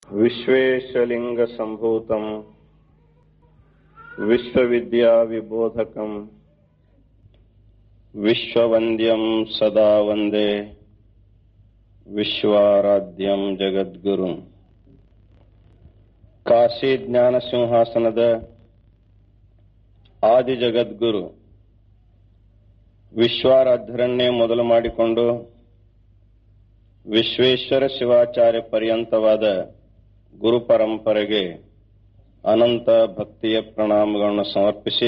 विश्वेशलिङ्गसम्भूतम् विश्वविद्याविबोधकम् विश्ववन्द्यम् सदा वन्दे ವಿಶ್ವಾರಾಧ್ಯಂ ಜಗದ್ಗುರು ಕಾಶಿ ಜ್ಞಾನ ಸಿಂಹಾಸನದ ಆದಿ ಜಗದ್ಗುರು ವಿಶ್ವಾರಾಧ್ಯರನ್ನೇ ಮೊದಲು ಮಾಡಿಕೊಂಡು ವಿಶ್ವೇಶ್ವರ ಶಿವಾಚಾರ್ಯ ಪರ್ಯಂತವಾದ ಗುರು ಪರಂಪರೆಗೆ ಅನಂತ ಭಕ್ತಿಯ ಪ್ರಣಾಮಗಳನ್ನು ಸಮರ್ಪಿಸಿ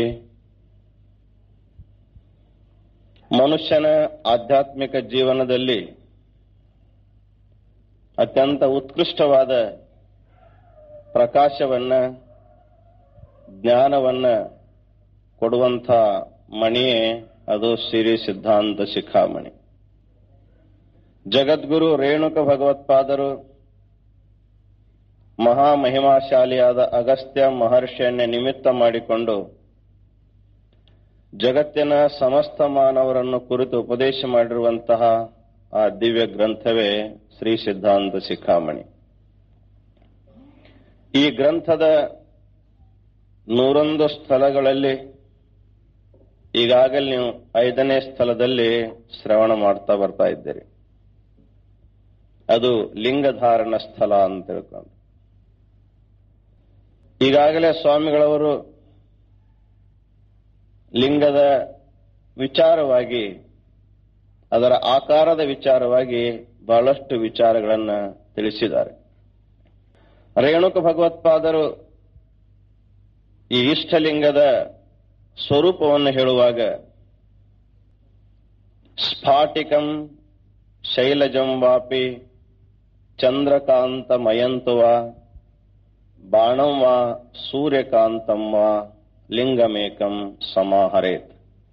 ಮನುಷ್ಯನ ಆಧ್ಯಾತ್ಮಿಕ ಜೀವನದಲ್ಲಿ ಅತ್ಯಂತ ಉತ್ಕೃಷ್ಟವಾದ ಪ್ರಕಾಶವನ್ನ ಜ್ಞಾನವನ್ನ ಕೊಡುವಂಥ ಮಣಿಯೇ ಅದು ಶ್ರೀ ಸಿದ್ಧಾಂತ ಶಿಖಾಮಣಿ ಜಗದ್ಗುರು ರೇಣುಕ ಭಗವತ್ಪಾದರು ಮಹಾಮಹಿಮಾಶಾಲಿಯಾದ ಅಗಸ್ತ್ಯ ಮಹರ್ಷಿಯನ್ನೇ ನಿಮಿತ್ತ ಮಾಡಿಕೊಂಡು ಜಗತ್ತಿನ ಸಮಸ್ತ ಮಾನವರನ್ನು ಕುರಿತು ಉಪದೇಶ ಮಾಡಿರುವಂತಹ ಆ ದಿವ್ಯ ಗ್ರಂಥವೇ ಶ್ರೀ ಸಿದ್ಧಾಂತ ಶಿಖಾಮಣಿ ಈ ಗ್ರಂಥದ ನೂರೊಂದು ಸ್ಥಳಗಳಲ್ಲಿ ಈಗಾಗಲೇ ನೀವು ಐದನೇ ಸ್ಥಳದಲ್ಲಿ ಶ್ರವಣ ಮಾಡ್ತಾ ಬರ್ತಾ ಇದ್ದೀರಿ ಅದು ಲಿಂಗಧಾರಣ ಸ್ಥಳ ಅಂತ ತಿಳ್ಕೊಂಡು ಈಗಾಗಲೇ ಸ್ವಾಮಿಗಳವರು ಲಿಂಗದ ವಿಚಾರವಾಗಿ ಅದರ ಆಕಾರದ ವಿಚಾರವಾಗಿ ಬಹಳಷ್ಟು ವಿಚಾರಗಳನ್ನ ತಿಳಿಸಿದ್ದಾರೆ ರೇಣುಕ ಭಗವತ್ಪಾದರು ಈ ಇಷ್ಟಲಿಂಗದ ಸ್ವರೂಪವನ್ನು ಹೇಳುವಾಗ ಸ್ಫಾಟಿಕಂ ಶೈಲಜಂ ವಾಪಿ ಚಂದ್ರಕಾಂತ ಮಯಂತುವ ಬಾಣಂ ವಾ ಸೂರ್ಯಕಾಂತಂ ವಾ ಲಿಂಗಮೇಕಂ ಸಮಾಹರೇತ್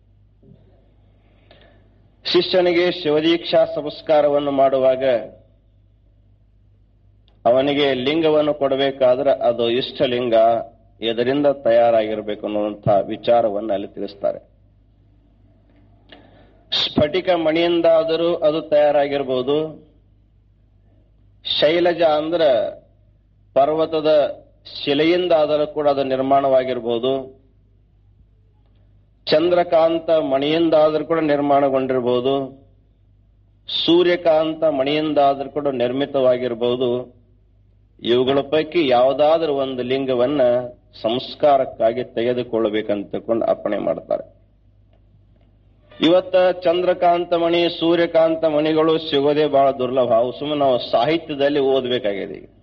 ಶಿಷ್ಯನಿಗೆ ಶಿವದೀಕ್ಷಾ ಸಂಸ್ಕಾರವನ್ನು ಮಾಡುವಾಗ ಅವನಿಗೆ ಲಿಂಗವನ್ನು ಕೊಡಬೇಕಾದ್ರೆ ಅದು ಇಷ್ಟಲಿಂಗ ಎದರಿಂದ ತಯಾರಾಗಿರಬೇಕು ಅನ್ನುವಂಥ ವಿಚಾರವನ್ನು ಅಲ್ಲಿ ತಿಳಿಸ್ತಾರೆ ಸ್ಫಟಿಕ ಮಣಿಯಿಂದಾದರೂ ಅದು ತಯಾರಾಗಿರ್ಬೋದು ಶೈಲಜ ಅಂದ್ರ ಪರ್ವತದ ಶಿಲೆಯಿಂದಾದರೂ ಕೂಡ ಅದು ನಿರ್ಮಾಣವಾಗಿರ್ಬೋದು ಚಂದ್ರಕಾಂತ ಮಣಿಯಿಂದಾದರೂ ಕೂಡ ನಿರ್ಮಾಣಗೊಂಡಿರಬಹುದು ಸೂರ್ಯಕಾಂತ ಮಣಿಯಿಂದಾದರೂ ಕೂಡ ನಿರ್ಮಿತವಾಗಿರಬಹುದು ಇವುಗಳ ಪೈಕಿ ಯಾವುದಾದ್ರೂ ಒಂದು ಲಿಂಗವನ್ನ ಸಂಸ್ಕಾರಕ್ಕಾಗಿ ತೆಗೆದುಕೊಳ್ಳಬೇಕಂತ ತಿಳ್ಕೊಂಡು ಅರ್ಪಣೆ ಮಾಡ್ತಾರೆ ಇವತ್ತ ಚಂದ್ರಕಾಂತ ಮಣಿ ಸೂರ್ಯಕಾಂತ ಮಣಿಗಳು ಸಿಗೋದೇ ಬಹಳ ದುರ್ಲಭ ಅವು ಸುಮ್ಮನೆ ನಾವು ಸಾಹಿತ್ಯದಲ್ಲಿ ಓದಬೇಕಾಗಿದೆ ಈಗ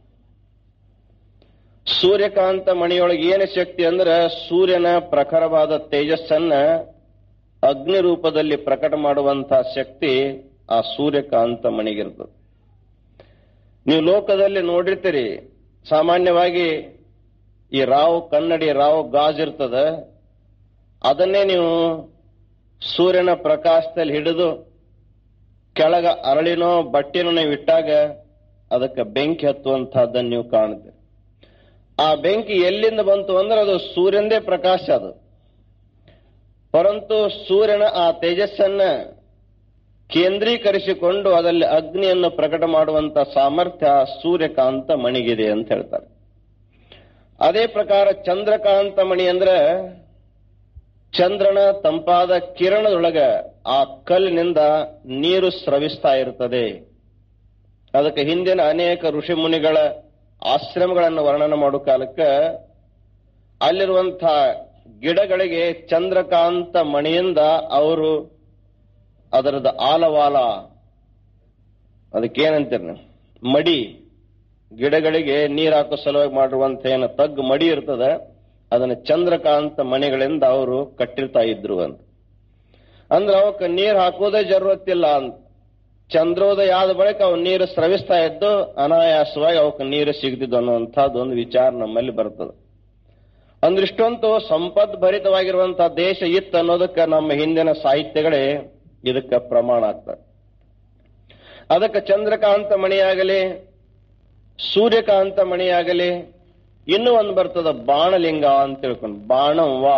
ಸೂರ್ಯಕಾಂತ ಮಣಿಯೊಳಗೆ ಏನು ಶಕ್ತಿ ಅಂದ್ರೆ ಸೂರ್ಯನ ಪ್ರಖರವಾದ ತೇಜಸ್ಸನ್ನ ಅಗ್ನಿ ರೂಪದಲ್ಲಿ ಪ್ರಕಟ ಮಾಡುವಂತಹ ಶಕ್ತಿ ಆ ಸೂರ್ಯಕಾಂತ ಮಣಿಗಿರ್ತದೆ ನೀವು ಲೋಕದಲ್ಲಿ ನೋಡಿರ್ತೀರಿ ಸಾಮಾನ್ಯವಾಗಿ ಈ ರಾವ್ ಕನ್ನಡಿ ರಾವ್ ಗಾಜ್ ಇರ್ತದ ಅದನ್ನೇ ನೀವು ಸೂರ್ಯನ ಪ್ರಕಾಶದಲ್ಲಿ ಹಿಡಿದು ಕೆಳಗ ಅರಳಿನೋ ಬಟ್ಟೆನೋ ನೀವು ಇಟ್ಟಾಗ ಅದಕ್ಕೆ ಬೆಂಕಿ ಹತ್ತುವಂತಹದ್ದನ್ನು ನೀವು ಕಾಣುತ್ತೀರಿ ಆ ಬೆಂಕಿ ಎಲ್ಲಿಂದ ಬಂತು ಅಂದ್ರೆ ಅದು ಸೂರ್ಯಂದೇ ಪ್ರಕಾಶ ಅದು ಪರಂತು ಸೂರ್ಯನ ಆ ತೇಜಸ್ಸನ್ನ ಕೇಂದ್ರೀಕರಿಸಿಕೊಂಡು ಅದರಲ್ಲಿ ಅಗ್ನಿಯನ್ನು ಪ್ರಕಟ ಮಾಡುವಂತ ಸಾಮರ್ಥ್ಯ ಸೂರ್ಯಕಾಂತ ಮಣಿಗಿದೆ ಅಂತ ಹೇಳ್ತಾರೆ ಅದೇ ಪ್ರಕಾರ ಚಂದ್ರಕಾಂತ ಮಣಿ ಅಂದ್ರೆ ಚಂದ್ರನ ತಂಪಾದ ಕಿರಣದೊಳಗ ಆ ಕಲ್ಲಿನಿಂದ ನೀರು ಸ್ರವಿಸ್ತಾ ಇರ್ತದೆ ಅದಕ್ಕೆ ಹಿಂದಿನ ಅನೇಕ ಋಷಿ ಮುನಿಗಳ ಆಶ್ರಮಗಳನ್ನು ವರ್ಣನೆ ಮಾಡೋ ಕಾಲಕ್ಕೆ ಅಲ್ಲಿರುವಂತಹ ಗಿಡಗಳಿಗೆ ಚಂದ್ರಕಾಂತ ಮಣಿಯಿಂದ ಅವರು ಅದರದ ಆಲವಾಲ ಅದಕ್ಕೇನಂತೀರಿ ಮಡಿ ಗಿಡಗಳಿಗೆ ನೀರು ಹಾಕೋ ಸಲುವಾಗಿ ಮಾಡಿರುವಂತ ಏನು ತಗ್ಗು ಮಡಿ ಇರ್ತದೆ ಅದನ್ನ ಚಂದ್ರಕಾಂತ ಮಣಿಗಳಿಂದ ಅವರು ಕಟ್ಟಿರ್ತಾ ಇದ್ರು ಅಂತ ಅಂದ್ರೆ ಅವಕ್ಕೆ ನೀರು ಹಾಕೋದೇ ಜರುರತ್ತಿಲ್ಲ ಅಂತ ಚಂದ್ರೋದಯ ಆದ ಬಳಿಕ ಅವು ನೀರು ಸ್ರವಿಸ್ತಾ ಇದ್ದು ಅನಾಯಾಸವಾಗಿ ಅವಕ್ಕೆ ನೀರು ಸಿಗ್ತಿದ್ದು ಅನ್ನುವಂಥದ್ದು ಒಂದು ವಿಚಾರ ನಮ್ಮಲ್ಲಿ ಬರ್ತದೆ ಅಂದ್ರೆ ಇಷ್ಟೊಂದು ಸಂಪದ್ ಭರಿತವಾಗಿರುವಂತಹ ದೇಶ ಇತ್ತು ಅನ್ನೋದಕ್ಕೆ ನಮ್ಮ ಹಿಂದಿನ ಸಾಹಿತ್ಯಗಳೇ ಇದಕ್ಕೆ ಪ್ರಮಾಣ ಆಗ್ತದೆ ಅದಕ್ಕೆ ಚಂದ್ರಕಾಂತ ಮಣಿಯಾಗಲಿ ಸೂರ್ಯಕಾಂತ ಮಣಿಯಾಗಲಿ ಇನ್ನೂ ಒಂದು ಬರ್ತದ ಬಾಣಲಿಂಗ ಅಂತ ತಿಳ್ಕೊಂಡು ಬಾಣವ್ವ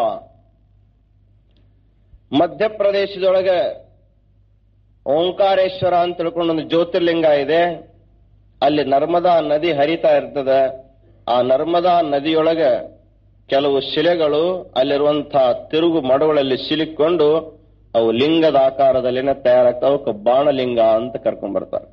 ಮಧ್ಯಪ್ರದೇಶದೊಳಗೆ ಓಂಕಾರೇಶ್ವರ ಅಂತ ತಿಳ್ಕೊಂಡು ಒಂದು ಜ್ಯೋತಿರ್ಲಿಂಗ ಇದೆ ಅಲ್ಲಿ ನರ್ಮದಾ ನದಿ ಹರಿತಾ ಇರ್ತದ ಆ ನರ್ಮದಾ ನದಿಯೊಳಗ ಕೆಲವು ಶಿಲೆಗಳು ಅಲ್ಲಿರುವಂತಹ ತಿರುಗು ಮಡುಗಳಲ್ಲಿ ಸಿಲುಕೊಂಡು ಅವು ಲಿಂಗದ ಆಕಾರದಲ್ಲಿನ ತಯಾರಾಗ್ತಾವ ಅವಕ್ಕೆ ಬಾಣಲಿಂಗ ಅಂತ ಕರ್ಕೊಂಡ್ ಬರ್ತಾರೆ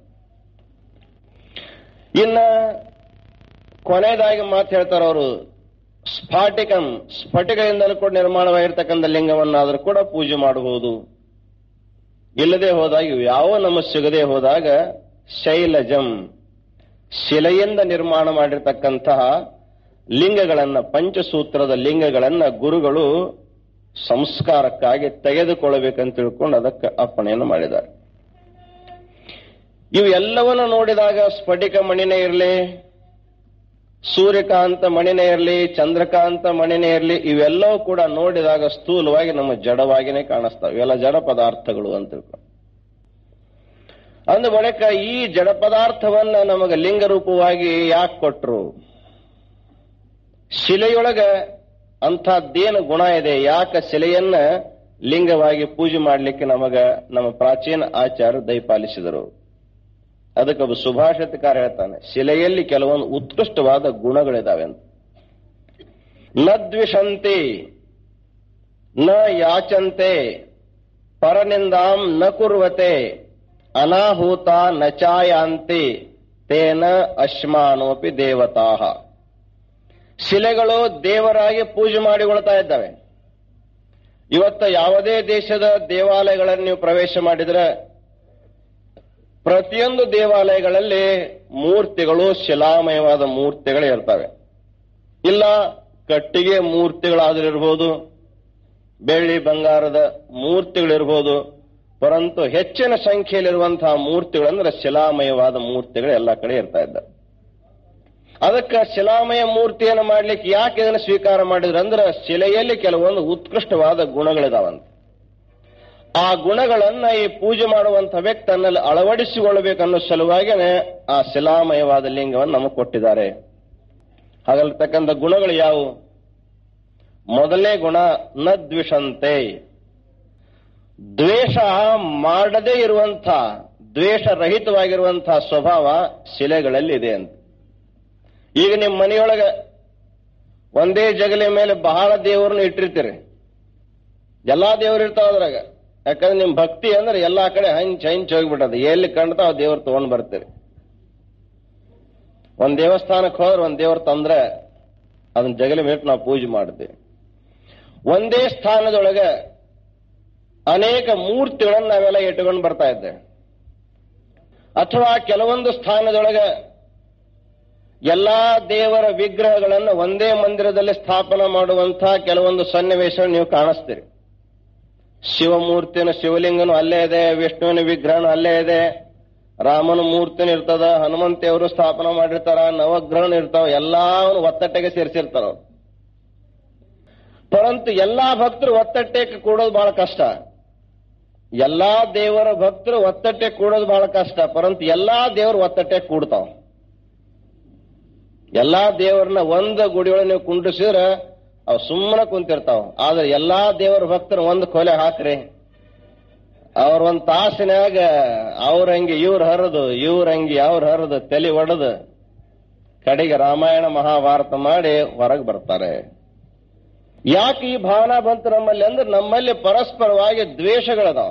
ಇನ್ನ ಕೊನೆಯದಾಗಿ ಮಾತು ಹೇಳ್ತಾರೆ ಅವರು ಸ್ಫಾಟಿಕಂ ಸ್ಫಟಿಕದಿಂದಲೂ ಕೂಡ ನಿರ್ಮಾಣವಾಗಿರ್ತಕ್ಕಂಥ ಲಿಂಗವನ್ನಾದರೂ ಕೂಡ ಪೂಜೆ ಮಾಡಬಹುದು ಇಲ್ಲದೆ ಹೋದಾಗ ಇವು ಯಾವ ನಮ್ಮ ಸಿಗದೆ ಹೋದಾಗ ಶೈಲಜಂ ಶಿಲೆಯಿಂದ ನಿರ್ಮಾಣ ಮಾಡಿರ್ತಕ್ಕಂತಹ ಲಿಂಗಗಳನ್ನ ಪಂಚಸೂತ್ರದ ಲಿಂಗಗಳನ್ನ ಗುರುಗಳು ಸಂಸ್ಕಾರಕ್ಕಾಗಿ ತೆಗೆದುಕೊಳ್ಳಬೇಕಂತ ತಿಳ್ಕೊಂಡು ಅದಕ್ಕೆ ಅಪ್ಪಣೆಯನ್ನು ಮಾಡಿದ್ದಾರೆ ಇವು ಎಲ್ಲವನ್ನ ನೋಡಿದಾಗ ಸ್ಫಟಿಕ ಮಣಿನೇ ಇರಲಿ ಸೂರ್ಯಕಾಂತ ಮಣಿನೇ ಇರಲಿ ಚಂದ್ರಕಾಂತ ಮಣಿನೇ ಇರಲಿ ಇವೆಲ್ಲವೂ ಕೂಡ ನೋಡಿದಾಗ ಸ್ಥೂಲವಾಗಿ ನಮ್ಮ ಜಡವಾಗಿನೇ ಕಾಣಿಸ್ತಾವೆ ಇವೆಲ್ಲ ಜಡ ಪದಾರ್ಥಗಳು ಅಂತ ತಿಳ್ಕೊಂಡು ಅಂದ ಬಳಿಕ ಈ ಜಡ ಪದಾರ್ಥವನ್ನ ನಮಗೆ ಲಿಂಗ ರೂಪವಾಗಿ ಯಾಕೆ ಕೊಟ್ರು ಶಿಲೆಯೊಳಗ ಅಂಥದ್ದೇನು ಗುಣ ಇದೆ ಯಾಕೆ ಶಿಲೆಯನ್ನ ಲಿಂಗವಾಗಿ ಪೂಜೆ ಮಾಡಲಿಕ್ಕೆ ನಮಗ ನಮ್ಮ ಪ್ರಾಚೀನ ಆಚಾರ ದಯಪಾಲಿಸಿದರು ಅದಕ್ಕೆ ಒಬ್ಬ ಸುಭಾಷಿತಕಾರ ಹೇಳ್ತಾನೆ ಶಿಲೆಯಲ್ಲಿ ಕೆಲವೊಂದು ಉತ್ಕೃಷ್ಟವಾದ ಗುಣಗಳಿದಾವೆ ಅಂತ ನ ದ್ವಿಷಂತಿ ನ ಯಾಚಂತೆ ಪರನಿಂದಾಂ ನ ಕುರ್ವತೆ ಅನಾಹೂತ ನ ಚಾಯಾಂತಿ ತೇನ ಅಶ್ಮಾನೋಪಿ ದೇವತಾಹ ಶಿಲೆಗಳು ದೇವರಾಗಿ ಪೂಜೆ ಮಾಡಿಕೊಳ್ತಾ ಇದ್ದಾವೆ ಇವತ್ತ ಯಾವುದೇ ದೇಶದ ದೇವಾಲಯಗಳನ್ನು ನೀವು ಪ್ರವೇಶ ಮಾಡಿದ್ರೆ ಪ್ರತಿಯೊಂದು ದೇವಾಲಯಗಳಲ್ಲಿ ಮೂರ್ತಿಗಳು ಶಿಲಾಮಯವಾದ ಮೂರ್ತಿಗಳು ಇರ್ತವೆ ಇಲ್ಲ ಕಟ್ಟಿಗೆ ಮೂರ್ತಿಗಳಾದ್ರಿರ್ಬೋದು ಬೆಳ್ಳಿ ಬಂಗಾರದ ಮೂರ್ತಿಗಳಿರ್ಬೋದು ಪರಂತು ಹೆಚ್ಚಿನ ಸಂಖ್ಯೆಯಲ್ಲಿರುವಂತಹ ಮೂರ್ತಿಗಳಂದ್ರೆ ಶಿಲಾಮಯವಾದ ಮೂರ್ತಿಗಳು ಎಲ್ಲ ಕಡೆ ಇರ್ತಾ ಇದ್ದಾವೆ ಅದಕ್ಕೆ ಶಿಲಾಮಯ ಮೂರ್ತಿಯನ್ನು ಮಾಡ್ಲಿಕ್ಕೆ ಯಾಕೆ ಇದನ್ನು ಸ್ವೀಕಾರ ಮಾಡಿದ್ರು ಅಂದ್ರೆ ಶಿಲೆಯಲ್ಲಿ ಕೆಲವೊಂದು ಉತ್ಕೃಷ್ಟವಾದ ಗುಣಗಳಿದಾವಂತ ಆ ಗುಣಗಳನ್ನ ಈ ಪೂಜೆ ಮಾಡುವಂತ ವ್ಯಕ್ತಿ ತನ್ನಲ್ಲಿ ಅಳವಡಿಸಿಕೊಳ್ಳಬೇಕನ್ನೋ ಸಲುವಾಗಿನೇ ಆ ಶಿಲಾಮಯವಾದ ಲಿಂಗವನ್ನು ನಮಗೆ ಕೊಟ್ಟಿದ್ದಾರೆ ಹಾಗಲ್ತಕ್ಕಂಥ ಗುಣಗಳು ಯಾವುವು ಮೊದಲನೇ ಗುಣ ನ ದ್ವಿಷಂತೆ ದ್ವೇಷ ಮಾಡದೇ ಇರುವಂಥ ದ್ವೇಷ ರಹಿತವಾಗಿರುವಂತಹ ಸ್ವಭಾವ ಶಿಲೆಗಳಲ್ಲಿ ಇದೆ ಅಂತ ಈಗ ನಿಮ್ಮ ಮನೆಯೊಳಗ ಒಂದೇ ಜಗಲಿ ಮೇಲೆ ಬಹಳ ದೇವರನ್ನು ಇಟ್ಟಿರ್ತೀರಿ ಎಲ್ಲಾ ದೇವರು ಇರ್ತಾವ ಅದ್ರಾಗ ಯಾಕಂದ್ರೆ ನಿಮ್ ಭಕ್ತಿ ಅಂದ್ರೆ ಎಲ್ಲಾ ಕಡೆ ಹಂಚ್ ಹಂಚ್ ಹೋಗ್ಬಿಟ್ಟದ ಎಲ್ಲಿ ಕಂಡ್ತಾವ ದೇವ್ರು ತಗೊಂಡ್ ಬರ್ತೀರಿ ಒಂದ್ ದೇವಸ್ಥಾನಕ್ಕೆ ಹೋದ್ರೆ ಒಂದ್ ದೇವ್ರ ತಂದ್ರೆ ಅದನ್ನ ಜಗಲಿ ಮೇಲೆ ನಾವು ಪೂಜೆ ಮಾಡ್ತೀವಿ ಒಂದೇ ಸ್ಥಾನದೊಳಗೆ ಅನೇಕ ಮೂರ್ತಿಗಳನ್ನು ನಾವೆಲ್ಲ ಇಟ್ಟುಕೊಂಡು ಬರ್ತಾ ಇದ್ದೇವೆ ಅಥವಾ ಕೆಲವೊಂದು ಸ್ಥಾನದೊಳಗೆ ಎಲ್ಲಾ ದೇವರ ವಿಗ್ರಹಗಳನ್ನು ಒಂದೇ ಮಂದಿರದಲ್ಲಿ ಸ್ಥಾಪನೆ ಮಾಡುವಂತಹ ಕೆಲವೊಂದು ಸನ್ನಿವೇಶ ನೀವು ಕಾಣಿಸ್ತೀರಿ ಶಿವಮೂರ್ತಿನ ಶಿವಲಿಂಗನು ಅಲ್ಲೇ ಇದೆ ವಿಷ್ಣುವಿನ ವಿಗ್ರಹನು ಅಲ್ಲೇ ಇದೆ ರಾಮನ ಮೂರ್ತಿನ ಇರ್ತದ ಹನುಮಂತಿಯವರು ಸ್ಥಾಪನೆ ಮಾಡಿರ್ತಾರ ನವಗ್ರಹಣ ಇರ್ತಾವ ಎಲ್ಲಾವನ್ನು ಒತ್ತಟ್ಟೆಗೆ ಸೇರಿಸಿರ್ತಾರ ಅವ್ರು. ಪರಂತು ಎಲ್ಲಾ ಭಕ್ತರು ಒತ್ತಟ್ಟೆಗೆ ಕೂಡೋದು ಬಹಳ ಕಷ್ಟ ಎಲ್ಲಾ ದೇವರ ಭಕ್ತರು ಒತ್ತಟ್ಟೆ ಕೂಡೋದು ಬಹಳ ಕಷ್ಟ ಪರಂತು ಎಲ್ಲಾ ದೇವರು ಒತ್ತಟ್ಟೆ ಕೂಡ್ತಾವ ಎಲ್ಲಾ ದೇವರನ್ನ ಒಂದ ಗುಡಿಯೊಳಗೆ ನೀವು ಕುಂಡ್ರಿಸಿದ್ರೆ ಅವು ಸುಮ್ಮನೆ ಕುಂತಿರ್ತಾವ ಆದ್ರೆ ಎಲ್ಲಾ ದೇವರ ಭಕ್ತರು ಒಂದು ಕೊಲೆ ಹಾಕ್ರಿ ಅವ್ರ ಒಂದ್ ತಾಸಿನಾಗ ಅವ್ರ ಹಂಗೆ ಇವ್ರ ಹರಿದು ಇವ್ರ ಹಂಗೆ ಅವ್ರ ಹರಿದು ತಲೆ ಒಡೆದು ಕಡೆಗೆ ರಾಮಾಯಣ ಮಹಾಭಾರತ ಮಾಡಿ ಹೊರಗೆ ಬರ್ತಾರೆ ಯಾಕೆ ಈ ಭಾವನಾ ಬಂತು ನಮ್ಮಲ್ಲಿ ಅಂದ್ರೆ ನಮ್ಮಲ್ಲಿ ಪರಸ್ಪರವಾಗಿ ದ್ವೇಷಗಳದಾವ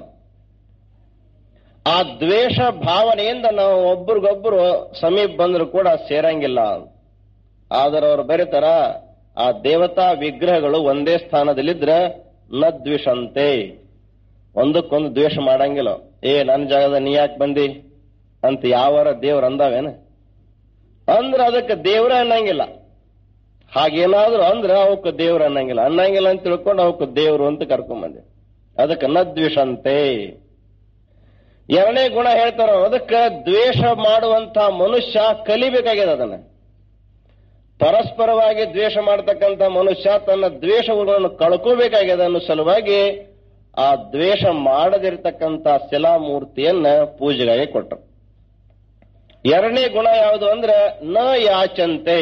ಆ ದ್ವೇಷ ಭಾವನೆಯಿಂದ ನಾವು ಒಬ್ರಿಗೊಬ್ರು ಸಮೀಪ ಬಂದ್ರು ಕೂಡ ಸೇರಂಗಿಲ್ಲ ಆದ್ರೆ ಅವ್ರು ಬರೀತಾರ ಆ ದೇವತಾ ವಿಗ್ರಹಗಳು ಒಂದೇ ಸ್ಥಾನದಲ್ಲಿದ್ರೆ ನ ದ್ವಿಷಂತೆ ಒಂದಕ್ಕೊಂದು ದ್ವೇಷ ಮಾಡಂಗಿಲ್ಲ ಏ ನನ್ನ ಜಾಗದ ನೀ ಯಾಕೆ ಬಂದಿ ಅಂತ ಯಾವರ ದೇವ್ರ ಅಂದಾವೇನ ಅಂದ್ರ ಅದಕ್ಕೆ ದೇವ್ರ ಅನ್ನಂಗಿಲ್ಲ ಹಾಗೇನಾದ್ರೂ ಅಂದ್ರೆ ಅವಕ್ಕೆ ದೇವ್ರ ಅನ್ನಂಗಿಲ್ಲ ಅನ್ನಂಗಿಲ್ಲ ಅಂತ ತಿಳ್ಕೊಂಡು ಅವಕ್ಕೆ ದೇವ್ರು ಅಂತ ಕರ್ಕೊಂಬಂದೆ ಅದಕ್ಕೆ ನ ದ್ವೇಷಂತೆ ಎರಡನೇ ಗುಣ ಹೇಳ್ತಾರ ಅದಕ್ಕೆ ದ್ವೇಷ ಮಾಡುವಂತ ಮನುಷ್ಯ ಕಲಿಬೇಕಾಗಿದೆ ಅದನ್ನ ಪರಸ್ಪರವಾಗಿ ದ್ವೇಷ ಮಾಡತಕ್ಕಂಥ ಮನುಷ್ಯ ತನ್ನ ದ್ವೇಷಗಳನ್ನು ಕಳ್ಕೋಬೇಕಾಗಿದೆ ಅನ್ನೋ ಸಲುವಾಗಿ ಆ ದ್ವೇಷ ಮಾಡದಿರತಕ್ಕಂಥ ಶಿಲಾಮೂರ್ತಿಯನ್ನ ಪೂಜೆಗಾಗಿ ಕೊಟ್ಟರು ಎರಡನೇ ಗುಣ ಯಾವುದು ಅಂದ್ರೆ ನ ಯಾಚಂತೆ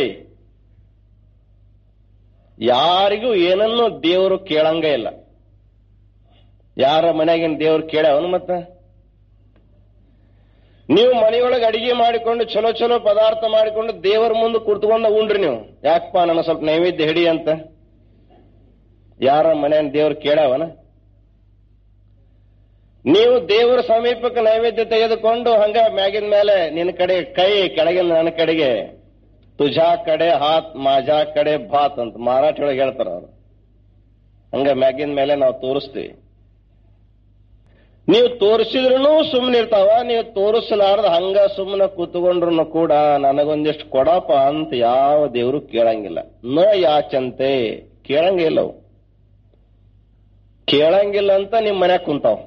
ಯಾರಿಗೂ ಏನನ್ನೂ ದೇವರು ಕೇಳಂಗ ಇಲ್ಲ ಯಾರ ಮನೆಯಾಗಿನ ದೇವ್ರು ಕೇಳವನು ಮತ್ತ ನೀವು ಮನೆಯೊಳಗೆ ಅಡಿಗೆ ಮಾಡಿಕೊಂಡು ಚಲೋ ಚಲೋ ಪದಾರ್ಥ ಮಾಡಿಕೊಂಡು ದೇವರ ಮುಂದೆ ಕೂತ್ಕೊಂಡು ಉಂಡ್ರಿ ನೀವು ಯಾಕಪ್ಪ ನನ್ನ ಸ್ವಲ್ಪ ನೈವೇದ್ಯ ಹಿಡಿ ಅಂತ ಯಾರ ಮನೆಯ ದೇವ್ರು ಕೇಳವನ ನೀವು ದೇವರ ಸಮೀಪಕ್ಕೆ ನೈವೇದ್ಯ ತೆಗೆದುಕೊಂಡು ಹಂಗ ಮ್ಯಾಗಿನ ಮೇಲೆ ನಿನ್ನ ಕಡೆ ಕೈ ಕೆಳಗಿನ ನನ್ನ ಕಡೆಗೆ ತುಜಾ ಕಡೆ ಹಾತ್ ಮಾಜಾ ಕಡೆ ಭಾತ್ ಅಂತ ಮರಾಠಿ ಒಳಗೆ ಹೇಳ್ತಾರ ಅವರು ಹಂಗ ಮ್ಯಾಗಿನ ಮೇಲೆ ನಾವು ತೋರಿಸ್ತೀವಿ ನೀವು ತೋರಿಸಿದ್ರು ಸುಮ್ಮನೆ ಇರ್ತಾವ ನೀವು ತೋರಿಸಲಾರ್ದ ಹಂಗ ಸುಮ್ಮನೆ ಕೂತ್ಕೊಂಡ್ರು ಕೂಡ ನನಗೊಂದಿಷ್ಟು ಕೊಡಪ್ಪ ಅಂತ ಯಾವ ದೇವರು ಕೇಳಂಗಿಲ್ಲ ನ ಯಾಚಂತೆ ಕೇಳಂಗಿಲ್ಲ ಅವು ಕೇಳಂಗಿಲ್ಲ ಅಂತ ನಿಮ್ ಮನ್ಯಾಗ ಕುಂತಾವ್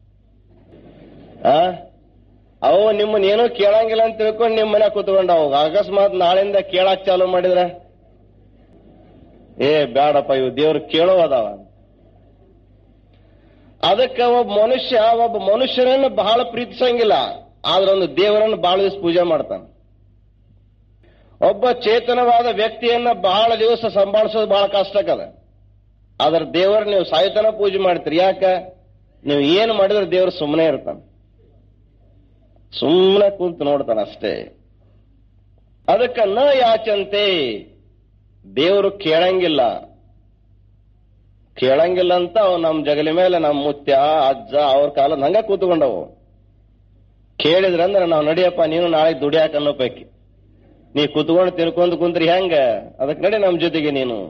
ಆ ಅವು ನಿಮ್ಮನ್ನ ಏನೋ ಕೇಳಂಗಿಲ್ಲ ಅಂತ ತಿಳ್ಕೊಂಡು ನಿಮ್ ಮನ್ಯಾಗ ಕೂತ್ಕೊಂಡವು ಅಕಸ್ಮಾತ್ ನಾಳೆಯಿಂದ ಕೇಳಾಕ್ ಚಾಲು ಮಾಡಿದ್ರ ಏ ಬ್ಯಾಡಪ್ಪ ಇವು ದೇವ್ರು ಕೇಳೋ ಅದಾವ ಅದಕ್ಕೆ ಒಬ್ಬ ಮನುಷ್ಯ ಒಬ್ಬ ಮನುಷ್ಯನನ್ನು ಬಹಳ ಪ್ರೀತಿಸಂಗಿಲ್ಲ ಆದ್ರೆ ಒಂದು ದೇವರನ್ನು ಬಹಳ ದಿವಸ ಪೂಜೆ ಮಾಡ್ತಾನೆ ಒಬ್ಬ ಚೇತನವಾದ ವ್ಯಕ್ತಿಯನ್ನ ಬಹಳ ದಿವಸ ಸಂಭಾಳಿಸೋದು ಬಹಳ ಕಷ್ಟಕ್ಕದ ಆದ್ರೆ ದೇವರ ನೀವು ಸಾಯ್ತನ ಪೂಜೆ ಮಾಡ್ತೀರಿ ಯಾಕ ನೀವು ಏನು ಮಾಡಿದ್ರೆ ದೇವ್ರು ಸುಮ್ಮನೆ ಇರ್ತಾನೆ ಸುಮ್ಮನೆ ಕುಂತು ನೋಡ್ತಾನೆ ಅಷ್ಟೇ ಅದಕ್ಕೆ ನ ಯಾಚಂತೆ ದೇವರು ಕೇಳಂಗಿಲ್ಲ ಕೇಳಂಗಿಲ್ಲ ಅಂತ ಅವು ನಮ್ಮ ಜಗಲಿ ಮೇಲೆ ನಮ್ಮ ಮುತ್ಯ ಅಜ್ಜ ಅವ್ರ ಕಾಲದ ಹಂಗ ಕೂತ್ಕೊಂಡವು ಕೇಳಿದ್ರಂದ್ರೆ ನಾವು ನಡಿಯಪ್ಪ ನೀನು ನಾಳೆ ದುಡಿಯಾಕ ಅನ್ನೋ ಪೈಕಿ ನೀ ಕುತ್ಕೊಂಡು ತಿನ್ಕೊಂಡ್ ಕುಂತ್ರಿ ಹೆಂಗ ಅದಕ್ಕೆ ನಡಿ ನಮ್ಮ ಜೊತೆಗೆ ನೀನು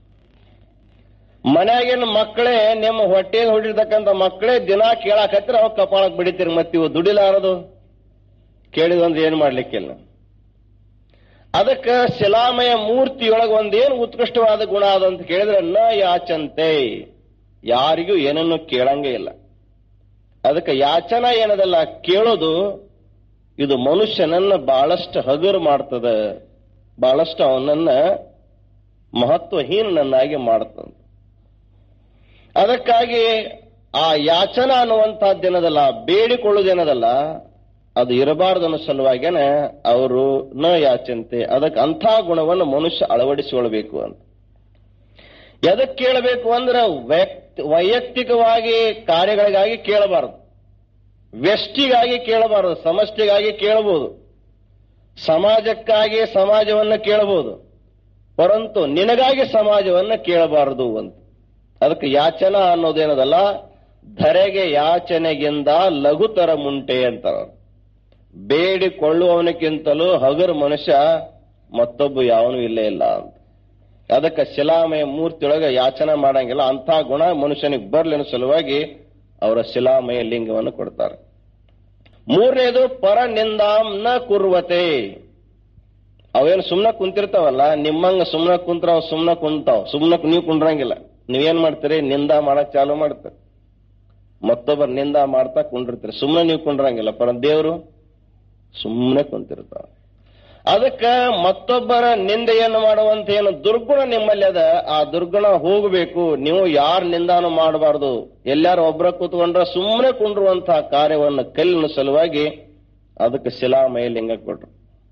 ಮನ್ಯಾಗಿನ ಮಕ್ಕಳೇ ನಿಮ್ಮ ಹೊಟ್ಟೆಯಲ್ಲಿ ಹೊಡಿರ್ತಕ್ಕಂಥ ಮಕ್ಕಳೇ ದಿನ ಕೇಳಾಕತ್ರ ಅವ್ ಕಪಾಳಕ್ ಬಿಡಿತೀರಿ ಮತ್ತೆ ಇವು ದುಡಿಲಾರದು ಕೇಳಿದಂದ್ರೆ ಏನ್ ಮಾಡ್ಲಿಕ್ಕಿಲ್ಲ ಅದಕ್ಕೆ ಶಿಲಾಮಯ ಮೂರ್ತಿಯೊಳಗೆ ಒಂದೇನು ಉತ್ಕೃಷ್ಟವಾದ ಗುಣ ಅದಂತ ಕೇಳಿದ್ರೆ ನ ಯಾಚಂತೆ ಯಾರಿಗೂ ಏನನ್ನು ಕೇಳಂಗೇ ಇಲ್ಲ ಅದಕ್ಕೆ ಯಾಚನ ಏನದಲ್ಲ ಕೇಳೋದು ಇದು ಮನುಷ್ಯನನ್ನ ಬಹಳಷ್ಟು ಹಗುರು ಮಾಡ್ತದ ಬಹಳಷ್ಟು ಅವನನ್ನ ಮಹತ್ವಹೀನನನ್ನಾಗಿ ಮಾಡ್ತದ ಅದಕ್ಕಾಗಿ ಆ ಯಾಚನ ಅನ್ನುವಂತಹದ್ದೇನದಲ್ಲ ಬೇಡಿಕೊಳ್ಳುವುದೇನದಲ್ಲ ಅದು ಇರಬಾರ್ದು ಅನ್ನೋ ಸಲುವಾಗೇನೆ ಅವರು ನ ಯಾಚಂತೆ ಅದಕ್ಕೆ ಅಂಥ ಗುಣವನ್ನು ಮನುಷ್ಯ ಅಳವಡಿಸಿಕೊಳ್ಬೇಕು ಅಂತ ಎದಕ್ಕೆ ಕೇಳಬೇಕು ಅಂದ್ರೆ ವ್ಯಕ್ತಿ ವೈಯಕ್ತಿಕವಾಗಿ ಕಾರ್ಯಗಳಿಗಾಗಿ ಕೇಳಬಾರದು ವ್ಯಷ್ಟಿಗಾಗಿ ಕೇಳಬಾರದು ಸಮಷ್ಟಿಗಾಗಿ ಕೇಳಬಹುದು ಸಮಾಜಕ್ಕಾಗಿ ಸಮಾಜವನ್ನು ಕೇಳಬಹುದು ಪರಂತು ನಿನಗಾಗಿ ಸಮಾಜವನ್ನ ಕೇಳಬಾರದು ಅಂತ ಅದಕ್ಕೆ ಯಾಚನ ಅನ್ನೋದೇನದಲ್ಲ ಧರೆಗೆ ಯಾಚನೆಗಿಂದ ಲಘುತರ ಮುಂಟೆ ಅಂತಾರ ಬೇಡಿಕೊಳ್ಳುವವನಕ್ಕಿಂತಲೂ ಹಗರು ಮನುಷ್ಯ ಮತ್ತೊಬ್ಬ ಯಾವನು ಇಲ್ಲೇ ಇಲ್ಲ ಅಂತ ಅದಕ್ಕೆ ಶಿಲಾಮಯ ಮೂರ್ತಿಯೊಳಗೆ ಯಾಚನೆ ಮಾಡಂಗಿಲ್ಲ ಅಂಥ ಗುಣ ಮನುಷ್ಯನಿಗೆ ಬರ್ಲಿ ಅನ್ನೋ ಸಲುವಾಗಿ ಅವರ ಶಿಲಾಮಯ ಲಿಂಗವನ್ನು ಕೊಡ್ತಾರೆ ಮೂರನೇದು ಪರ ನಿಂದಾಂ ನ ಕುರ್ವತೆ ಅವೇನು ಸುಮ್ನ ಕುಂತಿರ್ತಾವಲ್ಲ ನಿಮ್ಮಂಗ ಸುಮ್ನ ಕುಂತ್ರ ಅವ್ ಸುಮ್ನ ಕುಂತಾವ್ ಸುಮ್ನ ನೀವು ಕುಂಡ್ರಂಗಿಲ್ಲ ನೀವೇನ್ ಮಾಡ್ತೀರಿ ನಿಂದ ಮಾಡಕ್ ಚಾಲು ಮಾಡ್ತೀರಿ ಮತ್ತೊಬ್ಬರ ನಿಂದ ಮಾಡ್ತಾ ಕುಂಡಿರ್ತೀರಿ ಸುಮ್ನೆ ನೀವು ಕುಂಡ್ರಂಗಿಲ್ಲ ಪರ ದೇವರು ಸುಮ್ಮನೆ ಕುಂತಿರ್ತಾವ ಅದಕ್ಕ ಮತ್ತೊಬ್ಬರ ನಿಂದೆಯನ್ನು ಮಾಡುವಂತ ಏನು ದುರ್ಗುಣ ನಿಮ್ಮಲ್ಲಿ ಅದ ಆ ದುರ್ಗುಣ ಹೋಗಬೇಕು ನೀವು ಯಾರ ನಿಂದಾನು ಮಾಡಬಾರ್ದು ಎಲ್ಲಾರು ಒಬ್ಬರ ಕೂತ್ಕೊಂಡ್ರ ಸುಮ್ಮನೆ ಕುಂಡ್ರುವಂತಹ ಕಾರ್ಯವನ್ನು ಕಲ್ಲಿನ ಸಲುವಾಗಿ ಅದಕ್ಕೆ ಶಿಲಾಮಯ ಲಿಂಗ ಕೊಟ್ರು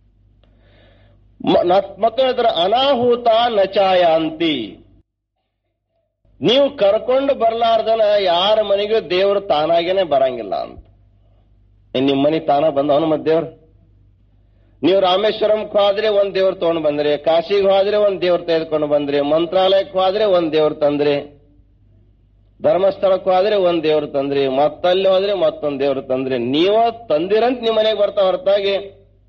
ಮತ್ತು ಅದರ ಅನಾಹುತ ನಚಾಯ ಅಂತಿ ನೀವು ಕರ್ಕೊಂಡು ಬರ್ಲಾರ್ದನ ಯಾರ ಮನೆಗೂ ದೇವರು ತಾನಾಗೇನೆ ಬರಂಗಿಲ್ಲ ಅಂತ ನಿಮ್ ಮನೆ ತಾನ ಬಂದವನು ಮತ್ತೆ ದೇವ್ರು ನೀವು ರಾಮೇಶ್ವರಂಗೆ ಹೋದ್ರೆ ಒಂದ್ ದೇವ್ರು ತಗೊಂಡ್ ಬಂದ್ರಿ ಕಾಶಿಗೆ ಹೋದ್ರೆ ಒಂದ್ ದೇವ್ರು ತೆಗೆದುಕೊಂಡು ಬಂದ್ರಿ ಮಂತ್ರಾಲಯಕ್ಕೆ ಹೋದ್ರೆ ಒಂದ್ ದೇವ್ರು ತಂದ್ರಿ ಧರ್ಮಸ್ಥಳಕ್ಕೆ ಹೋದ್ರೆ ಒಂದ್ ದೇವ್ರು ತಂದ್ರಿ ಮತ್ತಲ್ಲಿ ಹೋದ್ರೆ ಮತ್ತೊಂದ್ ದೇವ್ರು ತಂದ್ರಿ ನೀವ ತಂದಿರಂತ ನಿಮ್ ಮನೆಗೆ ಬರ್ತಾ ಹೊರತಾಗಿ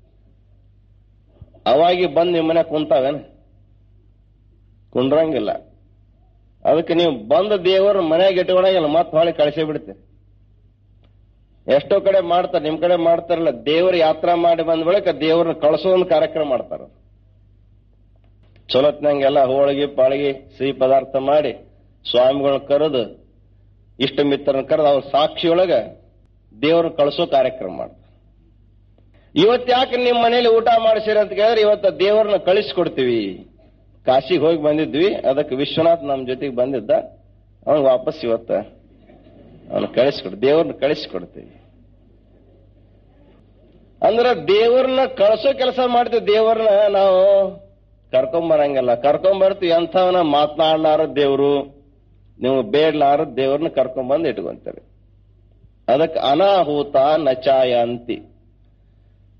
ಅವಾಗಿ ಬಂದ್ ನಿಮ್ ಮನೆ ಕುಂತಾವೇನ ಕುಂಡ್ರಂಗಿಲ್ಲ ಅದಕ್ಕೆ ನೀವು ಬಂದ ದೇವರು ಮನೆಗೆ ಇಟ್ಕೊಳಂಗಿಲ್ಲ ಮತ್ತೆ ಹೊಳೆ ಕಳಿಸೇ ಬಿಡ್ತೀರಿ ಎಷ್ಟೋ ಕಡೆ ಮಾಡ್ತಾರೆ ನಿಮ್ ಕಡೆ ಮಾಡ್ತಾರಲ್ಲ ದೇವ್ರ ಯಾತ್ರಾ ಮಾಡಿ ಬಂದ ಬಳಿಕ ದೇವ್ರನ್ನ ಕಳಿಸೋ ಒಂದು ಕಾರ್ಯಕ್ರಮ ಮಾಡ್ತಾರ ಚಲೋತ್ನಂಗೆಲ್ಲ ಹೋಳಿಗೆ ಪಾಳಿಗೆ ಸಿಹಿ ಪದಾರ್ಥ ಮಾಡಿ ಸ್ವಾಮಿಗಳನ್ನ ಕರೆದು ಇಷ್ಟ ಮಿತ್ರನ ಕರೆದು ಅವ್ರ ಸಾಕ್ಷಿಯೊಳಗ ದೇವ್ರನ್ನ ಕಳಿಸೋ ಕಾರ್ಯಕ್ರಮ ಮಾಡ್ತಾರೆ ಇವತ್ತು ಯಾಕೆ ನಿಮ್ಮ ಮನೇಲಿ ಊಟ ಮಾಡಿಸಿರಿ ಅಂತ ಕೇಳಿದ್ರೆ ಇವತ್ತು ದೇವ್ರನ್ನ ಕಳಿಸ್ಕೊಡ್ತೀವಿ ಕಾಶಿಗೆ ಹೋಗಿ ಬಂದಿದ್ವಿ ಅದಕ್ಕೆ ವಿಶ್ವನಾಥ್ ನಮ್ಮ ಜೊತೆಗೆ ಬಂದಿದ್ದ ಅವನ್ ವಾಪಸ್ ಇವತ್ತ ಅವನು ಕಳಿಸ್ಕೊಡ್ ದೇವ್ರನ್ನ ಕಳಿಸ್ಕೊಡ್ತೀವಿ ಅಂದ್ರೆ ದೇವ್ರನ್ನ ಕಳಿಸೋ ಕೆಲಸ ಮಾಡ್ತೀವಿ ದೇವ್ರನ್ನ ನಾವು ಕರ್ಕೊಂಬರಂಗಿಲ್ಲ ಕರ್ಕೊಂಬರ್ತೀವಿ ಎಂಥವನ ಮಾತನಾಡ್ಲಾರ ದೇವ್ರು ನೀವು ಬೇಡ್ಲಾರ ದೇವ್ರನ್ನ ಕರ್ಕೊಂಬಂದು ಇಟ್ಕೊಂತಾರೆ ಅದಕ್ಕೆ ಅನಾಹುತ ನಚಾಯ ಅಂತಿ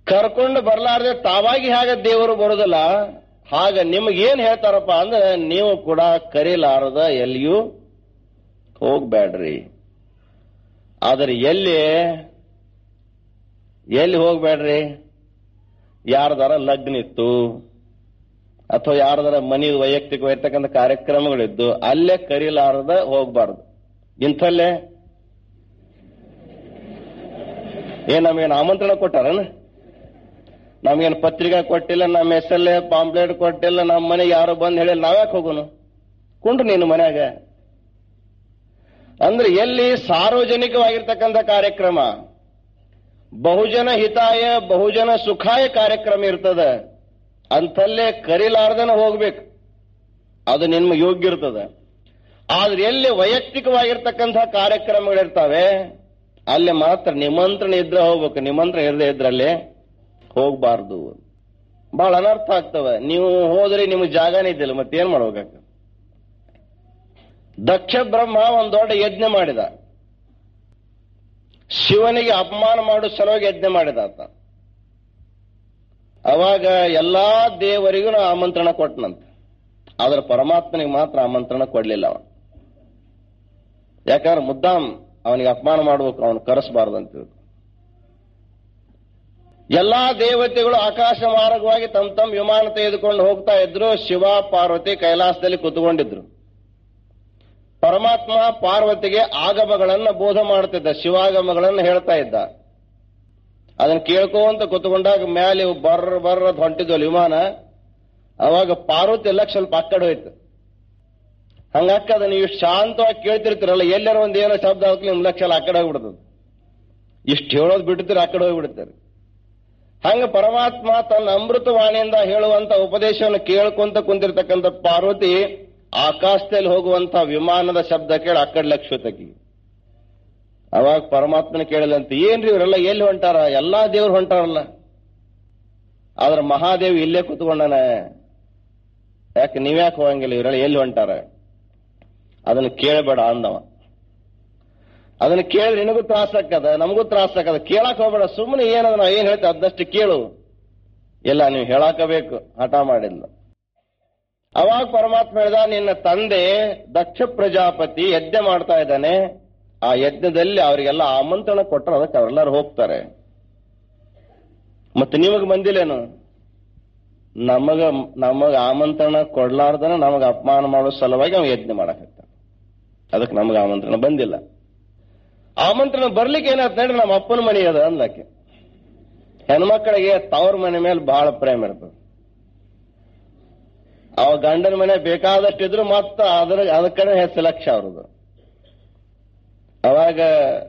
ಕರ್ಕೊಂಡು ಬರ್ಲಾರ್ದೆ ತಾವಾಗಿ ಹಾಗೆ ದೇವರು ಬರುದಿಲ್ಲ ಹಾಗ ನಿಮಗೇನ್ ಹೇಳ್ತಾರಪ್ಪ ಅಂದ್ರೆ ನೀವು ಕೂಡ ಕರೀಲಾರದ ಎಲ್ಲಿಯೂ ಹೋಗ್ಬೇಡ್ರಿ ಆದ್ರೆ ಎಲ್ಲಿ ಎಲ್ಲಿ ಹೋಗ್ಬೇಡ್ರಿ ಯಾರ್ದಾರ ಲಗ್ನ ಇತ್ತು ಅಥವಾ ಯಾರ್ದಾರ ಮನಿ ವೈಯಕ್ತಿಕವಾಗಿರ್ತಕ್ಕಂಥ ಕಾರ್ಯಕ್ರಮಗಳಿದ್ದು ಅಲ್ಲೇ ಕರೀಲಾರದ ಹೋಗ್ಬಾರ್ದು ಇಂಥಲ್ಲೇ ಏನ್ ನಮಗೇನು ಆಮಂತ್ರಣ ಕೊಟ್ಟಾರನ ನಮ್ಗೇನು ಪತ್ರಿಕಾ ಕೊಟ್ಟಿಲ್ಲ ನಮ್ಮ ಹೆಸರಲ್ಲೇ ಪಾಂಪ್ಲೇಟ್ ಕೊಟ್ಟಿಲ್ಲ ನಮ್ಮ ಮನೆಗೆ ಯಾರು ಬಂದು ಹೇಳಿ ನಾವ್ಯಾಕೆ ಹೋಗೋನು ಕುಂಡ್ರು ನೀನು ಮನ್ಯಾಗ ಅಂದ್ರೆ ಎಲ್ಲಿ ಸಾರ್ವಜನಿಕವಾಗಿರ್ತಕ್ಕಂಥ ಕಾರ್ಯಕ್ರಮ ಬಹುಜನ ಹಿತಾಯ ಬಹುಜನ ಸುಖಾಯ ಕಾರ್ಯಕ್ರಮ ಇರ್ತದ ಅಂಥಲ್ಲೇ ಕರಿಲಾರ್ದನ ಹೋಗ್ಬೇಕು ಅದು ನಿಮ್ಗೆ ಯೋಗ್ಯ ಇರ್ತದ ಆದ್ರೆ ಎಲ್ಲಿ ವೈಯಕ್ತಿಕವಾಗಿರ್ತಕ್ಕಂಥ ಕಾರ್ಯಕ್ರಮಗಳಿರ್ತಾವೆ ಅಲ್ಲಿ ಮಾತ್ರ ನಿಮಂತ್ರಣ ಇದ್ರೆ ಹೋಗ್ಬೇಕು ನಿಮಂತ್ರಣ ಇರದೇ ಇದ್ರಲ್ಲಿ ಹೋಗ್ಬಾರ್ದು ಬಹಳ ಅನರ್ಥ ಆಗ್ತವೆ ನೀವು ಹೋದ್ರೆ ನಿಮ್ಗೆ ಜಾಗನೇ ಇದ್ದಿಲ್ಲ ಮತ್ತೇನ್ ಮಾಡ್ಬೇಕಾಗ್ತದೆ ದಕ್ಷ ಬ್ರಹ್ಮ ಒಂದ್ ದೊಡ್ಡ ಯಜ್ಞ ಮಾಡಿದ ಶಿವನಿಗೆ ಅಪಮಾನ ಮಾಡೋ ಸಲುವಾಗಿ ಯಜ್ಞ ಮಾಡಿದ ಆತ ಅವಾಗ ಎಲ್ಲಾ ದೇವರಿಗೂ ನಾವು ಆಮಂತ್ರಣ ಕೊಟ್ಟನಂತ ಆದ್ರೆ ಪರಮಾತ್ಮನಿಗೆ ಮಾತ್ರ ಆಮಂತ್ರಣ ಕೊಡ್ಲಿಲ್ಲ ಅವ ಯಾಕಂದ್ರೆ ಮುದ್ದಾಮ್ ಅವನಿಗೆ ಅಪಮಾನ ಮಾಡ್ಬೇಕು ಅವನು ಕರೆಸಬಾರ್ದು ಅಂತ ತಿಳ್ಕೊ. ಎಲ್ಲಾ ದೇವತೆಗಳು ಆಕಾಶ ಮಾರ್ಗವಾಗಿ ತಮ್ಮ ತಮ್ಮ ವಿಮಾನ ತೆಗೆದುಕೊಂಡು ಹೋಗ್ತಾ ಇದ್ರು ಶಿವ ಪಾರ್ವತಿ ಕೈಲಾಸದಲ್ಲಿ ಕುತ್ಕೊಂಡಿದ್ರು ಪರಮಾತ್ಮ ಪಾರ್ವತಿಗೆ ಆಗಮಗಳನ್ನ ಬೋಧ ಮಾಡ್ತಿದ್ದ ಶಿವಾಗಮಗಳನ್ನ ಹೇಳ್ತಾ ಇದ್ದ ಅದನ್ನ ಕೇಳ್ಕೊಂತ ಕುತ್ಕೊಂಡಾಗ ಮ್ಯಾಲೆ ಇವು ಬರ್ರ ಬರ್ರ ಹೊಂಟಿದ್ವಲ್ಲ ವಿಮಾನ ಅವಾಗ ಪಾರ್ವತಿ ಎಲ್ಲ ಸ್ವಲ್ಪ ಆ ಕಡೆ ಹೋಯ್ತು ಹಂಗಾಕ ಅದನ್ನ ನೀವು ಶಾಂತವಾಗಿ ಕೇಳ್ತಿರ್ತೀರಲ್ಲ ಎಲ್ಲರ ಒಂದ್ ಏನೋ ಶಬ್ದ ಆಗ್ಲಿ ನಿಮ್ ಲಕ್ಷ ಆ ಕಡೆ ಹೋಗ್ಬಿಡ್ತದೆ ಇಷ್ಟು ಹೇಳೋದು ಬಿಡ್ತೀರಿ ಆ ಕಡೆ ಹೋಗ್ಬಿಡ್ತಾರೆ ಹಂಗ ಪರಮಾತ್ಮ ತನ್ನ ಅಮೃತವಾಣಿಯಿಂದ ಹೇಳುವಂತ ಉಪದೇಶವನ್ನು ಕೇಳ್ಕೊಂತ ಕುಂತಿರ್ತಕ್ಕಂಥ ಪಾರ್ವತಿ ಆಕಾಶದಲ್ಲಿ ಹೋಗುವಂತ ವಿಮಾನದ ಶಬ್ದ ಕೇಳಿ ಆ ಕಡೆ ಲಕ್ಷ ತಗಿ ಅವಾಗ ಪರಮಾತ್ಮನ ಕೇಳಿದಂತೆ ಏನ್ರಿ ಇವರೆಲ್ಲ ಎಲ್ಲಿ ಹೊಂಟಾರ ಎಲ್ಲಾ ದೇವ್ರು ಹೊಂಟಾರಲ್ಲ ಆದ್ರೆ ಮಹಾದೇವ್ ಇಲ್ಲೇ ಕುತ್ಕೊಂಡಾನ ಯಾಕೆ ನೀವ್ಯಾಕೆ ಹೋಗಂಗಿಲ್ಲ ಇವರೆಲ್ಲ ಎಲ್ಲಿ ಹೊಂಟಾರ ಅದನ್ನ ಕೇಳಬೇಡ ಅಂದವ ಅದನ್ನ ಕೇಳಿ ನಿನಗೂ ತ್ರಾಸ ಆಕ್ಕದ ನಮಗೂ ತ್ರಾಸ ಆಕ್ಕದ ಕೇಳಕ್ ಹೋಗ್ಬೇಡ ಸುಮ್ಮನೆ ಏನದ ನಾವು ಏನ್ ಹೇಳ್ತೇವೆ ಅದಷ್ಟು ಕೇಳು ಇಲ್ಲ ನೀವು ಹೇಳಾಕಬೇಕು ಹಠ ಮಾಡಿಲ್ಲ ಅವಾಗ ಪರಮಾತ್ಮ ಹೇಳಿದ ನಿನ್ನ ತಂದೆ ದಕ್ಷ ಪ್ರಜಾಪತಿ ಯಜ್ಞ ಮಾಡ್ತಾ ಇದ್ದಾನೆ ಆ ಯಜ್ಞದಲ್ಲಿ ಅವರಿಗೆಲ್ಲ ಆಮಂತ್ರಣ ಕೊಟ್ಟರೆ ಅದಕ್ಕೆ ಅವರೆಲ್ಲರೂ ಹೋಗ್ತಾರೆ ಮತ್ತೆ ನಿಮಗ್ ಬಂದಿಲ್ಲೇನು ನಮಗ ನಮಗ ಆಮಂತ್ರಣ ಕೊಡ್ಲಾರ್ದನ ನಮಗ ಅಪಮಾನ ಮಾಡೋ ಸಲುವಾಗಿ ಅವ ಯಜ್ಞ ಮಾಡಕತ್ತ ಅದಕ್ಕೆ ನಮಗ ಆಮಂತ್ರಣ ಬಂದಿಲ್ಲ ಆಮಂತ್ರಣ ಬರ್ಲಿಕ್ಕೆ ಏನಾಯ್ತು ನೋಡ್ರಿ ನಮ್ಮ ಅಪ್ಪನ ಮನೆ ಅದ ಅಂದ್ಲಕ್ಕೆ ಹೆಣ್ಮಕ್ಳಿಗೆ ತವ್ರ ಮನೆ ಮೇಲೆ ಬಹಳ ಪ್ರೇಮ ಇರ್ತದೆ ಅವ ಗಂಡನ ಮನೆ ಬೇಕಾದಷ್ಟು ಇದ್ರು ಮತ್ತ ಅದ್ರ ಅದಕ್ಕನೆ ಹೆಚ್ಚು ಲಕ್ಷ್ಯ ಅವ್ರದ್ದು ಅವಾಗ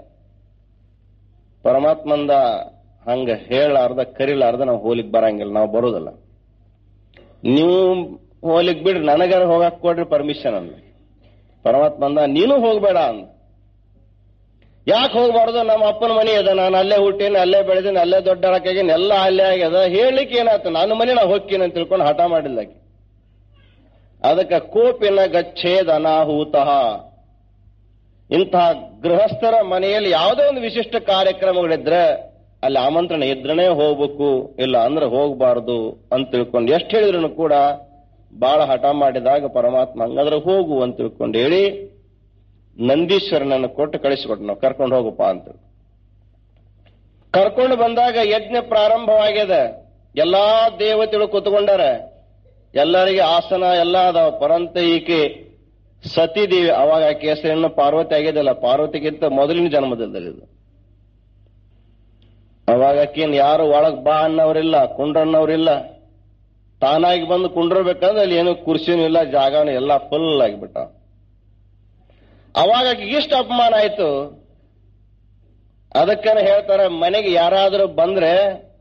ಪರಮಾತ್ಮಂದ ಹಂಗ ಹೇಳಾರ್ದ ಕರಿಲಾರ್ದ ನಾವು ಹೋಲಿಕ್ ಬರಂಗಿಲ್ಲ ನಾವು ಬರೋದಿಲ್ಲ ನೀವು ಹೋಲಿಕ್ ಬಿಡ್ರಿ ನನಗಾರ ಹೋಗಕ್ ಕೊಡ್ರಿ ಪರ್ಮಿಷನ್ ಅಂದ ಪರಮಾತ್ಮ ಅಂದ ನೀನು ಹೋಗ್ಬೇಡ ಅಂದ ಯಾಕೆ ಹೋಗ್ಬಾರ್ದು ನಮ್ಮ ಅಪ್ಪನ ಮನೆ ಅದ ನಾನು ಅಲ್ಲೇ ಹುಟ್ಟೀನಿ ಅಲ್ಲೇ ಬೆಳೆದೀನಿ ಅಲ್ಲೇ ದೊಡ್ಡ ಹಾಕಿನಿ ಎಲ್ಲ ಅಲ್ಲೇ ಆಗ್ಯದ ಹೇಳಲಿಕ್ಕೆ ಏನಾಯ್ತು ನನ್ನ ಮನೆ ನಾ ಹೋಗ್ತೀನಿ ಅಂತ ತಿಳ್ಕೊಂಡು ಹಠ ಮಾಡಿಲ್ಲ ಆಕಿ. ಅದಕ್ಕೆ ಕೋಪಿನ ಗಚ್ಚೇದ ಅನಾಹೂತಃ ಇಂತಹ ಗೃಹಸ್ಥರ ಮನೆಯಲ್ಲಿ ಯಾವುದೇ ಒಂದು ವಿಶಿಷ್ಟ ಕಾರ್ಯಕ್ರಮಗಳಿದ್ರೆ ಅಲ್ಲಿ ಆಮಂತ್ರಣ ಇದ್ರನೇ ಹೋಗ್ಬೇಕು ಇಲ್ಲ ಅಂದ್ರೆ ಹೋಗಬಾರದು ಅಂತ ತಿಳ್ಕೊಂಡು ಎಷ್ಟು ಹೇಳಿದ್ರು ಕೂಡ ಬಹಳ ಹಠ ಮಾಡಿದಾಗ ಪರಮಾತ್ಮ ಹಂಗಾದ್ರೆ ಹೋಗು ಅಂತ ತಿಳ್ಕೊಂಡು ಹೇಳಿ ನಂದೀಶ್ವರನನ್ನು ಕೊಟ್ಟು ಕಳಿಸಿಕೊಟ್ಟು ನಾವು ಕರ್ಕೊಂಡು ಹೋಗಪ್ಪ ಅಂತ ಕರ್ಕೊಂಡು ಬಂದಾಗ ಯಜ್ಞ ಪ್ರಾರಂಭವಾಗ್ಯದ ಎಲ್ಲಾ ದೇವತೆಗಳು ಕೂತ್ಕೊಂಡಾರ ಎಲ್ಲರಿಗೆ ಆಸನ ಎಲ್ಲ ಅದಾವ ಪರಂತ ಈಕೆ ಸತಿದೇವಿ ಅವಾಗ ಆಕೆ ಹೆಸರನ್ನು ಪಾರ್ವತಿ ಆಗಿದ್ದಲ್ಲ ಪಾರ್ವತಿಗಿಂತ ಮೊದಲಿನ ಜನ್ಮದಲ್ಲಿ ಇದು ಅವಾಗ ಆಕಿನ್ ಯಾರು ಒಳಗ್ ಬಾ ಅನ್ನೋರಿಲ್ಲ ಕುಂಡ್ರನ್ನವ್ರಿಲ್ಲ ತಾನಾಗಿ ಬಂದು ಕುಂಡ್ರಬೇಕಂದ್ರೆ ಅಲ್ಲಿ ಏನು ಕುರ್ಸಿನೂ ಇಲ್ಲ ಜಾಗನೂ ಎಲ್ಲ ಫುಲ್ ಆಗಿಬಿಟ್ಟ ಅವಾಗ ಆಕಿಗೆ ಇಷ್ಟ ಅಪಮಾನ ಆಯ್ತು ಅದಕ್ಕನ ಹೇಳ್ತಾರೆ ಮನೆಗೆ ಯಾರಾದರೂ ಬಂದ್ರೆ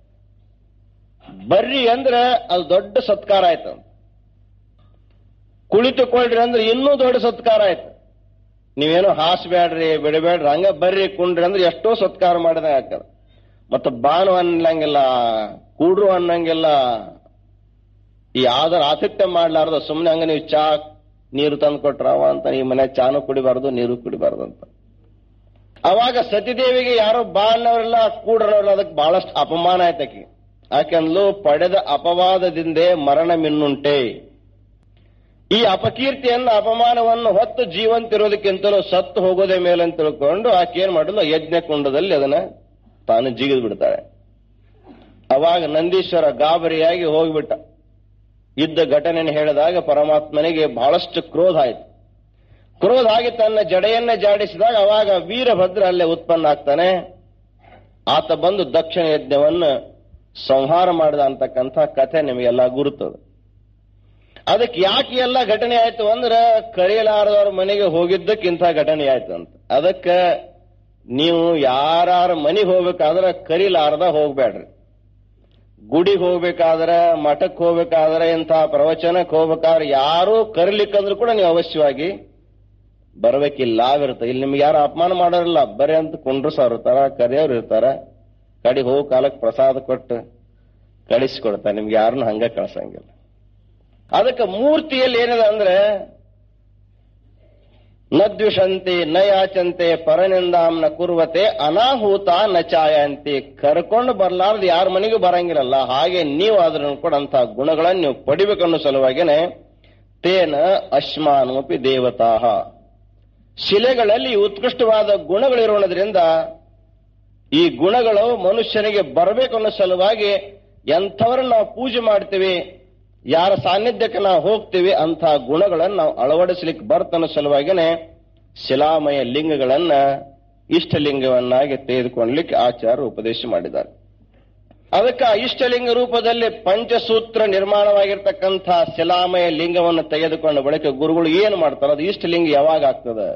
ಬರ್ರಿ ಅಂದ್ರೆ ಅದು ದೊಡ್ಡ ಸತ್ಕಾರ ಆಯ್ತು ಕುಳಿತುಕೊಳ್ರಿ ಅಂದ್ರೆ ಇನ್ನೂ ದೊಡ್ಡ ಸತ್ಕಾರ ಆಯ್ತು ನೀವೇನು ಹಾಸ್ಬೇಡ್ರಿ ಬಿಡಬೇಡ್ರಿ ಹಂಗ ಬರ್ರಿ ಕುಂಡ್ರಿ ಅಂದ್ರೆ ಎಷ್ಟೋ ಸತ್ಕಾರ ಮಾಡಿದಾಗ ಆಗ್ತದ ಮತ್ತೆ ಬಾನು ಅನ್ನಂಗಿಲ್ಲ ಕೂಡ್ರು ಅನ್ನಂಗಿಲ್ಲ ಈ ಯಾವ್ದಾರ ಆತಿಥ್ಯ ಮಾಡ್ಲಾರ್ದ ಸುಮ್ಮನೆ ಹಂಗ ನೀವು ಚಾ ನೀರು ತಂದು ಕೊಟ್ರವ ಅಂತ ಈ ಮನೆ ಚಾನು ಕುಡಿಬಾರ್ದು ನೀರು ಕುಡಿಬಾರ್ದು ಅಂತ ಅವಾಗ ಸತಿದೇವಿಗೆ ಯಾರೋ ಬಾ ಅನ್ನೋರಿಲ್ಲ ಕೂಡ್ರವ್ರಲ್ಲ ಅದಕ್ಕೆ ಬಹಳಷ್ಟು ಅಪಮಾನ ಆಯ್ತಕಿ ಆಕೆಂದ್ಲು ಪಡೆದ ಅಪವಾದದಿಂದೇ ಮರಣ ಮಿನ್ನುಂಟೆ ಈ ಅಪಕೀರ್ತಿಯನ್ನು ಅಪಮಾನವನ್ನು ಹೊತ್ತು ಜೀವಂತಿರೋದಕ್ಕಿಂತಲೂ ಸತ್ತು ಹೋಗೋದೇ ಮೇಲಂತ ತಿಳ್ಕೊಂಡು ಆಕೆ ಏನ್ ಮಾಡಿದ್ಲು ಯಜ್ಞ ಕುಂಡದಲ್ಲಿ ಅದನ್ನ ತಾನು ಜಿಗಿದು ಬಿಡ್ತಾಳೆ ಅವಾಗ ನಂದೀಶ್ವರ ಗಾಬರಿಯಾಗಿ ಹೋಗ್ಬಿಟ್ಟ ಇದ್ದ ಘಟನೆಯನ್ನು ಹೇಳಿದಾಗ ಪರಮಾತ್ಮನಿಗೆ ಬಹಳಷ್ಟು ಕ್ರೋಧ ಆಯಿತು ಕ್ರೋಧ ಆಗಿ ತನ್ನ ಜಡೆಯನ್ನ ಜಾಡಿಸಿದಾಗ ಅವಾಗ ವೀರಭದ್ರ ಅಲ್ಲೇ ಉತ್ಪನ್ನ ಆಗ್ತಾನೆ ಆತ ಬಂದು ದಕ್ಷಿಣ ಯಜ್ಞವನ್ನು ಸಂಹಾರ ಮಾಡಿದ ಅಂತಕ್ಕಂಥ ಕಥೆ ನಿಮಗೆಲ್ಲ ಗುರುತದ ಅದಕ್ಕೆ ಯಾಕೆ ಎಲ್ಲ ಘಟನೆ ಆಯ್ತು ಅಂದ್ರೆ ಕರೆಯಲಾರದವ್ರ ಮನೆಗೆ ಹೋಗಿದ್ದಕ್ಕೆ ಇಂಥ ಘಟನೆ ಆಯ್ತು ಅಂತ ಅದಕ್ಕೆ ನೀವು ಯಾರ ಮನೆಗೆ ಹೋಗ್ಬೇಕಾದ್ರೆ ಕರಿಲಾರ್ದ ಹೋಗ್ಬೇಡ್ರಿ ಗುಡಿಗೆ ಹೋಗ್ಬೇಕಾದ್ರೆ ಮಠಕ್ಕೆ ಹೋಗ್ಬೇಕಾದ್ರೆ ಇಂಥ ಪ್ರವಚನಕ್ಕೆ ಹೋಗ್ಬೇಕಾದ್ರೆ ಯಾರೂ ಕರಿಲಿಕ್ಕಂದ್ರೂ ಕೂಡ ನೀವು ಅವಶ್ಯವಾಗಿ ಬರ್ಬೇಕಿಲ್ಲ ಲಾವಿರುತ್ತೆ ಇಲ್ಲಿ ನಿಮ್ಗೆ ಯಾರು ಅಪಮಾನ ಮಾಡೋರಿಲ್ಲ ಬರೀ ಅಂತ ಕುಂಡ್ರಸವ್ರು ಇರ್ತಾರ ಕರಿಯವ್ರು ಇರ್ತಾರ ಕಡಿ ಹೋಗೋ ಕಾಲಕ್ಕೆ ಪ್ರಸಾದ ಕೊಟ್ಟು ಕಳಿಸ್ಕೊಡ್ತಾರೆ ನಿಮ್ಗೆ ಯಾರನ್ನು ಹಂಗ ಕಳ್ಸಂಗಿಲ್ಲ ಅದಕ್ಕೆ ಮೂರ್ತಿಯಲ್ಲಿ ಏನಿದೆ ಅಂದ್ರೆ ನದ್ವಿಷಂತೆ ನ ಯಾಚಂತೆ ಪರನಿಂದಾಂನ ಕುರುವತೆ ಅನಾಹೂತ ನ ಚಾಯಾಂತಿ ಕರ್ಕೊಂಡು ಬರ್ಲಾರ್ದು ಯಾರ ಮನೆಗೂ ಬರಂಗಿರಲ್ಲ ಹಾಗೆ ನೀವು ಆದ್ರೂ ಕೂಡ ಅಂತ ಗುಣಗಳನ್ನು ನೀವು ಪಡಿಬೇಕನ್ನೋ ಸಲುವಾಗಿನೇ ತೇನ ಅಶ್ಮಾನೋಪಿ ದೇವತಾಹ ಶಿಲೆಗಳಲ್ಲಿ ಉತ್ಕೃಷ್ಟವಾದ ಗುಣಗಳಿರೋದ್ರಿಂದ ಈ ಗುಣಗಳು ಮನುಷ್ಯನಿಗೆ ಬರಬೇಕು ಅನ್ನೋ ಸಲುವಾಗಿ ಎಂಥವ್ರನ್ನ ನಾವು ಪೂಜೆ ಮಾಡ್ತೀವಿ ಯಾರ ಸಾನ್ನಿಧ್ಯಕ್ಕೆ ನಾವು ಹೋಗ್ತೀವಿ ಅಂಥ ಗುಣಗಳನ್ನು ನಾವು ಅಳವಡಿಸ್ಲಿಕ್ಕೆ ಬರ್ತನ್ನೋ ಸಲುವಾಗಿನೇ ಶಿಲಾಮಯ ಲಿಂಗಗಳನ್ನ ಇಷ್ಟಲಿಂಗವನ್ನಾಗಿ ತೆಗೆದುಕೊಳ್ಳಲಿಕ್ಕೆ ಆಚಾರ್ಯ ಉಪದೇಶ ಮಾಡಿದ್ದಾರೆ ಅದಕ್ಕೆ ಆ ಇಷ್ಟಲಿಂಗ ರೂಪದಲ್ಲಿ ಪಂಚಸೂತ್ರ ನಿರ್ಮಾಣವಾಗಿರ್ತಕ್ಕಂಥ ಶಿಲಾಮಯ ಲಿಂಗವನ್ನು ತೆಗೆದುಕೊಂಡ ಬಳಿಕ ಗುರುಗಳು ಏನು ಮಾಡ್ತಾರೆ ಅದು ಇಷ್ಟಲಿಂಗ ಯಾವಾಗ ಆಗ್ತದೆ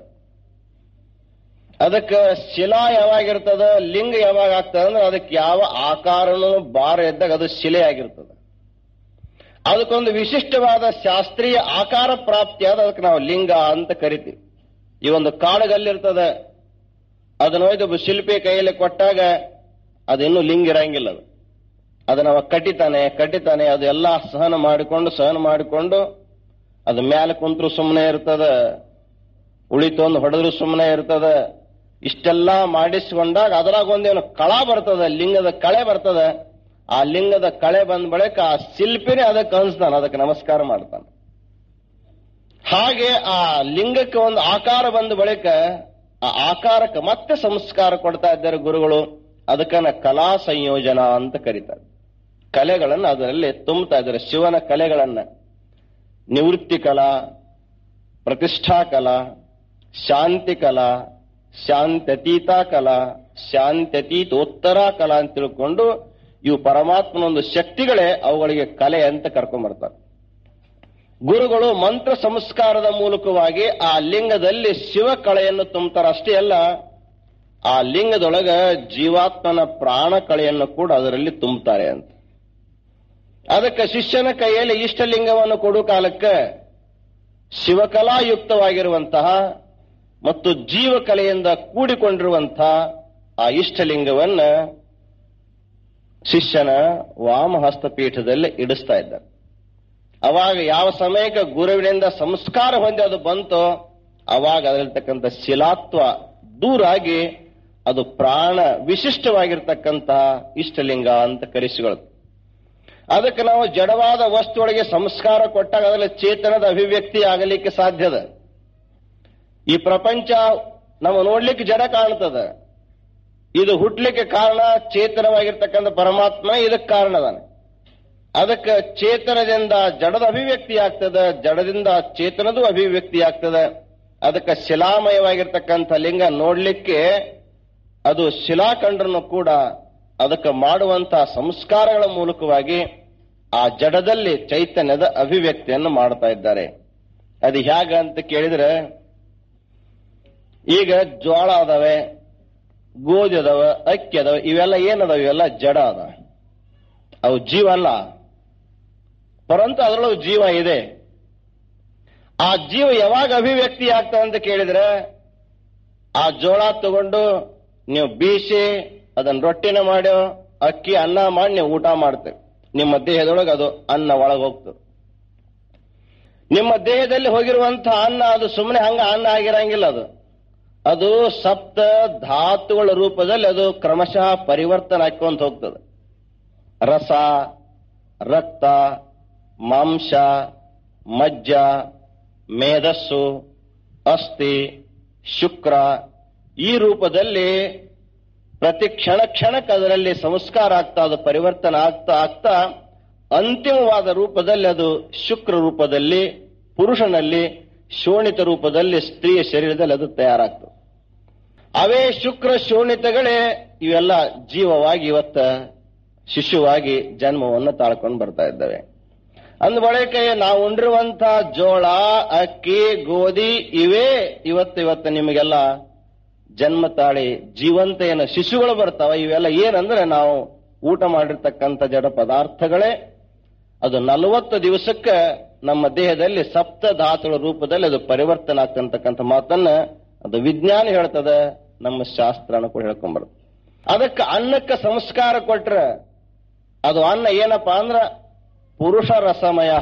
ಅದಕ್ಕೆ ಶಿಲಾ ಯಾವಾಗಿರ್ತದ ಲಿಂಗ ಯಾವಾಗ ಆಗ್ತದೆ ಅಂದ್ರೆ ಅದಕ್ಕೆ ಯಾವ ಆಕಾರನೂ ಬಾರ ಇದ್ದಾಗ ಅದು ಶಿಲೆ ಆಗಿರ್ತದೆ ಅದಕ್ಕೊಂದು ವಿಶಿಷ್ಟವಾದ ಶಾಸ್ತ್ರೀಯ ಆಕಾರ ಪ್ರಾಪ್ತಿಯಾದ ಅದಕ್ಕೆ ನಾವು ಲಿಂಗ ಅಂತ ಕರಿತೀವಿ ಈ ಒಂದು ಕಾಡುಗಲ್ಲಿರ್ತದೆ ಅದನ್ನ ಒಯ್ದು ಒಬ್ಬ ಶಿಲ್ಪಿ ಕೈಯಲ್ಲಿ ಕೊಟ್ಟಾಗ ಅದಿನ್ನೂ ಲಿಂಗ ಇರಂಗಿಲ್ಲ ಅದು ಅದನ್ನ ಅವ ಕಟ್ಟಿತಾನೆ ಕಟ್ಟಿತಾನೆ ಅದು ಎಲ್ಲ ಸಹನ ಮಾಡಿಕೊಂಡು ಸಹನ ಮಾಡಿಕೊಂಡು ಅದು ಮೇಲೆ ಕುಂತ್ರು ಸುಮ್ಮನೆ ಇರ್ತದ ಉಳಿತೊಂದು ಹೊಡೆದ್ರು ಸುಮ್ಮನೆ ಇರ್ತದ ಇಷ್ಟೆಲ್ಲ ಮಾಡಿಸ್ಕೊಂಡಾಗ ಅದರಾಗ ಒಂದೇನು ಕಳ ಬರ್ತದ ಲಿಂಗದ ಕಳೆ ಬರ್ತದ ಆ ಲಿಂಗದ ಕಳೆ ಬಂದ ಬಳಿಕ ಆ ಶಿಲ್ಪಿನೇ ಅದಕ್ಕೆ ಅನ್ಸ್ತಾನೆ ಅದಕ್ಕೆ ನಮಸ್ಕಾರ ಮಾಡ್ತಾನೆ ಹಾಗೆ ಆ ಲಿಂಗಕ್ಕೆ ಒಂದು ಆಕಾರ ಬಂದ ಬಳಿಕ ಆ ಆಕಾರಕ್ಕೆ ಮತ್ತೆ ಸಂಸ್ಕಾರ ಕೊಡ್ತಾ ಇದ್ದಾರೆ ಗುರುಗಳು ಅದಕ್ಕನ್ನ ಕಲಾ ಸಂಯೋಜನ ಅಂತ ಕರೀತಾರೆ ಕಲೆಗಳನ್ನು ಅದರಲ್ಲಿ ತುಂಬುತ್ತಾ ಇದ್ದಾರೆ ಶಿವನ ಕಲೆಗಳನ್ನ ನಿವೃತ್ತಿ ಕಲಾ ಪ್ರತಿಷ್ಠಾ ಕಲಾ ಶಾಂತಿ ಕಲಾ ಶಾಂತ್ಯತೀತ ಕಲಾ ಶಾಂತ್ಯತೀತೋತ್ತರ ಕಲಾ ಅಂತ ತಿಳ್ಕೊಂಡು ಇವು ಪರಮಾತ್ಮನ ಒಂದು ಶಕ್ತಿಗಳೇ ಅವುಗಳಿಗೆ ಕಲೆ ಅಂತ ಕರ್ಕೊಂಡ್ಬರ್ತಾರೆ ಗುರುಗಳು ಮಂತ್ರ ಸಂಸ್ಕಾರದ ಮೂಲಕವಾಗಿ ಆ ಲಿಂಗದಲ್ಲಿ ಶಿವ ಕಳೆಯನ್ನು ತುಂಬುತ್ತಾರೆ ಅಷ್ಟೇ ಅಲ್ಲ ಆ ಲಿಂಗದೊಳಗ ಜೀವಾತ್ಮನ ಪ್ರಾಣ ಕಳೆಯನ್ನು ಕೂಡ ಅದರಲ್ಲಿ ತುಂಬುತ್ತಾರೆ ಅಂತ ಅದಕ್ಕೆ ಶಿಷ್ಯನ ಕೈಯಲ್ಲಿ ಇಷ್ಟಲಿಂಗವನ್ನು ಕೊಡುವ ಕಾಲಕ್ಕೆ ಶಿವಕಲಾಯುಕ್ತವಾಗಿರುವಂತಹ ಮತ್ತು ಜೀವಕಲೆಯಿಂದ ಕೂಡಿಕೊಂಡಿರುವಂತಹ ಆ ಇಷ್ಟಲಿಂಗವನ್ನ ಶಿಷ್ಯನ ವಾಮಹಸ್ತಪೀಠದಲ್ಲಿ ಇಡಿಸ್ತಾ ಇದ್ದಾರೆ ಅವಾಗ ಯಾವ ಸಮಯಕ್ಕೆ ಗುರುವಿನಿಂದ ಸಂಸ್ಕಾರ ಹೊಂದಿ ಅದು ಬಂತೋ ಅವಾಗ ಅದರಲ್ಲಿರ್ತಕ್ಕಂಥ ಶಿಲಾತ್ವ ದೂರಾಗಿ ಅದು ಪ್ರಾಣ ವಿಶಿಷ್ಟವಾಗಿರ್ತಕ್ಕಂತಹ ಇಷ್ಟಲಿಂಗ ಅಂತ ಕರೆಸಿಕೊಳ್ಳುತ್ತೆ ಅದಕ್ಕೆ ನಾವು ಜಡವಾದ ವಸ್ತುಗಳಿಗೆ ಸಂಸ್ಕಾರ ಕೊಟ್ಟಾಗ ಅದರಲ್ಲಿ ಚೇತನದ ಅಭಿವ್ಯಕ್ತಿ ಆಗಲಿಕ್ಕೆ ಸಾಧ್ಯದ ಈ ಪ್ರಪಂಚ ನಾವು ನೋಡ್ಲಿಕ್ಕೆ ಜಡ ಕಾಣ್ತದ ಇದು ಹುಟ್ಲಿಕ್ಕೆ ಕಾರಣ ಚೇತನವಾಗಿರ್ತಕ್ಕಂಥ ಪರಮಾತ್ಮ ಇದಕ್ಕೆ ಕಾರಣ ಅದಾನೆ ಅದಕ್ಕೆ ಚೇತನದಿಂದ ಜಡದ ಅಭಿವ್ಯಕ್ತಿ ಆಗ್ತದ ಜಡದಿಂದ ಚೇತನದ ಅಭಿವ್ಯಕ್ತಿ ಆಗ್ತದ ಅದಕ್ಕೆ ಶಿಲಾಮಯವಾಗಿರ್ತಕ್ಕಂಥ ಲಿಂಗ ನೋಡ್ಲಿಕ್ಕೆ ಅದು ಶಿಲಾಖಂಡರನ್ನು ಕೂಡ ಅದಕ್ಕೆ ಮಾಡುವಂತಹ ಸಂಸ್ಕಾರಗಳ ಮೂಲಕವಾಗಿ ಆ ಜಡದಲ್ಲಿ ಚೈತನ್ಯದ ಅಭಿವ್ಯಕ್ತಿಯನ್ನು ಮಾಡ್ತಾ ಇದ್ದಾರೆ ಅದು ಹೇಗ ಅಂತ ಕೇಳಿದ್ರೆ ಈಗ ಜೋಳ ಅದಾವೆ ಗೋಧಿ ಅದಾವ ಅಕ್ಕಿ ಅದಾವ ಇವೆಲ್ಲ ಏನದಾವ ಇವೆಲ್ಲ ಜಡ ಅದ ಅವು ಜೀವ ಅಲ್ಲ ಪರಂತು ಅದರೊಳಗೆ ಜೀವ ಇದೆ ಆ ಜೀವ ಯಾವಾಗ ಅಭಿವ್ಯಕ್ತಿ ಆಗ್ತದೆ ಅಂತ ಕೇಳಿದ್ರೆ ಆ ಜೋಳ ತಗೊಂಡು ನೀವು ಬೀಸಿ ಅದನ್ನ ರೊಟ್ಟಿನ ಮಾಡ್ಯೋ ಅಕ್ಕಿ ಅನ್ನ ಮಾಡಿ ನೀವು ಊಟ ಮಾಡ್ತೇವೆ ನಿಮ್ಮ ದೇಹದೊಳಗೆ ಅದು ಅನ್ನ ಒಳಗೆ ಹೋಗ್ತದೆ ನಿಮ್ಮ ದೇಹದಲ್ಲಿ ಹೋಗಿರುವಂತಹ ಅನ್ನ ಅದು ಸುಮ್ಮನೆ ಹಂಗ ಅನ್ನ ಆಗಿರಂಗಿಲ್ಲ ಅದು ಅದು ಸಪ್ತ ಧಾತುಗಳ ರೂಪದಲ್ಲಿ ಅದು ಕ್ರಮಶಃ ಪರಿವರ್ತನೆ ಹಾಕೊಂತ ಹೋಗ್ತದೆ ರಸ ರಕ್ತ ಮಾಂಸ ಮಜ್ಜ ಮೇಧಸ್ಸು ಅಸ್ಥಿ ಶುಕ್ರ ಈ ರೂಪದಲ್ಲಿ ಪ್ರತಿ ಕ್ಷಣ ಕ್ಷಣಕ್ಕೆ ಅದರಲ್ಲಿ ಸಂಸ್ಕಾರ ಆಗ್ತಾ ಅದು ಪರಿವರ್ತನೆ ಆಗ್ತಾ ಆಗ್ತಾ ಅಂತಿಮವಾದ ರೂಪದಲ್ಲಿ ಅದು ಶುಕ್ರ ರೂಪದಲ್ಲಿ ಪುರುಷನಲ್ಲಿ ಶೋಣಿತ ರೂಪದಲ್ಲಿ ಸ್ತ್ರೀಯ ಶರೀರದಲ್ಲಿ ಅದು ತಯಾರಾಗ್ತದೆ ಅವೇ ಶುಕ್ರ ಶೋಣಿತಗಳೇ ಇವೆಲ್ಲ ಜೀವವಾಗಿ ಇವತ್ತ ಶಿಶುವಾಗಿ ಜನ್ಮವನ್ನು ತಾಳ್ಕೊಂಡು ಬರ್ತಾ ಇದ್ದಾವೆ ಅಂದ ಬಳಿಕ ನಾವು ಉಂಡಿರುವಂತ ಜೋಳ ಅಕ್ಕಿ ಗೋಧಿ ಇವೇ ಇವತ್ತು ಇವತ್ತು ನಿಮಗೆಲ್ಲ ಜನ್ಮ ತಾಳಿ ಜೀವಂತ ಏನು ಶಿಶುಗಳು ಬರ್ತಾವ ಇವೆಲ್ಲ ಏನಂದ್ರೆ ನಾವು ಊಟ ಮಾಡಿರ್ತಕ್ಕಂಥ ಜಡ ಪದಾರ್ಥಗಳೇ ಅದು ನಲವತ್ತು ದಿವಸಕ್ಕೆ ನಮ್ಮ ದೇಹದಲ್ಲಿ ಸಪ್ತ ಧಾತುಗಳ ರೂಪದಲ್ಲಿ ಅದು ಪರಿವರ್ತನೆ ಆಗ್ತಕ್ಕಂಥ ಮಾತನ್ನ ಅದು ವಿಜ್ಞಾನ ಹೇಳ್ತದೆ ನಮ್ಮ ಶಾಸ್ತ್ರನ ಕೂಡ ಹೇಳ್ಕೊಂಬರ್ತದೆ ಅದಕ್ಕೆ ಅನ್ನಕ್ಕೆ ಸಂಸ್ಕಾರ ಕೊಟ್ರೆ ಅದು ಅನ್ನ ಏನಪ್ಪಾ ಅಂದ್ರ ಪುರುಷ ರಸಮಯ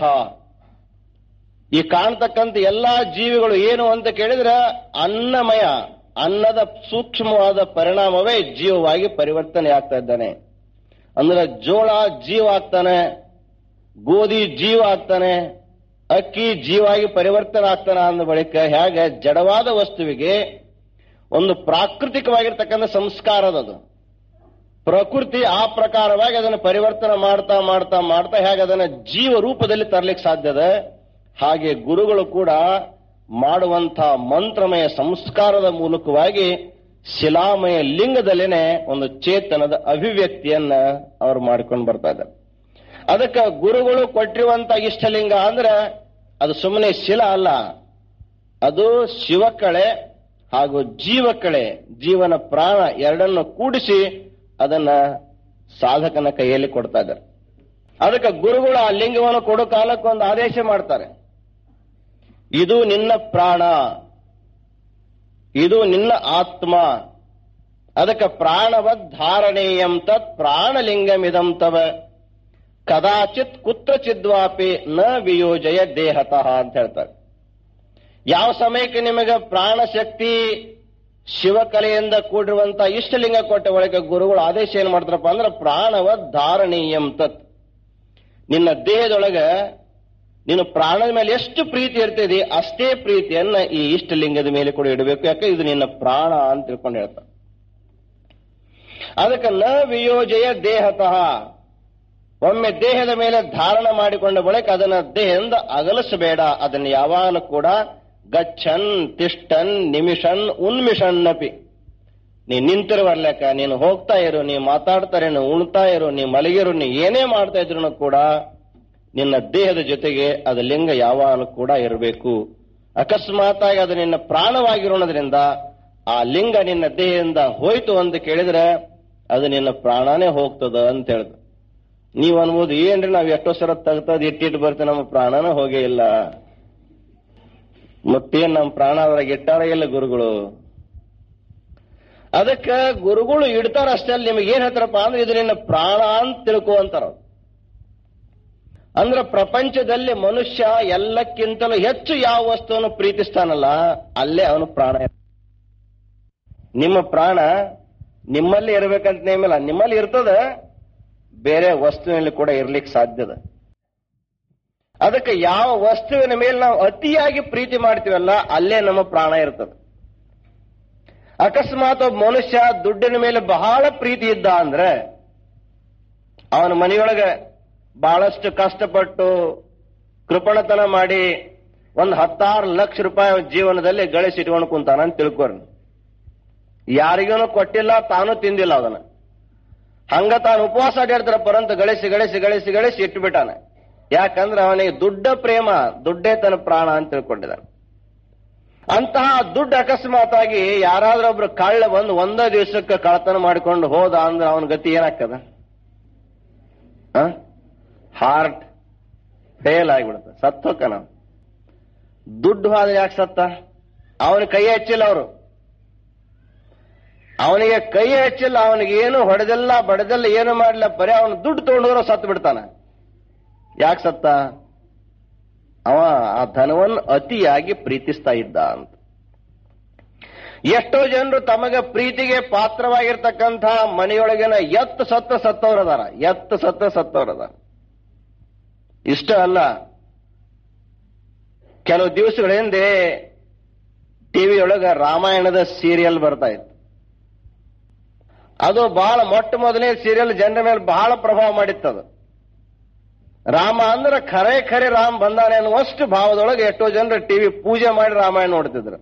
ಈ ಕಾಣ್ತಕ್ಕಂಥ ಎಲ್ಲಾ ಜೀವಿಗಳು ಏನು ಅಂತ ಕೇಳಿದ್ರೆ ಅನ್ನಮಯ ಅನ್ನದ ಸೂಕ್ಷ್ಮವಾದ ಪರಿಣಾಮವೇ ಜೀವವಾಗಿ ಪರಿವರ್ತನೆ ಆಗ್ತಾ ಇದ್ದಾನೆ ಅಂದ್ರೆ ಜೋಳ ಜೀವ ಆಗ್ತಾನೆ ಗೋಧಿ ಜೀವ ಆಗ್ತಾನೆ ಅಕ್ಕಿ ಜೀವಾಗಿ ಪರಿವರ್ತನೆ ಆಗ್ತಾನೆ ಅಂದ ಬಳಿಕ ಹೇಗೆ ಜಡವಾದ ವಸ್ತುವಿಗೆ ಒಂದು ಪ್ರಾಕೃತಿಕವಾಗಿರ್ತಕ್ಕಂಥ ಸಂಸ್ಕಾರ ಅದು ಪ್ರಕೃತಿ ಆ ಪ್ರಕಾರವಾಗಿ ಅದನ್ನು ಪರಿವರ್ತನೆ ಮಾಡ್ತಾ ಮಾಡ್ತಾ ಮಾಡ್ತಾ ಹೇಗೆ ಅದನ್ನ ಜೀವ ರೂಪದಲ್ಲಿ ತರಲಿಕ್ಕೆ ಸಾಧ್ಯದ ಹಾಗೆ ಗುರುಗಳು ಕೂಡ ಮಾಡುವಂಥ ಮಂತ್ರಮಯ ಸಂಸ್ಕಾರದ ಮೂಲಕವಾಗಿ ಶಿಲಾಮಯ ಲಿಂಗದಲ್ಲೇನೆ ಒಂದು ಚೇತನದ ಅಭಿವ್ಯಕ್ತಿಯನ್ನ ಅವರು ಮಾಡ್ಕೊಂಡು ಬರ್ತಾ ಇದ್ದಾರೆ ಅದಕ್ಕೆ ಗುರುಗಳು ಕೊಟ್ಟಿರುವಂತ ಇಷ್ಟಲಿಂಗ ಅಂದ್ರೆ ಅದು ಸುಮ್ಮನೆ ಶಿಲ ಅಲ್ಲ ಅದು ಶಿವಕಳೆ ಹಾಗೂ ಜೀವಕಳೆ ಜೀವನ ಪ್ರಾಣ ಎರಡನ್ನು ಕೂಡಿಸಿ ಅದನ್ನ ಸಾಧಕನ ಕೈಯಲ್ಲಿ ಕೊಡ್ತಾ ಇದ್ದಾರೆ ಅದಕ್ಕೆ ಗುರುಗಳು ಆ ಲಿಂಗವನ್ನು ಕೊಡೋ ಕಾಲಕ್ಕೆ ಒಂದು ಆದೇಶ ಮಾಡ್ತಾರೆ ಇದು ನಿನ್ನ ಪ್ರಾಣ ಇದು ನಿನ್ನ ಆತ್ಮ ಅದಕ್ಕೆ ಪ್ರಾಣವದ್ ಧಾರಣೇಯಂ ತತ್ ಪ್ರಾಣಲಿಂಗಮಿದಂ ತವ ಕದಾಚಿತ್ ಕುತ್ರಚಿದ್ವಾಪಿ ನ ವಿಯೋಜಯ ದೇಹತಃ ಅಂತ ಹೇಳ್ತಾರೆ ಯಾವ ಸಮಯಕ್ಕೆ ನಿಮಗೆ ಪ್ರಾಣ ಶಕ್ತಿ ಶಿವಕಲೆಯಿಂದ ಕೂಡಿರುವಂತ ಇಷ್ಟಲಿಂಗ ಕೊಟ್ಟ ಬಳಿಕ ಗುರುಗಳು ಆದೇಶ ಏನ್ ಮಾಡ್ತಾರಪ್ಪ ಅಂದ್ರೆ ಪ್ರಾಣವ ಧಾರಣೀಯಂ ತತ್ ನಿನ್ನ ದೇಹದೊಳಗ ನೀನು ಪ್ರಾಣದ ಮೇಲೆ ಎಷ್ಟು ಪ್ರೀತಿ ಇರ್ತದೆ ಅಷ್ಟೇ ಪ್ರೀತಿಯನ್ನ ಈ ಇಷ್ಟಲಿಂಗದ ಮೇಲೆ ಕೂಡ ಇಡಬೇಕು ಯಾಕೆ ಇದು ನಿನ್ನ ಪ್ರಾಣ ಅಂತ ತಿಳ್ಕೊಂಡು ಹೇಳ್ತಾರೆ ಅದಕ್ಕೆ ನ ವಿಯೋಜಯ ದೇಹತಃ ಒಮ್ಮೆ ದೇಹದ ಮೇಲೆ ಧಾರಣ ಮಾಡಿಕೊಂಡ ಬಳಿಕ ಅದನ್ನ ದೇಹದಿಂದ ಅಗಲಿಸಬೇಡ ಅದನ್ನ ಯಾವಾಗಲೂ ಕೂಡ ಗಚ್ಚನ್ ತಿಷ್ಟನ್ ನಿಮಿಷನ್ ಉನ್ಮಿಷನ್ನಪಿ ನೀ ನಿಂತಿರುವರ್ಲೆಕ್ಕ ನೀನು ಹೋಗ್ತಾ ಇರು ನೀ ಮಾತಾಡ್ತಾರೆ ನೀನು ಉಣ್ತಾ ಇರು ನೀ ಮಲಗಿರು ನೀ ಏನೇ ಮಾಡ್ತಾ ಇದ್ರು ಕೂಡ ನಿನ್ನ ದೇಹದ ಜೊತೆಗೆ ಅದು ಲಿಂಗ ಯಾವಾಗಲೂ ಕೂಡ ಇರಬೇಕು ಅಕಸ್ಮಾತಾಗಿ ಅದು ನಿನ್ನ ಪ್ರಾಣವಾಗಿರೋದ್ರಿಂದ ಆ ಲಿಂಗ ನಿನ್ನ ದೇಹದಿಂದ ಹೋಯ್ತು ಅಂತ ಕೇಳಿದ್ರೆ ಅದು ನಿನ್ನ ಪ್ರಾಣನೇ ಹೋಗ್ತದ ಅಂತ ಹೇಳ್ದ ನೀವ್ ಅನ್ಬೋದು ಏನ್ರಿ ನಾವ್ ಎಷ್ಟೋ ಸರ ತೆಗ್ತದ ಇಟ್ಟಿಟ್ಟು ಬರ್ತೀವಿ ನಮ್ಮ ಪ್ರಾಣನ ಹೋಗೇ ಇಲ್ಲ ಮತ್ತೇನ್ ನಮ್ಮ ಪ್ರಾಣ ಅದ್ರಾಗ ಇಟ್ಟಾರ ಇಲ್ಲ ಗುರುಗಳು ಅದಕ್ಕ ಗುರುಗಳು ಇಡ್ತಾರ ಅಷ್ಟೇ ಅಲ್ಲಿ ನಿಮಗೆ ಏನ್ ಹೇಳ್ತಾರಪ್ಪ ಅಂದ್ರೆ ಇದು ನಿನ್ನ ಪ್ರಾಣ ಅಂತ ತಿಳ್ಕೊ ಅಂತಾರ ಅವ್ರು. ಅಂದ್ರೆ ಪ್ರಪಂಚದಲ್ಲಿ ಮನುಷ್ಯ ಎಲ್ಲಕ್ಕಿಂತಲೂ ಹೆಚ್ಚು ಯಾವ ವಸ್ತುವನ್ನು ಪ್ರೀತಿಸ್ತಾನಲ್ಲ ಅಲ್ಲೇ ಅವನು ಪ್ರಾಣ ನಿಮ್ಮ ಪ್ರಾಣ ನಿಮ್ಮಲ್ಲಿ ಇರ್ಬೇಕಂತ ನೇಮಿಲ್ಲ ನಿಮ್ಮಲ್ಲಿ ಇರ್ತದ ಬೇರೆ ವಸ್ತುವಿನಲ್ಲಿ ಕೂಡ ಇರ್ಲಿಕ್ಕೆ ಸಾಧ್ಯದ ಅದಕ್ಕೆ ಯಾವ ವಸ್ತುವಿನ ಮೇಲೆ ನಾವು ಅತಿಯಾಗಿ ಪ್ರೀತಿ ಮಾಡ್ತೀವಲ್ಲ ಅಲ್ಲೇ ನಮ್ಮ ಪ್ರಾಣ ಇರ್ತದೆ ಅಕಸ್ಮಾತ್ ಒಬ್ಬ ಮನುಷ್ಯ ದುಡ್ಡಿನ ಮೇಲೆ ಬಹಳ ಪ್ರೀತಿ ಇದ್ದ ಅಂದ್ರೆ ಅವನ ಮನೆಯೊಳಗೆ ಬಹಳಷ್ಟು ಕಷ್ಟಪಟ್ಟು ಕೃಪಣತನ ಮಾಡಿ ಒಂದು ಹತ್ತಾರು ಲಕ್ಷ ರೂಪಾಯಿ ಅವನ ಜೀವನದಲ್ಲಿ ಗಳಿಸಿ ಇಟ್ಕೊಂಡು ಕುಂತಾನ ಅಂತ ತಿಳ್ಕೊರಿ ಯಾರಿಗೇನು ಕೊಟ್ಟಿಲ್ಲ ತಾನು ತಿಂದಿಲ್ಲ ಅದನ್ನ ಹಂಗ ತಾನು ಉಪವಾಸ ಅಡ್ಯಾಡ್ತಾರ ಪರಂತ ಗಳಿಸಿ ಗಳಿಸಿ ಗಳಿಸಿ ಗಳಿಸಿ ಇಟ್ಟುಬಿಟ್ಟಾನೆ ಯಾಕಂದ್ರೆ ಅವನಿಗೆ ದುಡ್ಡ ಪ್ರೇಮ ದುಡ್ಡೇ ತನ್ನ ಪ್ರಾಣ ಅಂತ ತಿಳ್ಕೊಂಡಿದ್ದಾನೆ ಅಂತಹ ದುಡ್ಡು ಅಕಸ್ಮಾತ್ ಆಗಿ ಯಾರಾದ್ರೂ ಒಬ್ರು ಕಳ್ಳ ಬಂದು ಒಂದೇ ದಿವಸಕ್ಕೆ ಕಳ್ಳತನ ಮಾಡಿಕೊಂಡು ಹೋದ ಅಂದ್ರೆ ಅವನ ಗತಿ ಏನಾಗ್ತದ ಹಾರ್ಟ್ ಫೇಲ್ ಆಗಿಬಿಡುತ್ತೆ ಸತ್ತೋಕ ನಾವು ದುಡ್ಡು ಹೋದ್ರೆ ಯಾಕೆ ಸತ್ತ ಅವನ ಕೈ ಹಚ್ಚಿಲ್ಲ ಅವರು ಅವನಿಗೆ ಕೈ ಹಚ್ಚಿಲ್ಲ ಅವನಿಗೆ ಏನು ಹೊಡೆದಿಲ್ಲ ಬಡದಿಲ್ಲ ಏನು ಮಾಡಲಿಲ್ಲ ಬರೀ ಅವನು ದುಡ್ಡು ತಗೊಂಡೋರು ಸತ್ತು ಬಿಡ್ತಾನ ಯಾಕೆ ಸತ್ತ ಅವ ಆ ಧನವನ್ನು ಅತಿಯಾಗಿ ಪ್ರೀತಿಸ್ತಾ ಇದ್ದ ಅಂತ ಎಷ್ಟೋ ಜನರು ತಮಗೆ ಪ್ರೀತಿಗೆ ಪಾತ್ರವಾಗಿರ್ತಕ್ಕಂಥ ಮನೆಯೊಳಗಿನ ಎತ್ತು ಸತ್ತ ಸತ್ತವರದಾರ ಎತ್ತು ಸತ್ತ ಸತ್ತವರದಾರ ಇಷ್ಟ ಅಲ್ಲ ಕೆಲವು ದಿವಸಗಳ ಹಿಂದೆ ಟಿವಿಯೊಳಗ ರಾಮಾಯಣದ ಸೀರಿಯಲ್ ಬರ್ತಾ ಇತ್ತು ಅದು ಬಹಳ ಮೊಟ್ಟ ಮೊದಲನೇ ಸೀರಿಯಲ್ ಜನರ ಮೇಲೆ ಬಹಳ ಪ್ರಭಾವ ಮಾಡಿತ್ತದು ರಾಮ ಅಂದ್ರೆ ಖರೆ ಖರೆ ರಾಮ್ ಬಂದಾನೆ ಅನ್ನುವಷ್ಟು ಭಾವದೊಳಗೆ ಎಷ್ಟೋ ಜನರು ಟಿವಿ ಪೂಜೆ ಮಾಡಿ ರಾಮಾಯಣ ನೋಡ್ತಿದ್ರು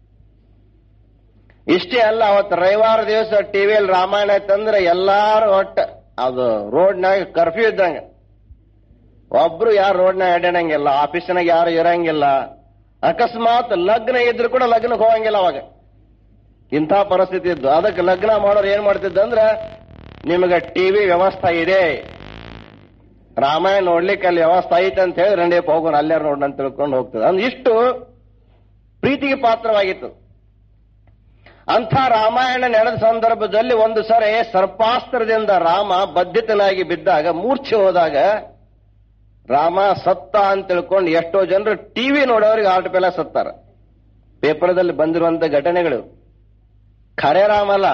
ಇಷ್ಟೇ ಅಲ್ಲ ಅವತ್ತು ರವಿವಾರ ದಿವಸ ಟಿವಿಯಲ್ಲಿ ರಾಮಾಯಣ ಆಯ್ತಂದ್ರೆ ಎಲ್ಲಾರು ಒಟ್ಟ ಅದು ರೋಡ್ನಾಗ ಕರ್ಫ್ಯೂ ಇದ್ದಂಗ ಒಬ್ರು ಯಾರು ರೋಡ್ನಾಗ ಅಡ್ಡಾಡಂಗಿಲ್ಲ ಆಫೀಸ್ನಾಗ ಯಾರು ಇರಂಗಿಲ್ಲ ಅಕಸ್ಮಾತ್ ಲಗ್ನ ಇದ್ರು ಕೂಡ ಲಗ್ನಕ್ಕೆ ಹೋಗಂಗಿಲ್ಲ ಅವಾಗ ಇಂಥ ಪರಿಸ್ಥಿತಿ ಇದ್ದು ಅದಕ್ಕೆ ಲಗ್ನ ಮಾಡೋರು ಏನ್ ಮಾಡ್ತಿದ್ದಂದ್ರ ನಿಮಗೆ ಟಿವಿ ವ್ಯವಸ್ಥೆ ಇದೆ ರಾಮಾಯಣ ನೋಡ್ಲಿಕ್ಕೆ ಅಲ್ಲಿ ವ್ಯವಸ್ಥೆ ಐತೆ ಅಂತ ಹೇಳಿ ರಂಡೇಪ್ ಹೋಗೋಣ ಅಲ್ಲಾರು ನೋಡೋಣ ಅಂತ ತಿಳ್ಕೊಂಡು ಹೋಗ್ತದೆ ಅಂದ್ರೆ ಇಷ್ಟು ಪ್ರೀತಿಗೆ ಪಾತ್ರವಾಗಿತ್ತು ಅಂಥ ರಾಮಾಯಣ ನಡೆದ ಸಂದರ್ಭದಲ್ಲಿ ಒಂದು ಸರಿ ಸರ್ಪಾಸ್ತ್ರದಿಂದ ರಾಮ ಬದ್ಧಿತನಾಗಿ ಬಿದ್ದಾಗ ಮೂರ್ಛೆ ಹೋದಾಗ ರಾಮ ಸತ್ತ ಅಂತ ತಿಳ್ಕೊಂಡು ಎಷ್ಟೋ ಜನರು ಟಿವಿ ನೋಡೋರಿಗೆ ಆರ್ಟ್ ಪೆಲ ಸತ್ತಾರ ಪೇಪರ್ದಲ್ಲಿ ಬಂದಿರುವಂತ ಘಟನೆಗಳು ಖರೆ ರಾಮ ಅಲ್ಲ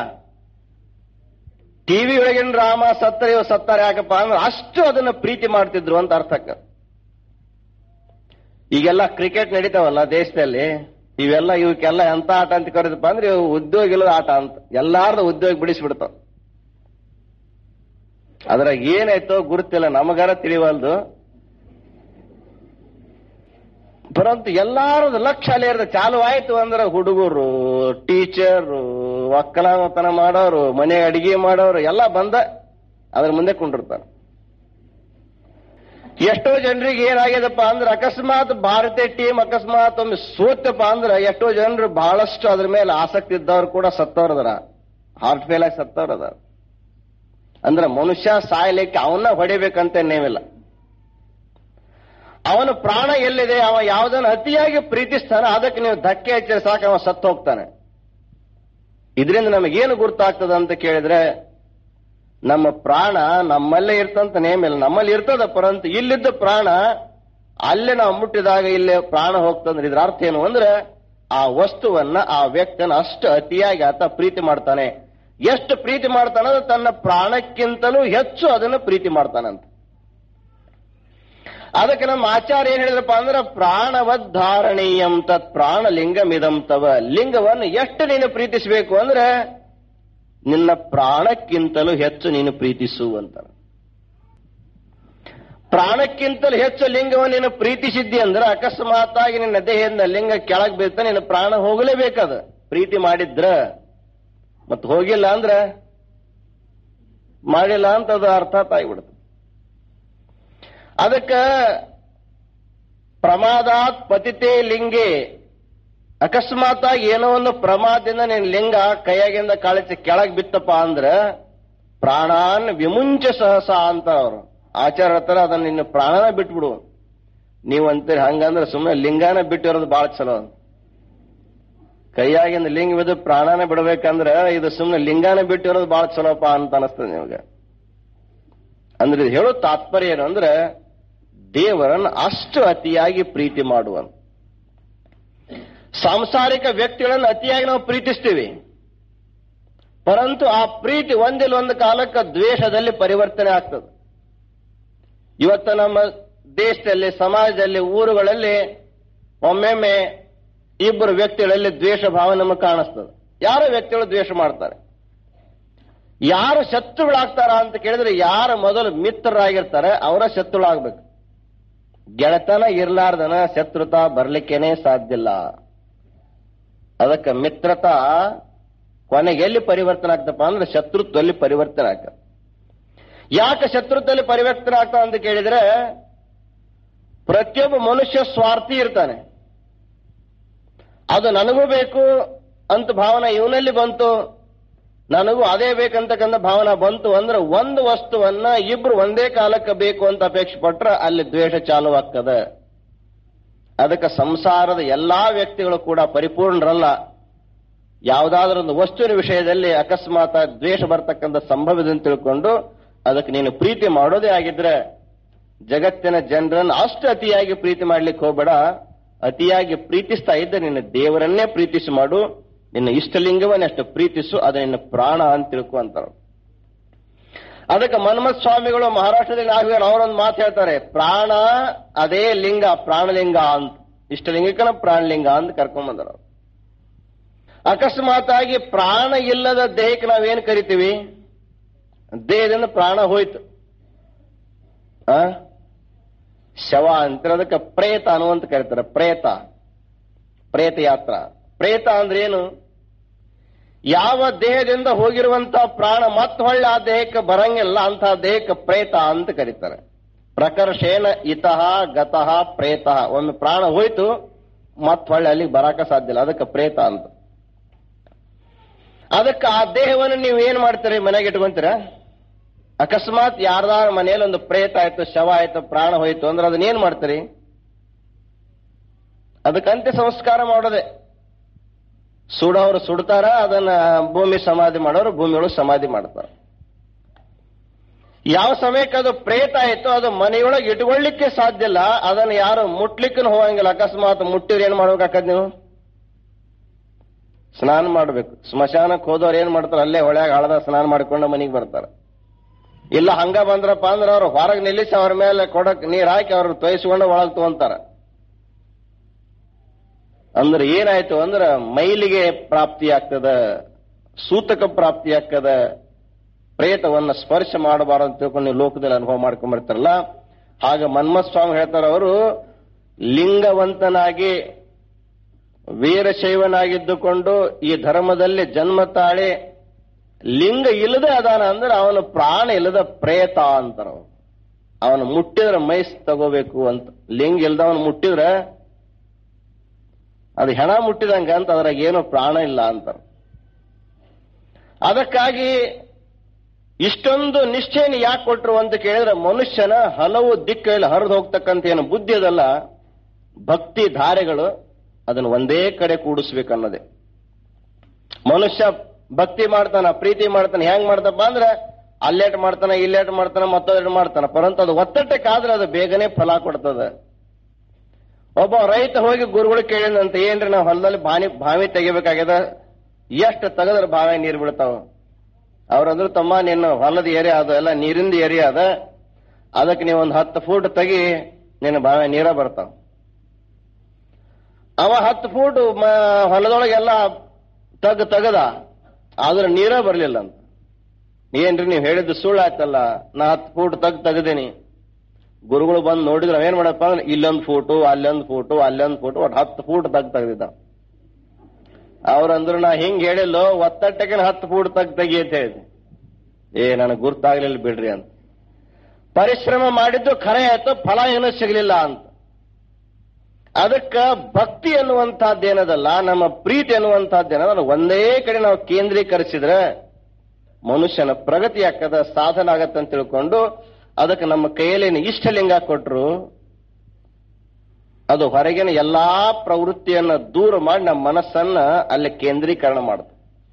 ಟಿವಿ ಒಳಗಿನ ರಾಮ ಸತ್ತರೆ ಇವ್ ಸತ್ತಾರೆ ಯಾಕಪ್ಪ ಅಂದ್ರೆ ಅಷ್ಟು ಅದನ್ನ ಪ್ರೀತಿ ಮಾಡ್ತಿದ್ರು ಅಂತ ಅರ್ಥಕ್ಕ ಈಗೆಲ್ಲ ಕ್ರಿಕೆಟ್ ನಡೀತಾವಲ್ಲ ದೇಶದಲ್ಲಿ ಇವೆಲ್ಲ ಇವಕ್ಕೆಲ್ಲ ಎಂತ ಆಟ ಅಂತ ಕರೆದಪ್ಪ ಅಂದ್ರೆ ಇವು ಉದ್ಯೋಗ ಇಲ್ಲದ ಆಟ ಅಂತ ಎಲ್ಲಾರ್ದು ಉದ್ಯೋಗ ಬಿಡಿಸ್ಬಿಡ್ತಾವ ಅದ್ರಾಗ ಏನಾಯ್ತೋ ಗುರುತಿಲ್ಲ ನಮಗಾರ ತಿಳಿವಲ್ದು ಪರಂತು ಎಲ್ಲಾರದು ಲಕ್ಷ ಅಲ್ಲಿ ಇರ್ತದೆ ಚಾಲು ಆಯ್ತು ಅಂದ್ರೆ ಹುಡುಗರು ಟೀಚರು ಒಕ್ಕಲತನ ಮಾಡೋರು ಮನೆ ಅಡಿಗೆ ಮಾಡೋರು ಎಲ್ಲ ಬಂದ ಅದ್ರ ಮುಂದೆ ಕುಂಡಿರ್ತಾರೆ ಎಷ್ಟೋ ಜನರಿಗೆ ಏನಾಗ್ಯದಪ್ಪ ಅಂದ್ರೆ ಅಕಸ್ಮಾತ್ ಭಾರತೀಯ ಟೀಮ್ ಅಕಸ್ಮಾತ್ ಒಮ್ಮೆ ಸೋತಪ್ಪ ಅಂದ್ರೆ ಎಷ್ಟೋ ಜನರು ಬಹಳಷ್ಟು ಅದ್ರ ಮೇಲೆ ಆಸಕ್ತಿ ಇದ್ದವ್ರು ಕೂಡ ಸತ್ತವ್ರದಾರ ಹಾರ್ಟ್ ಫೇಲ್ ಆಗಿ ಸತ್ತವ್ರದಾರ ಅಂದ್ರೆ ಮನುಷ್ಯ ಸಾಯ್ಲಿಕ್ಕೆ ಅವನ್ನ ಹೊಡಿಬೇಕಂತ ನೇಮಿಲ್ಲ ಅವನ ಪ್ರಾಣ ಎಲ್ಲಿದೆ ಅವ ಯಾವುದನ್ನು ಅತಿಯಾಗಿ ಪ್ರೀತಿಸ್ತಾನೆ ಅದಕ್ಕೆ ನೀವು ಧಕ್ಕೆ ಹಚ್ಚಿದ್ರೆ ಸಾಕು ಅವ ಸತ್ತು ಹೋಗ್ತಾನೆ ಇದರಿಂದ ನಮಗೇನು ಗುರ್ತಾಗ್ತದ ಅಂತ ಕೇಳಿದ್ರೆ ನಮ್ಮ ಪ್ರಾಣ ನಮ್ಮಲ್ಲೇ ಇರ್ತಂತ ನೇಮಿಲ್ಲ ನಮ್ಮಲ್ಲಿ ಇರ್ತದ ಪರಂತು ಇಲ್ಲಿದ್ದ ಪ್ರಾಣ ಅಲ್ಲೇ ನಾವು ಮುಟ್ಟಿದಾಗ ಇಲ್ಲೇ ಪ್ರಾಣ ಹೋಗ್ತಂದ್ರೆ ಇದ್ರ ಅರ್ಥ ಏನು ಅಂದ್ರೆ ಆ ವಸ್ತುವನ್ನ ಆ ವ್ಯಕ್ತಿಯನ್ನ ಅಷ್ಟು ಅತಿಯಾಗಿ ಆತ ಪ್ರೀತಿ ಮಾಡ್ತಾನೆ ಎಷ್ಟು ಪ್ರೀತಿ ಮಾಡ್ತಾನಂದ್ರೆ ತನ್ನ ಪ್ರಾಣಕ್ಕಿಂತಲೂ ಹೆಚ್ಚು ಅದನ್ನು ಪ್ರೀತಿ ಮಾಡ್ತಾನಂತ ಅದಕ್ಕೆ ನಮ್ಮ ಆಚಾರ್ಯ ಏನ್ ಹೇಳಿದ್ರಪ್ಪ ಅಂದ್ರೆ ಪ್ರಾಣವದ್ಧಾರಣೀಯಂ ತತ್ ಪ್ರಾಣಲಿಂಗಮಿದಂ ತವ ಲಿಂಗವನ್ನು ಎಷ್ಟು ನೀನು ಪ್ರೀತಿಸಬೇಕು ಅಂದ್ರೆ ನಿನ್ನ ಪ್ರಾಣಕ್ಕಿಂತಲೂ ಹೆಚ್ಚು ನೀನು ಪ್ರೀತಿಸು ಅಂತ ಪ್ರಾಣಕ್ಕಿಂತಲೂ ಹೆಚ್ಚು ಲಿಂಗವನ್ನು ನೀನು ಪ್ರೀತಿಸಿದ್ದಿ ಅಂದ್ರೆ ಅಕಸ್ಮಾತ್ ಆಗಿ ನಿನ್ನ ದೇಹದಿಂದ ಲಿಂಗ ಕೆಳಗ್ ಬೀಳ್ತಾ ನಿನ್ನ ಪ್ರಾಣ ಹೋಗಲೇಬೇಕದ ಪ್ರೀತಿ ಮಾಡಿದ್ರ ಮತ್ ಹೋಗಿಲ್ಲ ಅಂದ್ರ ಮಾಡಿಲ್ಲ ಅಂತ ಅದು ಅರ್ಥಾತ್ ಆಗಿಬಿಡುತ್ತೆ ಅದಕ್ಕ ಪ್ರಮಾದಾತ್ ಪತಿತೇ ಲಿಂಗೆ ಅಕಸ್ಮಾತ್ ಆಗಿ ಏನೋ ಒಂದು ಪ್ರಮಾದದಿಂದ ನಿನ್ ಲಿಂಗ ಕೈಯಾಗಿಂದ ಕಾಳಿಸಿ ಕೆಳಗ್ ಬಿತ್ತಪ್ಪ ಅಂದ್ರ ಪ್ರಾಣಾನ್ ವಿಮುಂಚ ಸಹಸ ಅಂತ ಅವರು ಆಚಾರ ಹತ್ರ ಅದನ್ನ ನಿನ್ನ ಪ್ರಾಣನ ಬಿಟ್ಬಿಡು ನೀವು ಅಂತೀರಿ ಹಂಗಂದ್ರೆ ಸುಮ್ಮನೆ ಲಿಂಗಾನ ಬಿಟ್ಟಿರೋದು ಬಹಳ ಚಲೋ ಕೈಯಾಗಿಂದ ಲಿಂಗ ಬಿದ್ದು ಪ್ರಾಣನ ಬಿಡ್ಬೇಕಂದ್ರ ಇದು ಸುಮ್ಮನೆ ಲಿಂಗಾನ ಬಿಟ್ಟಿರೋದು ಬಹಳ ಚಲೋಪ್ಪ ಅಂತ ಅನಿಸ್ತದೆ ನಿಮಗೆ ಅಂದ್ರೆ ಇದು ಹೇಳೋ ತಾತ್ಪರ್ಯ ಏನು ಅಂದ್ರೆ ದೇವರನ್ನು ಅಷ್ಟು ಅತಿಯಾಗಿ ಪ್ರೀತಿ ಮಾಡುವನು ಸಾಂಸಾರಿಕ ವ್ಯಕ್ತಿಗಳನ್ನು ಅತಿಯಾಗಿ ನಾವು ಪ್ರೀತಿಸ್ತೀವಿ ಪರಂತು ಆ ಪ್ರೀತಿ ಒಂದಿಲ್ಲ ಒಂದು ಕಾಲಕ್ಕೆ ದ್ವೇಷದಲ್ಲಿ ಪರಿವರ್ತನೆ ಆಗ್ತದೆ ಇವತ್ತು ನಮ್ಮ ದೇಶದಲ್ಲಿ ಸಮಾಜದಲ್ಲಿ ಊರುಗಳಲ್ಲಿ ಒಮ್ಮೆಮ್ಮೆ ಇಬ್ಬರು ವ್ಯಕ್ತಿಗಳಲ್ಲಿ ದ್ವೇಷ ಭಾವ ನಮಗೆ ಕಾಣಿಸ್ತದೆ ಯಾರೋ ವ್ಯಕ್ತಿಗಳು ದ್ವೇಷ ಮಾಡ್ತಾರೆ ಯಾರು ಶತ್ರುಗಳಾಗ್ತಾರ ಅಂತ ಕೇಳಿದ್ರೆ ಯಾರು ಮೊದಲು ಮಿತ್ರರಾಗಿರ್ತಾರೆ ಅವರ ಶತ್ರುಗಳಾಗ್ಬೇಕು ಗೆಳೆತನ ಇರ್ಲಾರ್ದನ ಶತ್ರುತಾ ಬರ್ಲಿಕ್ಕೇನೆ ಸಾಧ್ಯ ಇಲ್ಲ ಅದಕ್ಕೆ ಮಿತ್ರತಾ ಕೊನೆಗೆ ಎಲ್ಲಿ ಪರಿವರ್ತನೆ ಆಗ್ತಪ್ಪ ಅಂದ್ರೆ ಶತ್ರುತ್ವದಲ್ಲಿ ಪರಿವರ್ತನೆ ಆಗ್ತದೆ ಯಾಕೆ ಶತ್ರುತ್ವದಲ್ಲಿ ಪರಿವರ್ತನೆ ಆಗ್ತಾವ ಅಂತ ಕೇಳಿದ್ರೆ ಪ್ರತಿಯೊಬ್ಬ ಮನುಷ್ಯ ಸ್ವಾರ್ಥಿ ಇರ್ತಾನೆ ಅದು ನನಗೂ ಬೇಕು ಅಂತ ಭಾವನೆ ಇವನಲ್ಲಿ ಬಂತು ನನಗೂ ಅದೇ ಬೇಕಂತಕ್ಕಂಥ ಭಾವನೆ ಬಂತು ಅಂದ್ರೆ ಒಂದು ವಸ್ತುವನ್ನ ಇಬ್ರು ಒಂದೇ ಕಾಲಕ್ಕೆ ಬೇಕು ಅಂತ ಅಪೇಕ್ಷೆ ಪಟ್ರೆ ಅಲ್ಲಿ ದ್ವೇಷ ಚಾಲುವಾಗ್ತದೆ ಅದಕ್ಕೆ ಸಂಸಾರದ ಎಲ್ಲಾ ವ್ಯಕ್ತಿಗಳು ಕೂಡ ಪರಿಪೂರ್ಣರಲ್ಲ ಯಾವುದಾದ್ರೂ ಒಂದು ವಸ್ತುವಿನ ವಿಷಯದಲ್ಲಿ ಅಕಸ್ಮಾತ್ ದ್ವೇಷ ಬರ್ತಕ್ಕಂಥ ಸಂಭವಿದೆ ಅಂತ ತಿಳ್ಕೊಂಡು ಅದಕ್ಕೆ ನೀನು ಪ್ರೀತಿ ಮಾಡೋದೇ ಆಗಿದ್ರೆ ಜಗತ್ತಿನ ಜನರನ್ನು ಅಷ್ಟು ಅತಿಯಾಗಿ ಪ್ರೀತಿ ಮಾಡ್ಲಿಕ್ಕೆ ಹೋಗ್ಬೇಡ ಅತಿಯಾಗಿ ಪ್ರೀತಿಸ್ತಾ ಇದ್ದ ನಿನ್ನ ದೇವರನ್ನೇ ಪ್ರೀತಿಸಿ ಮಾಡು ನಿನ್ನ ಇಷ್ಟಲಿಂಗವನ್ನ ಎಷ್ಟು ಪ್ರೀತಿಸು ಅದು ನಿನ್ನ ಪ್ರಾಣ ಅಂತ ತಿಳ್ಕೊ ಅಂತಾರ ಅದಕ್ಕೆ ಮನ್ಮತ್ ಸ್ವಾಮಿಗಳು ಮಹಾರಾಷ್ಟ್ರದಲ್ಲಿ ನಾಗವೇರ್ ಅವರೊಂದು ಮಾತು ಹೇಳ್ತಾರೆ ಪ್ರಾಣ ಅದೇ ಲಿಂಗ ಪ್ರಾಣಲಿಂಗ ಅಂತ ಇಷ್ಟಲಿಂಗಕ್ಕನ ಪ್ರಾಣಲಿಂಗ ಅಂತ ಕರ್ಕೊಂಡ್ ಬಂದಾರ ಅವ್ರು. ಅಕಸ್ಮಾತ್ ಆಗಿ ಪ್ರಾಣ ಇಲ್ಲದ ದೇಹಕ್ಕೆ ನಾವೇನ್ ಕರಿತೀವಿ ದೇಹದಿಂದ ಪ್ರಾಣ ಹೋಯ್ತು ಆ ಶವ ಅಂತಾರೆ ಅದಕ್ಕೆ ಪ್ರೇತ ಅನ್ನುವಂತ ಕರೀತಾರೆ ಪ್ರೇತ ಪ್ರೇತ ಯಾತ್ರ ಪ್ರೇತ ಅಂದ್ರೆ ಏನು ಯಾವ ದೇಹದಿಂದ ಹೋಗಿರುವಂತ ಪ್ರಾಣ ಮತ್ತೆ ಹೊಳ್ಳಿ ಆ ದೇಹಕ್ಕೆ ಬರಂಗಿಲ್ಲ ಅಂತ ದೇಹಕ್ಕೆ ಪ್ರೇತ ಅಂತ ಕರೀತಾರೆ ಪ್ರಕರ್ಷೇನ ಇತಃ ಗತಃ ಪ್ರೇತ ಒಮ್ಮೆ ಪ್ರಾಣ ಹೋಯ್ತು ಮತ್ತೆ ಹೊಳ್ಳಿ ಅಲ್ಲಿಗೆ ಬರಾಕ ಸಾಧ್ಯ ಇಲ್ಲ ಅದಕ್ಕೆ ಪ್ರೇತ ಅಂತ ಅದಕ್ಕೆ ಆ ದೇಹವನ್ನು ನೀವು ಏನ್ ಮಾಡ್ತೀರಿ ಮನೆಗೆ ಇಟ್ಕೊಂತೀರ ಅಕಸ್ಮಾತ್ ಯಾರ್ದಾರ ಮನೆಯಲ್ಲಿ ಒಂದು ಪ್ರೇತ ಆಯ್ತು ಶವ ಆಯ್ತು ಪ್ರಾಣ ಹೋಯ್ತು ಅಂದ್ರೆ ಅದನ್ನ ಏನ್ ಮಾಡ್ತೀರಿ ಅದಕ್ಕಂತೆ ಸಂಸ್ಕಾರ ಮಾಡೋದೆ ಸುಡೋರು ಸುಡ್ತಾರ ಅದನ್ನ ಭೂಮಿ ಸಮಾಧಿ ಮಾಡೋರು ಭೂಮಿಯೊಳಗೆ ಸಮಾಧಿ ಮಾಡ್ತಾರ ಯಾವ ಸಮಯಕ್ಕೆ ಅದು ಪ್ರೇತ ಆಯ್ತು ಅದು ಮನೆಯೊಳಗೆ ಇಟ್ಕೊಳ್ಳಿಕ್ಕೆ ಸಾಧ್ಯ ಇಲ್ಲ ಅದನ್ನ ಯಾರು ಮುಟ್ಲಿಕ್ಕೂ ಹೋಗಂಗಿಲ್ಲ ಅಕಸ್ಮಾತ್ ಮುಟ್ಟಿದ್ರೆ ಏನ್ ಮಾಡ್ಬೇಕಾಕದ್ ನೀವು ಸ್ನಾನ ಮಾಡ್ಬೇಕು ಸ್ಮಶಾನಕ್ಕೆ ಹೋದವ್ರು ಏನ್ ಮಾಡ್ತಾರ ಅಲ್ಲೇ ಹೊಳ್ಯಾಗ ಹಳದ ಸ್ನಾನ ಮಾಡ್ಕೊಂಡು ಮನೆಗೆ ಬರ್ತಾರ ಇಲ್ಲ ಹಂಗ ಬಂದ್ರಪ್ಪ ಅಂದ್ರೆ ಅವ್ರು ಹೊರಗೆ ನಿಲ್ಲಿಸಿ ಅವ್ರ ಮೇಲೆ ಕೊಡಕ್ ನೀರ್ ಹಾಕಿ ಅವ್ರ ತೊಯ್ಸ್ಕೊಂಡು ಒಳಗ್ ತಗೊಂತಾರ ಅಂದ್ರೆ ಏನಾಯ್ತು ಅಂದ್ರೆ ಮೈಲಿಗೆ ಪ್ರಾಪ್ತಿ ಆಗ್ತದ ಸೂತಕ ಪ್ರಾಪ್ತಿ ಆಗ್ತದ ಪ್ರೇತವನ್ನ ಸ್ಪರ್ಶ ಮಾಡಬಾರದು ಅಂತ ತಿಳ್ಕೊಂಡು ನೀವು ಲೋಕದಲ್ಲಿ ಅನುಭವ ಮಾಡ್ಕೊಂಡ್ಬರ್ತಾರಲ್ಲ ಹಾಗ ಮನ್ಮತ್ ಸ್ವಾಮಿ ಹೇಳ್ತಾರ ಅವರು ಲಿಂಗವಂತನಾಗಿ ವೀರಶೈವನಾಗಿದ್ದುಕೊಂಡು ಈ ಧರ್ಮದಲ್ಲಿ ಜನ್ಮ ತಾಳಿ ಲಿಂಗ ಇಲ್ಲದೆ ಅದಾನ ಅಂದ್ರೆ ಅವನ ಪ್ರಾಣ ಇಲ್ಲದ ಪ್ರೇತ ಅಂತಾರ ಅವ್ರು. ಅವನು ಮುಟ್ಟಿದ್ರೆ ಮೈಸ್ ತಗೋಬೇಕು ಅಂತ ಲಿಂಗ ಇಲ್ದವನು ಮುಟ್ಟಿದ್ರೆ ಅದು ಹೆಣ ಮುಟ್ಟಿದಂಗ ಅಂತ ಅದ್ರಾಗ ಏನೋ ಪ್ರಾಣ ಇಲ್ಲ ಅಂತಾರ ಅದಕ್ಕಾಗಿ ಇಷ್ಟೊಂದು ನಿಶ್ಚಯನ ಯಾಕೆ ಕೊಟ್ರು ಅಂತ ಕೇಳಿದ್ರೆ ಮನುಷ್ಯನ ಹಲವು ದಿಕ್ಕಲ್ಲಿ ಹರಿದು ಹೋಗ್ತಕ್ಕಂತ ಏನು ಬುದ್ಧಿ ಅದಲ್ಲ ಭಕ್ತಿ ಧಾರೆಗಳು ಅದನ್ನು ಒಂದೇ ಕಡೆ ಕೂಡಿಸ್ಬೇಕನ್ನೋದೇ ಮನುಷ್ಯ ಭಕ್ತಿ ಮಾಡ್ತಾನ ಪ್ರೀತಿ ಮಾಡ್ತಾನ ಹೆಂಗ್ ಮಾಡ್ತಪ್ಪ ಅಂದ್ರೆ ಅಲ್ಲೇಟ್ ಮಾಡ್ತಾನ ಇಲ್ಲೇಟ್ ಮಾಡ್ತಾನ ಮತ್ತೊಂದು ಮಾಡ್ತಾನ ಪರಂತು ಅದು ಒತ್ತಟ್ಟಕ್ಕಾದ್ರೆ ಅದು ಬೇಗನೆ ಫಲ ಕೊಡ್ತದ ಒಬ್ಬ ರೈತ ಹೋಗಿ ಗುರುಗಳು ಕೇಳಿದಂತ ಏನ್ರಿ ನಾವು ಹೊಲದಲ್ಲಿ ಬಾವಿ ಬಾವಿ ತೆಗಿಬೇಕಾಗ್ಯದ ಎಷ್ಟು ತೆಗೆದ್ರೆ ಬಾವಿ ನೀರು ಬಿಡ್ತಾವ ಅವ್ರಂದ್ರು ತಮ್ಮ ನಿನ್ನ ಹೊಲದ ಏರಿಯಾ ಅದು ಎಲ್ಲ ನೀರಿಂದ ಏರಿಯಾ ಅದ ಅದಕ್ಕೆ ನೀವು ಒಂದು ಹತ್ತು ಫೂಟ್ ತೆಗಿ ನಿನ್ನ ಬಾವಿ ನೀರ ಬರ್ತಾವ ಅವ ಹತ್ತು ಫೂಟ್ ಹೊಲದೊಳಗೆಲ್ಲ ತಗ್ ತೆಗದ ಆದ್ರೆ ನೀರ ಬರ್ಲಿಲ್ಲ ಅಂತ ಏನ್ರಿ ನೀವು ಹೇಳಿದ್ದು ಸುಳ್ಳು ಆಯ್ತಲ್ಲ ನಾ ಹತ್ತು ಫೂಟ್ ತಗ್ ತೆಗದೇನಿ ಗುರುಗಳು ಬಂದು ನೋಡಿದ್ರೆ ಏನ್ ಮಾಡಪ್ಪ ಅಂದ್ರೆ ಇಲ್ಲೊಂದು ಫೋಟೋ ಅಲ್ಲೊಂದು ಫೋಟೋ ಅಲ್ಲೊಂದು ಫೋಟೋ ಒಟ್ಟು ಹತ್ತು ಫೂಟ್ ತಗ್ ತೆಗ್ದಿದ್ದ ಅವ್ರಂದ್ರು ನಾ ಹಿಂಗ್ ಹೇಳಿಲ್ಲೋ ಒತ್ತಟ್ಟಕ್ಕೆ ಹತ್ತು ಫೂಟ್ ತಗ್ ತೆಗಿ ಅಂತ ಹೇಳಿದೆ ಏ ನನಗೆ ಗುರ್ತಾಗ್ಲಿಲ್ಲ ಬಿಡ್ರಿ ಅಂತ ಪರಿಶ್ರಮ ಮಾಡಿದ್ದು ಖರೆ ಆಯ್ತು ಫಲ ಏನೂ ಸಿಗಲಿಲ್ಲ ಅಂತ ಅದಕ್ಕ ಭಕ್ತಿ ಅನ್ನುವಂತಹದ್ದೇನದಲ್ಲ ನಮ್ಮ ಪ್ರೀತಿ ಅನ್ನುವಂತಹದ್ದೇನದ ಒಂದೇ ಕಡೆ ನಾವು ಕೇಂದ್ರೀಕರಿಸಿದ್ರೆ ಮನುಷ್ಯನ ಪ್ರಗತಿ ಆಗ್ತದ ಸಾಧನ ಆಗತ್ತೆ ಅಂತ ತಿಳ್ಕೊಂಡು ಅದಕ್ಕೆ ನಮ್ಮ ಕೈಯಲ್ಲಿ ಇಷ್ಟಲಿಂಗ ಕೊಟ್ರು ಅದು ಹೊರಗಿನ ಎಲ್ಲಾ ಪ್ರವೃತ್ತಿಯನ್ನ ದೂರ ಮಾಡಿ ನಮ್ಮ ಮನಸ್ಸನ್ನ ಅಲ್ಲಿ ಕೇಂದ್ರೀಕರಣ ಮಾಡುತ್ತೆ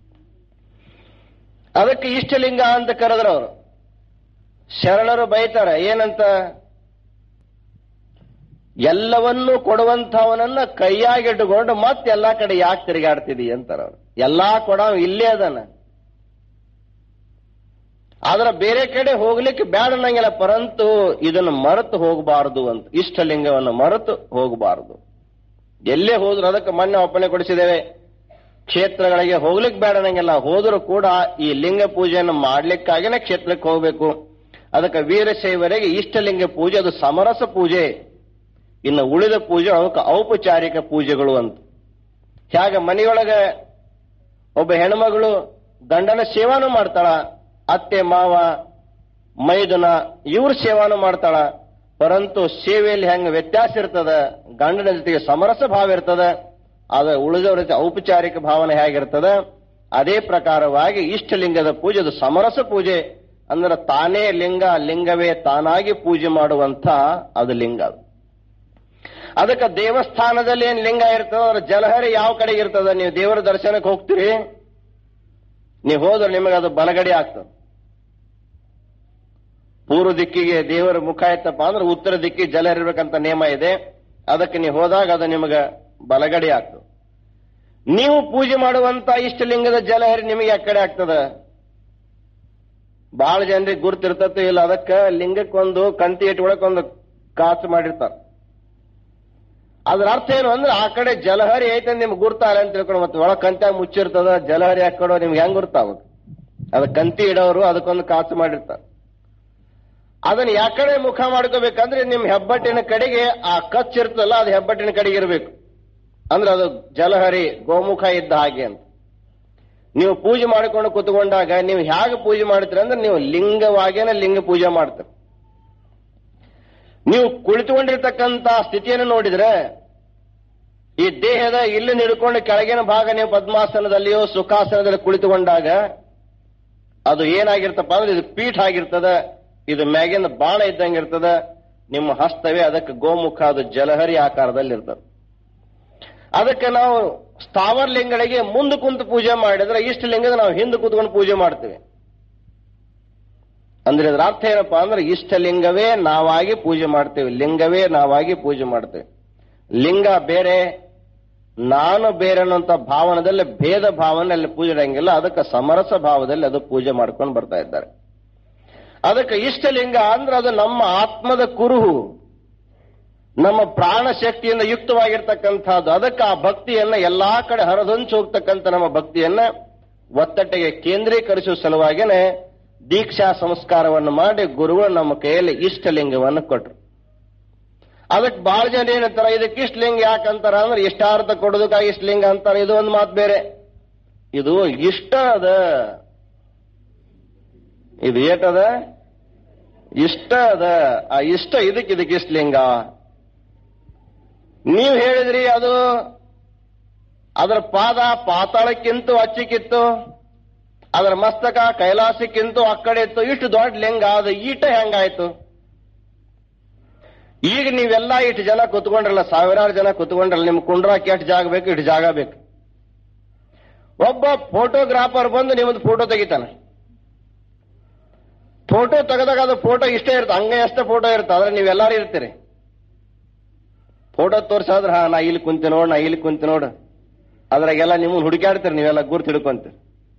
ಅದಕ್ಕೆ ಇಷ್ಟಲಿಂಗ ಅಂತ ಕರೆದ್ರು ಅವರು ಶರಣರು ಬೈತಾರೆ ಏನಂತ ಎಲ್ಲವನ್ನೂ ಕೊಡುವಂಥವನನ್ನ ಕೈಯಾಗಿಟ್ಟುಕೊಂಡು ಮತ್ತೆ ಎಲ್ಲಾ ಕಡೆ ಯಾಕೆ ತಿರುಗಾಡ್ತಿದಿ ಅಂತಾರ ಅವ್ರು ಎಲ್ಲಾ ಕೊಡ ಇಲ್ಲೇ ಅದಾನ ಆದ್ರೆ ಬೇರೆ ಕಡೆ ಹೋಗ್ಲಿಕ್ಕೆ ಬೇಡ ಅನ್ನಂಗಿಲ್ಲ ಪರಂತು ಇದನ್ನು ಮರೆತು ಹೋಗಬಾರದು ಅಂತ ಇಷ್ಟಲಿಂಗವನ್ನು ಮರೆತು ಹೋಗಬಾರದು ಎಲ್ಲೇ ಹೋದ್ರು ಅದಕ್ಕೆ ಮೊನ್ನೆ ಒಪ್ಪಣೆ ಕೊಡಿಸಿದ್ದೇವೆ ಕ್ಷೇತ್ರಗಳಿಗೆ ಹೋಗ್ಲಿಕ್ಕೆ ಬೇಡ ಅನ್ನಂಗಿಲ್ಲ ಹೋದರೂ ಕೂಡ ಈ ಲಿಂಗ ಪೂಜೆಯನ್ನು ಮಾಡ್ಲಿಕ್ಕಾಗಿನೇ ಕ್ಷೇತ್ರಕ್ಕೆ ಹೋಗ್ಬೇಕು ಅದಕ್ಕೆ ವೀರಶೈವರಿಗೆ ಇಷ್ಟಲಿಂಗ ಪೂಜೆ ಅದು ಸಮರಸ ಪೂಜೆ ಇನ್ನು ಉಳಿದ ಪೂಜೆ ಅವಕ್ಕೆ ಔಪಚಾರಿಕ ಪೂಜೆಗಳು ಅಂತ ಹೇಗೆ ಮನೆಯೊಳಗೆ ಒಬ್ಬ ಹೆಣ್ಮಗಳು ಗಂಡನ ಸೇವಾನು ಮಾಡ್ತಾಳ ಅತ್ತೆ ಮಾವ ಮೈದುನ ಇವ್ರ ಸೇವಾನು ಮಾಡ್ತಾಳ ಪರಂತು ಸೇವೆಯಲ್ಲಿ ಹೆಂಗ ವ್ಯತ್ಯಾಸ ಇರ್ತದ ಗಂಡನ ಜೊತೆಗೆ ಸಮರಸ ಭಾವ ಇರ್ತದ ಆದ್ರೆ ಉಳಿದವರ ಜೊತೆ ಔಪಚಾರಿಕ ಭಾವನೆ ಹೇಗಿರ್ತದ ಅದೇ ಪ್ರಕಾರವಾಗಿ ಇಷ್ಟಲಿಂಗದ ಪೂಜೆ ಅದು ಸಮರಸ ಪೂಜೆ ಅಂದ್ರೆ ತಾನೇ ಲಿಂಗ ಲಿಂಗವೇ ತಾನಾಗಿ ಪೂಜೆ ಮಾಡುವಂತ ಅದು ಲಿಂಗ ಅದು ಅದಕ್ಕೆ ದೇವಸ್ಥಾನದಲ್ಲಿ ಏನ್ ಲಿಂಗ ಇರ್ತದ ಅದ್ರ ಜಲಹರಿ ಯಾವ ಕಡೆಗೆ ಇರ್ತದ ನೀವು ದೇವರ ದರ್ಶನಕ್ಕೆ ಹೋಗ್ತೀರಿ ನೀವು ಹೋದ್ರೆ ನಿಮಗೆ ಅದು ಬಲಗಡೆ ಆಗ್ತದೆ ಪೂರ್ವ ದಿಕ್ಕಿಗೆ ದೇವರ ಮುಖ ಇತ್ತಪ್ಪ ಅಂದ್ರೆ ಉತ್ತರ ದಿಕ್ಕಿಗೆ ಜಲ ಇರ್ಬೇಕಂತ ನಿಯಮ ಇದೆ ಅದಕ್ಕೆ ನೀವು ಹೋದಾಗ ಅದು ನಿಮಗೆ ಬಲಗಡೆ ಆಗ್ತದೆ ನೀವು ಪೂಜೆ ಮಾಡುವಂತ ಇಷ್ಟಲಿಂಗದ ಜಲಹರಿ ನಿಮಗೆ ಆ ಕಡೆ ಆಗ್ತದ ಬಹಳ ಜನರಿಗೆ ಗುರ್ತಿರ್ತತೆ ಇಲ್ಲ ಅದಕ್ಕ ಲಿಂಗಕ್ಕೊಂದು ಕಂತಿ ಇಟ್ಕೊಳಕ್ ಒಂದು ಕಾಸು ಮಾಡಿರ್ತಾರ ಅದ್ರ ಅರ್ಥ ಏನು ಅಂದ್ರೆ ಆ ಕಡೆ ಜಲಹರಿ ಐತೆ ನಿಮ್ಗೆ ಗುರ್ತಾರ ಅಂತ ತಿಳ್ಕೊಂಡು ಮತ್ತೆ ಒಳಗ್ ಕಂತ್ಯಾಗ ಮುಚ್ಚಿರ್ತದ ಜಲಹರಿ ಹಾಕೊಡೋ ನಿಮ್ಗೆ ಹೆಂಗ್ ಗುರ್ತಾವ ಅದ ಕಂತಿ ಇಡೋರು ಅದಕ್ಕೊಂದು ಕಾಸು ಮಾಡಿರ್ತಾರ ಅದನ್ನ ಯಾಕಡೆ ಮುಖ ಮಾಡ್ಕೋಬೇಕಂದ್ರೆ ನಿಮ್ ಹೆಬ್ಬಟ್ಟಿನ ಕಡೆಗೆ ಆ ಕಚ್ ಇರ್ತದಲ್ಲ ಅದು ಹೆಬ್ಬಟ್ಟಿನ ಕಡೆಗೆ ಇರಬೇಕು ಅಂದ್ರೆ ಅದು ಜಲಹರಿ ಗೋಮುಖ ಇದ್ದ ಹಾಗೆ ಅಂತ ನೀವು ಪೂಜೆ ಮಾಡಿಕೊಂಡು ಕುತ್ಕೊಂಡಾಗ ನೀವು ಹೇಗೆ ಪೂಜೆ ಮಾಡ್ತೀರ ಅಂದ್ರೆ ನೀವು ಲಿಂಗವಾಗೇನೆ ಲಿಂಗ ಪೂಜೆ ಮಾಡ್ತೀರಿ ನೀವು ಕುಳಿತುಕೊಂಡಿರ್ತಕ್ಕಂತ ಸ್ಥಿತಿಯನ್ನು ನೋಡಿದ್ರೆ ಈ ದೇಹದ ಇಲ್ಲಿ ಹಿಡ್ಕೊಂಡು ಕೆಳಗಿನ ಭಾಗ ನೀವು ಪದ್ಮಾಸನದಲ್ಲಿಯೋ ಸುಖಾಸನದಲ್ಲಿ ಕುಳಿತುಕೊಂಡಾಗ ಅದು ಏನಾಗಿರ್ತಪ್ಪ ಅಂದ್ರೆ ಇದು ಪೀಠ ಆಗಿರ್ತದ ಇದು ಮ್ಯಾಗಿಂದ ಬಾಣ ಇದ್ದಂಗಿರ್ತದ ನಿಮ್ಮ ಹಸ್ತವೇ ಅದಕ್ಕೆ ಗೋಮುಖ ಅದು ಜಲಹರಿ ಆಕಾರದಲ್ಲಿ ಇರ್ತದೆ ಅದಕ್ಕೆ ನಾವು ಸ್ಥಾವರ ಲಿಂಗಗಳಿಗೆ ಮುಂದೆ ಕುಂತು ಪೂಜೆ ಮಾಡಿದ್ರೆ ಇಷ್ಟ ಲಿಂಗದ ನಾವು ಹಿಂದೆ ಕೂತ್ಕೊಂಡು ಪೂಜೆ ಮಾಡ್ತೀವಿ ಅಂದ್ರೆ ಇದರ ಅರ್ಥ ಏನಪ್ಪಾ ಅಂದ್ರೆ ಇಷ್ಟ ಲಿಂಗವೇ ನಾವಾಗಿ ಪೂಜೆ ಮಾಡ್ತೇವೆ ಲಿಂಗವೇ ನಾವಾಗಿ ಪೂಜೆ ಮಾಡ್ತೇವೆ ಲಿಂಗ ಬೇರೆ ನಾನು ಬೇರೆ ಅನ್ನುವಂತ ಭಾವನದಲ್ಲಿ ಭೇದ ಭಾವನೆ ಅಲ್ಲಿ ಪೂಜೆ ಇಡಂಗಿಲ್ಲ ಅದಕ್ಕೆ ಸಮರಸ ಭಾವದಲ್ಲಿ ಅದು ಪೂಜೆ ಮಾಡ್ಕೊಂಡು ಬರ್ತಾ ಇದ್ದಾರೆ ಅದಕ್ಕೆ ಇಷ್ಟಲಿಂಗ ಅಂದ್ರೆ ಅದು ನಮ್ಮ ಆತ್ಮದ ಕುರುಹು ನಮ್ಮ ಪ್ರಾಣ ಶಕ್ತಿಯಿಂದ ಯುಕ್ತವಾಗಿರ್ತಕ್ಕಂಥದ್ದು ಅದಕ್ಕೆ ಆ ಭಕ್ತಿಯನ್ನ ಎಲ್ಲಾ ಕಡೆ ಹರದೊಂಚು ಹೋಗ್ತಕ್ಕಂಥ ನಮ್ಮ ಭಕ್ತಿಯನ್ನ ಒತ್ತಟ್ಟಿಗೆ ಕೇಂದ್ರೀಕರಿಸುವ ಸಲುವಾಗಿನೇ ದೀಕ್ಷಾ ಸಂಸ್ಕಾರವನ್ನು ಮಾಡಿ ಗುರುಗಳು ನಮ್ಮ ಕೈಯಲ್ಲಿ ಇಷ್ಟಲಿಂಗವನ್ನು ಕೊಟ್ಟರು ಅದಕ್ಕೆ ಬಹಳ ಜನ ಏನಂತಾರ ಇದಕ್ಕೆ ಇಷ್ಟಲಿಂಗ ಯಾಕಂತಾರ ಅಂದ್ರೆ ಇಷ್ಟಾರ್ಥ ಕೊಡೋದಕ್ಕಾಗಿ ಇಷ್ಟಲಿಂಗ ಅಂತಾರ ಇದು ಒಂದು ಮಾತು ಬೇರೆ ಇದು ಇಷ್ಟ ಅದ ಇದು ಏಟದ ಇಷ್ಟ ಅದ ಆ ಇಷ್ಟ ಇದಕ್ಕೆ ಇದಕ್ಕೆ ಇಷ್ಟಲಿಂಗ ನೀವು ಹೇಳಿದ್ರಿ ಅದು ಅದರ ಪಾದ ಪಾತಾಳಕ್ಕಿಂತ ಅಚ್ಚಿಕ್ಕಿತ್ತು ಅದರ ಮಸ್ತಕ ಕೈಲಾಸಕ್ಕಿಂತ ಆ ಕಡೆ ಇತ್ತು ಇಷ್ಟು ದೊಡ್ಡ ಲಿಂಗ ಅದು ಈಟ ಹೆಂಗಾಯ್ತು ಈಗ ನೀವೆಲ್ಲ ಇಷ್ಟು ಜನ ಕುತ್ಕೊಂಡ್ರಲ್ಲ ಸಾವಿರಾರು ಜನ ಕುತ್ಕೊಂಡ್ರಲ್ಲ ನಿಮ್ ಕುಂಡ್ರಾಕ್ ಎಷ್ಟು ಜಾಗ ಬೇಕು ಇಷ್ಟು ಜಾಗ ಬೇಕು ಒಬ್ಬ ಫೋಟೋಗ್ರಾಫರ್ ಬಂದು ನಿಮ್ಮದು ಫೋಟೋ ತೆಗಿತಾನೆ ಫೋಟೋ ತೆಗೆದಾಗ ಅದು ಫೋಟೋ ಇಷ್ಟೇ ಇರುತ್ತೆ ಹಂಗೆ ಅಷ್ಟೇ ಫೋಟೋ ಇರುತ್ತೆ ಆದ್ರೆ ನೀವೆಲ್ಲಾರು ಇರ್ತೀರಿ ಫೋಟೋ ತೋರ್ಸಾದ್ರೆ ಹಾ ನಾ ಇಲ್ಲಿ ಕುಂತಿ ನೋಡ್ ನಾ ಇಲ್ಲಿ ಕುಂತಿ ನೋಡು ಅದ್ರಾಗೆಲ್ಲ ನಿಮ್ಮನ್ನ ಹುಡುಕಾಡ್ತೀರಿ ನೀವೆಲ್ಲ ಗುರ್ತು ಹಿಡ್ಕೊಂತೀರಿ